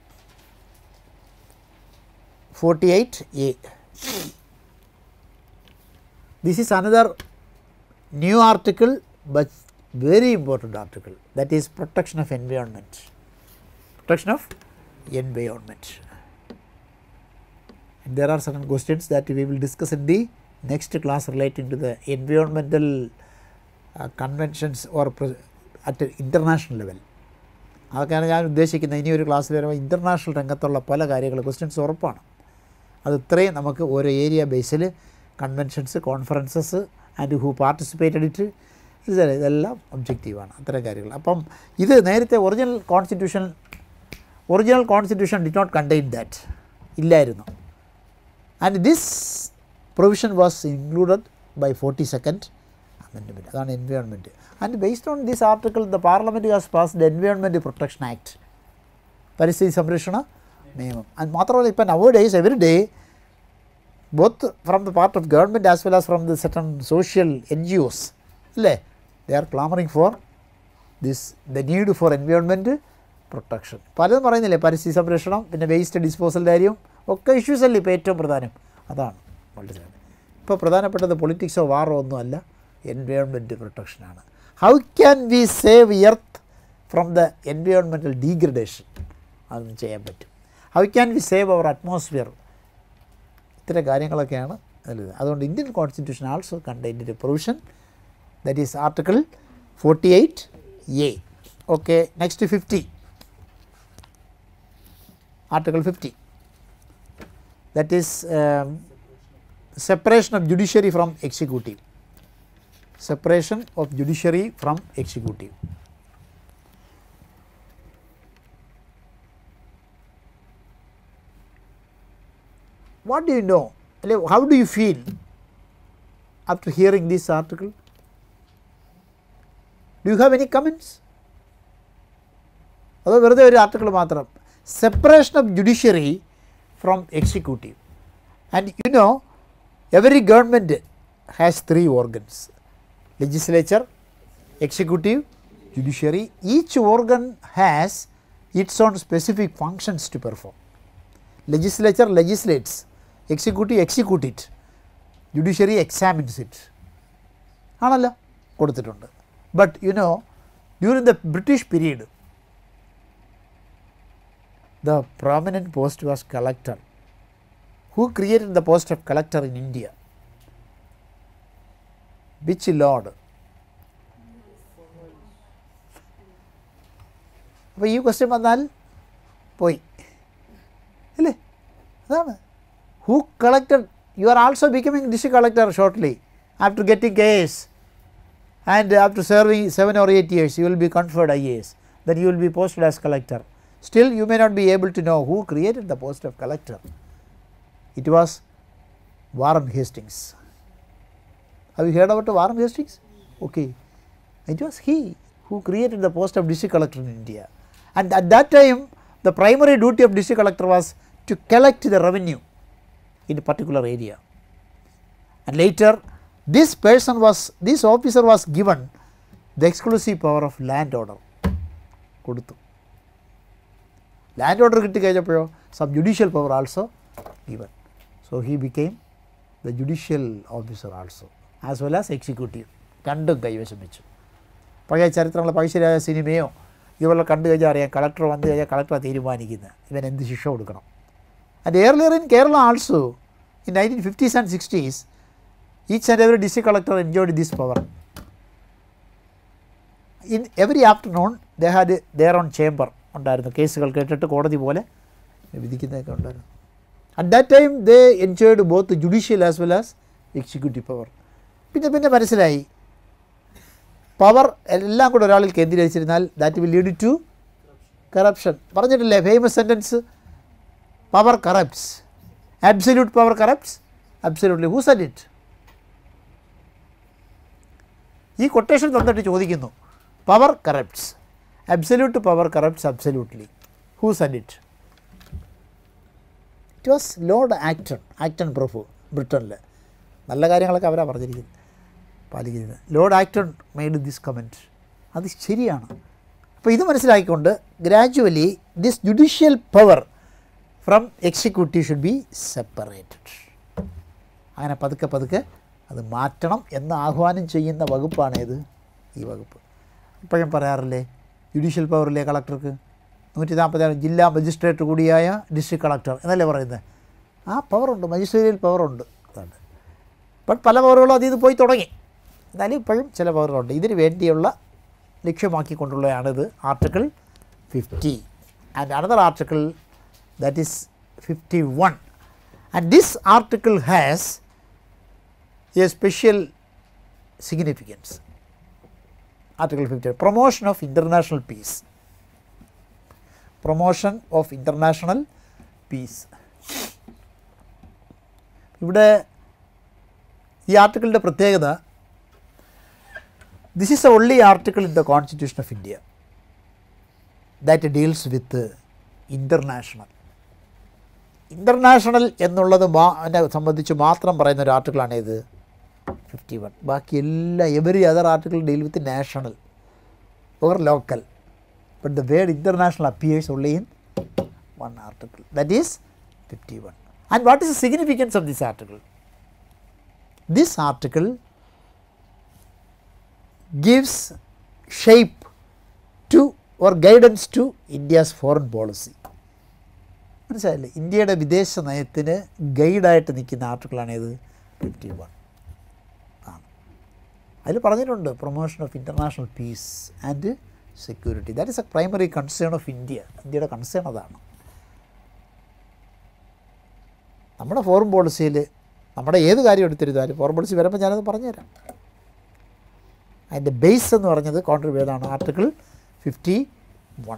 forty eight A this is another new article but very important article that is protection of environment protection of environment and there are certain questions that we will discuss in the next class relating to the environmental uh, conventions or pro- at an international level അതൊക്കെയാണ് ഞാൻ ഉദ്ദേശിക്കുന്നത് ഇനി ഒരു ക്ലാസ്സിൽ വരുമ്പോൾ international രംഗത്തുള്ള പല കാര്യങ്ങൾ ക്വസ്റ്റ്യൻസ് ഉറപ്പാണ് അത് ഇത്രയും നമുക്ക് ഓരോ ഏരിയ ബേസിൽ conventions conferences and who participated it ഇത് ഇതെല്ലാം ഒബ്ജക്റ്റീവാണ് അത്തരം കാര്യങ്ങൾ അപ്പം ഇത് നേരത്തെ original constitution original constitution did not contain that ഇല്ലായിരുന്നു and this provision was included by forty second amendment അതാണ് environment and based on this article the parliament has pass the environment protection act പരിസ്ഥിതി സംരക്ഷണ നിയമം അത് മാത്രമല്ല ഇപ്പം nowadays every day both from the part of government as well as from the certain social N G Os അല്ലേ they are clamouring for this the need for environment protection പലതും പറയുന്നില്ലേ പരിസ്ഥിതി സംരക്ഷണം പിന്നെ വേസ്റ്റ് ഡിസ്പോസലിൻ്റെ കാര്യം ഒക്കെ issues അല്ലേ ഇപ്പോൾ ഏറ്റവും പ്രധാനം അതാണ് വളരെ ഇപ്പോൾ പ്രധാനപ്പെട്ടത് പൊളിറ്റിക്സോ വാറോ ഒന്നും അല്ല എൻവയോൺമെൻറ്റ് പ്രൊട്ടക്ഷനാണ് how can we save earth from the environmental degradation അതൊന്നും ചെയ്യാൻ പറ്റും how can we save our atmosphere ഇത്തരം കാര്യങ്ങളൊക്കെയാണ് അതിൽ അതുകൊണ്ട് Indian constitution also contained a provision that is article forty eight A okay next fifty article fifty that is separation of judiciary from executive separation of judiciary from executive what do you know അല്ലെ how do you feel after hearing this article do you have any comments അതോ വെറുതെ ഒരു article മാത്രം separation of judiciary from executive and you know every government has three organs legislature executive judiciary each organ has its own specific functions to perform legislature legislates, executive execute it, judiciary examines it. ആണല്ലോ കൊടുത്തിട്ടുണ്ട് but you know during the British period the prominent post was collector who created the post of collector in India which lord അപ്പോൾ ഈ question വന്നാൽ പോയി അല്ലേ അതാണ് who collected you are also becoming district collector shortly after getting K S and after serving seven or eight years you will be conferred I A S then you will be posted as collector Still, you may not be able to know who created the post of collector. It was Warren Hastings. Have you heard about Warren Hastings? Okay. It was he who created the post of district collector in India. And at that time, the primary duty of district collector was to collect the revenue in a particular area. And later, this person was, this officer was given the exclusive power of land order. കൊടുത്തു land order കിട്ടി കഴിഞ്ഞപ്പോഴോ some judicial power also given so he became the judicial officer also as well as executive രണ്ടും കൈവശം വെച്ചു പഴയ ചരിത്രങ്ങൾ പഴശ്ശിരാജ സിനിമയോ ഇതുപോലെ കണ്ടു കഴിഞ്ഞാൽ അറിയാം കളക്ടർ വന്നു കഴിഞ്ഞാൽ കളക്ടർ തീരുമാനിക്കുന്നത് ഇവൻ എന്ത് ശിക്ഷ കൊടുക്കണം and earlier in Kerala also in nineteen fifties and sixties each and every district collector enjoyed this power in every afternoon they had their own chamber ഉണ്ടായിരുന്നു കേസുകൾ കേട്ടിട്ട് കോടതി പോലെ വിധിക്കുന്നതൊക്കെ ഉണ്ടായിരുന്നു at that time they enjoyed both judicial as well as executive power പിന്നെ പിന്നെ മനസ്സിലായി പവർ എല്ലാം കൂടെ ഒരാളിൽ കേന്ദ്രീകരിച്ചിരുന്നാൽ that will lead to corruption പറഞ്ഞിട്ടില്ലേ famous sentence power corrupts absolute power corrupts absolutely who said it ഈ കൊട്ടേഷൻ തന്നിട്ട് ചോദിക്കുന്നു power corrupts absolute power corrupts absolutely who said it it was lord Acton Acton പ്രഭു ബ്രിട്ടനിൽ നല്ല കാര്യങ്ങളൊക്കെ അവരാണ് പറഞ്ഞിരിക്കുന്നത് പാലിക്കുന്നത് lord Acton made this comment അത് ശരിയാണ് അപ്പോൾ ഇത് മനസ്സിലാക്കിക്കൊണ്ട് gradually this judicial power from executive should be separated അങ്ങനെ പതുക്കെ പതുക്കെ അത് മാറ്റണം എന്ന് ആഹ്വാനം ചെയ്യുന്ന വകുപ്പാണ് ഏത് ഈ വകുപ്പ് ഇപ്പോഴും പറയാറില്ലേ ജുഡീഷ്യൽ പവറിലെ കളക്ടർക്ക് നൂറ്റി നാൽപ്പത്തി ജില്ലാ മജിസ്ട്രേറ്റ് കൂടിയായ ഡിസ്ട്രിക്ട് കളക്ടർ എന്നല്ലേ പറയുന്നത് ആ പവറുണ്ട് മജിസ്ട്രേറ്റിയൽ പവറുണ്ട് അതുണ്ട് ബട്ട് പല പവറുകളും അതിൽ നിന്ന് പോയി തുടങ്ങി എന്നാലും ഇപ്പോഴും ചില പവറുകളുണ്ട് ഇതിന് വേണ്ടിയുള്ള ലക്ഷ്യമാക്കിക്കൊണ്ടുള്ളതാണിത് article fifty and another article that is fifty one and this article has a special significance. Article 50 promotion of international peace. Promotion of international peace. ഇവിടെ ഈ ആർട്ടിക്കിളിൻ്റെ പ്രത്യേകത this is a only article in the constitution of India that deals with international international എന്നുള്ളത് മാ അതിനെ സംബന്ധിച്ച് മാത്രം പറയുന്ന ഒരു ആർട്ടിക്കിളാണ് ഇത് ഫിഫ്റ്റി വൺ ബാക്കി എല്ലാ every other article deal with national or local but the word international appears only in one article that is fifty one and what is the significance of this article this article gives shape to or guidance to India's foreign policy. മനസ്സിലായില്ലേ ഇന്ത്യയുടെ വിദേശ നയത്തിന് ഗൈഡായിട്ട് നിൽക്കുന്ന ആർട്ടിക്കിളാണ് ഇത് fifty one ആണ് അതിൽ പറഞ്ഞിട്ടുണ്ട് promotion of international peace and security that is a primary concern of India ഇന്ത്യയുടെ കൺസേൺ അതാണ് നമ്മുടെ ഫോറിൻ പോളിസിയിൽ നമ്മുടെ ഏത് കാര്യം എടുത്തിരുന്നാലും ഫോറിൻ പോളിസി വരുമ്പോൾ ഞാനത് പറഞ്ഞുതരാം അതിൻ്റെ ബേസ് എന്ന് പറഞ്ഞത് കോൺട്രിബ്യൂട്ട് ചെയ്താണ് ആർട്ടിക്കിൾ ഫിഫ്റ്റി വൺ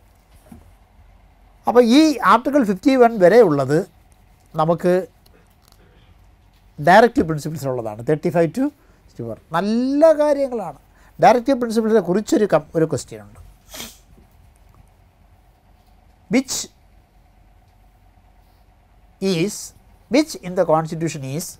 അപ്പോൾ ഈ ആർട്ടിക്കിൾ ഫിഫ്റ്റി വൺ വരെ ഉള്ളത് നമുക്ക് ഡയറക്റ്റീവ് പ്രിൻസിപ്പിൾസിലുള്ളതാണ് thirty five to sixty four നല്ല കാര്യങ്ങളാണ് ഡയറക്റ്റീവ് പ്രിൻസിപ്പിൾസിനെ കുറിച്ചൊരു കം ഒരു ക്വസ്റ്റ്യൻ ഉണ്ട് which is which in the constitution is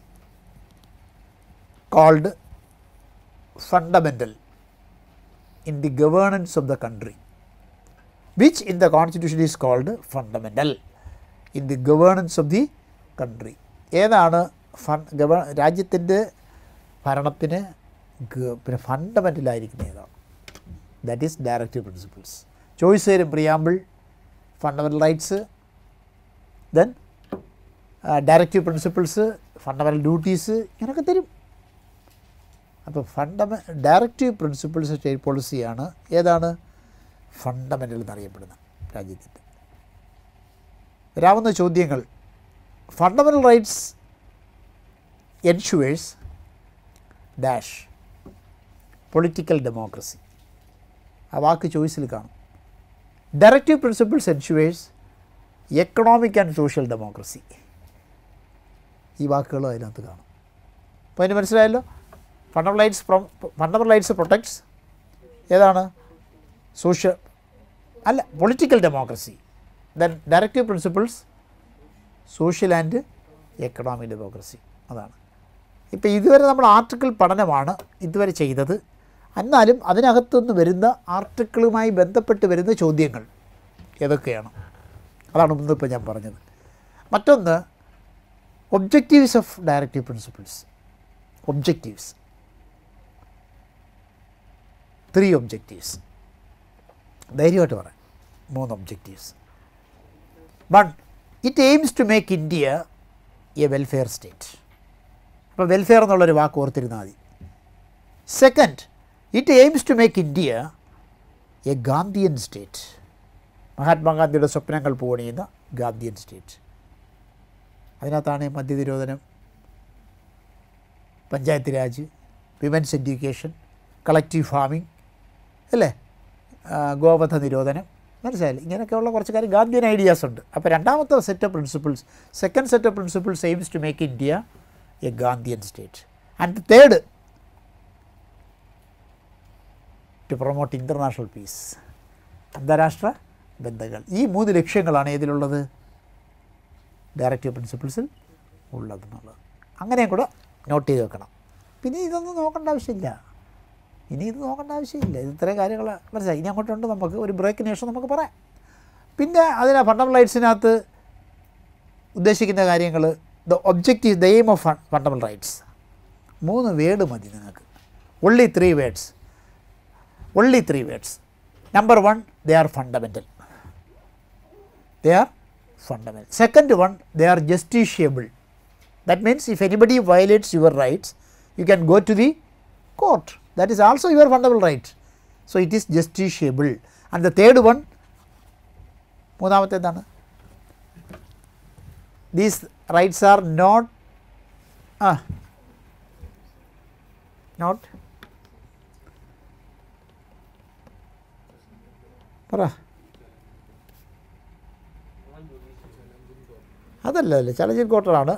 called fundamental in the governance of the country, which in the constitution is called fundamental in the governance of the country. ഏതാണ് ഫൺ ഗവ രാജ്യത്തിൻ്റെ ഭരണത്തിന് ഗ- പിന്നെ ഫണ്ടമെൻ്റലായിരിക്കുന്ന ഏതാണ് that is directive principles choice തരും preamble fundamental rights then directive principles fundamental duties ഇങ്ങനെയൊക്കെ തരും അപ്പോൾ ഫണ്ടമെ ഡയറക്റ്റീവ് പ്രിൻസിപ്പിൾസ് സ്റ്റേറ്റ് പോളിസിയാണ് ഏതാണ് ഫണ്ടമെൻ്റൽ എന്നറിയപ്പെടുന്നത് രാജ്യത്തിൻ്റെ വരാവുന്ന ചോദ്യങ്ങൾ fundamental rights ensures dash political democracy ആ വാക്ക് ചോയ്സിൽ കാണും directive principles ensures economic and social democracy ഈ വാക്കുകളും അതിനകത്ത് കാണും അപ്പോൾ അതിന് മനസ്സിലായല്ലോ fundamental rights fundamental rights protects ഏതാണ് സോഷ്യൽ അല്ല political democracy then directive principles social and economic democracy അതാണ് ഇപ്പോൾ ഇതുവരെ നമ്മൾ ആർട്ടിക്കിൾ പഠനമാണ് ഇതുവരെ ചെയ്തത് എന്നാലും അതിനകത്തുനിന്ന് വരുന്ന ആർട്ടിക്കിളുമായി ബന്ധപ്പെട്ട് വരുന്ന ചോദ്യങ്ങൾ ഏതൊക്കെയാണ് അതാണ് ഇന്നിപ്പോൾ ഞാൻ പറഞ്ഞത് മറ്റൊന്ന് objectives of directive principles objectives three objectives ധൈര്യമായിട്ട് പറയാം മൂന്ന് objectives one it aims to make India a welfare state അപ്പോൾ വെൽഫെയർ എന്നുള്ളൊരു വാക്ക് ഓർത്തിരുന്നാൽ മതി second it aims to make India a Gandhian state മഹാത്മാഗാന്ധിയുടെ സ്വപ്നങ്ങൾ പൂവണിയുന്ന ഗാന്ധിയൻ സ്റ്റേറ്റ് അതിനകത്താണ് മദ്യനിരോധനം panchayat raj women's education collective farming അല്ലേ ആ, ഗോവധ നിരോധനം മനസ്സിലായില്ലേ ഇങ്ങനെയൊക്കെയുള്ള കുറച്ച് കാര്യം ഗാന്ധിയൻ ഐഡിയാസ് ഉണ്ട് അപ്പോൾ രണ്ടാമത്തെ set of principles second set of principles aims to make India a Gandhian state and third to promote international peace അന്താരാഷ്ട്ര ബന്ധങ്ങൾ ഈ മൂന്ന് ലക്ഷ്യങ്ങളാണ് ഏതിലുള്ളത് ഡയറക്റ്റീവ് പ്രിൻസിപ്പിൾസിൽ ഉള്ളതെന്നുള്ളത് അങ്ങനെയും കൂടെ നോട്ട് ചെയ്ത് വെക്കണം പിന്നെ ഇതൊന്നും നോക്കേണ്ട ആവശ്യമില്ല ഇനി ഇത് നോക്കേണ്ട ആവശ്യമില്ല ഇത് ഇത്രയും കാര്യങ്ങൾ മനസ്സിലായി ഇനി അങ്ങോട്ടുണ്ട് നമുക്ക് ഒരു ബ്രേക്കിന് ശേഷം നമുക്ക് പറയാം പിന്നെ അതിന് ഫണ്ടമെൻ്റൽ റൈറ്റ്സിനകത്ത് ഉദ്ദേശിക്കുന്ന കാര്യങ്ങൾ the objective the aim of fundamental rights മൂന്ന് വേർഡ് മതി നിങ്ങൾക്ക് only three words only three words number one they are fundamental they are fundamental. Second one, they are justiciable. That means if anybody violates your rights, you can go to the court. That is also your fundamental right. So it is justiciable. And the third one, മൂന്നാമത്തെ എന്താണ് these rights are not ആ not പറ അതല്ല അല്ല challenging ക്വാർട്ടറാണ്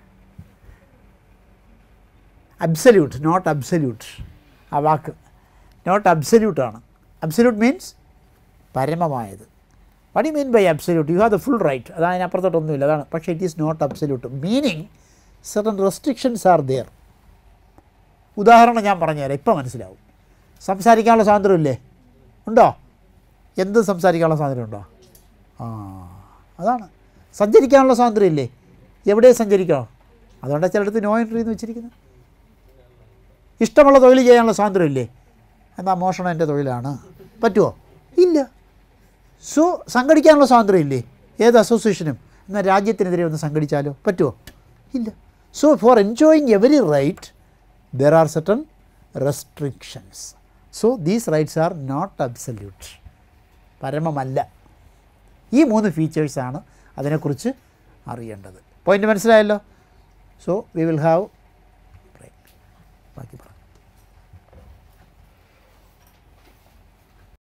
absolute not absolute ആ വാക്ക് not അബ്സല്യൂട്ടാണ് അബ്സല്യൂട്ട് മീൻസ് പരമമായത് what you mean by absolute you have the full right അതാണ് അതിനപ്പുറത്തോട്ടൊന്നുമില്ല അതാണ് പക്ഷേ it is not absolute meaning certain restrictions are there ഉദാഹരണം ഞാൻ പറഞ്ഞുതരാം ഇപ്പം മനസ്സിലാവും സംസാരിക്കാനുള്ള സ്വാതന്ത്ര്യമില്ലേ ഉണ്ടോ എന്ത് സംസാരിക്കാനുള്ള സ്വാതന്ത്ര്യം ഉണ്ടോ ആ അതാണ് സഞ്ചരിക്കാനുള്ള സ്വാതന്ത്ര്യം ഇല്ലേ എവിടെ സഞ്ചരിക്കണം അതുകൊണ്ടാണ് ചിലടത്ത് നോ എൻട്രി എന്ന് വെച്ചിരിക്കുന്നത് ഇഷ്ടമുള്ള തൊഴിൽ ചെയ്യാനുള്ള സ്വാതന്ത്ര്യം ഇല്ലേ എന്നാൽ മോഷണം എൻ്റെ തൊഴിലാണ് പറ്റുമോ ഇല്ല സോ സംഘടിക്കാനുള്ള സ്വാതന്ത്ര്യം ഇല്ലേ ഏത് അസോസിയേഷനും എന്നാൽ രാജ്യത്തിനെതിരെ ഒന്ന് സംഘടിച്ചാലോ പറ്റുമോ ഇല്ല so for enjoying every right there are certain restrictions so these rights are not absolute പരമമല്ല ഈ മൂന്ന് ഫീച്ചേഴ്സാണ് അതിനെക്കുറിച്ച് അറിയേണ്ടത് പോയിൻ്റ് മനസ്സിലായല്ലോ so we will have break ബാക്കി പറയാം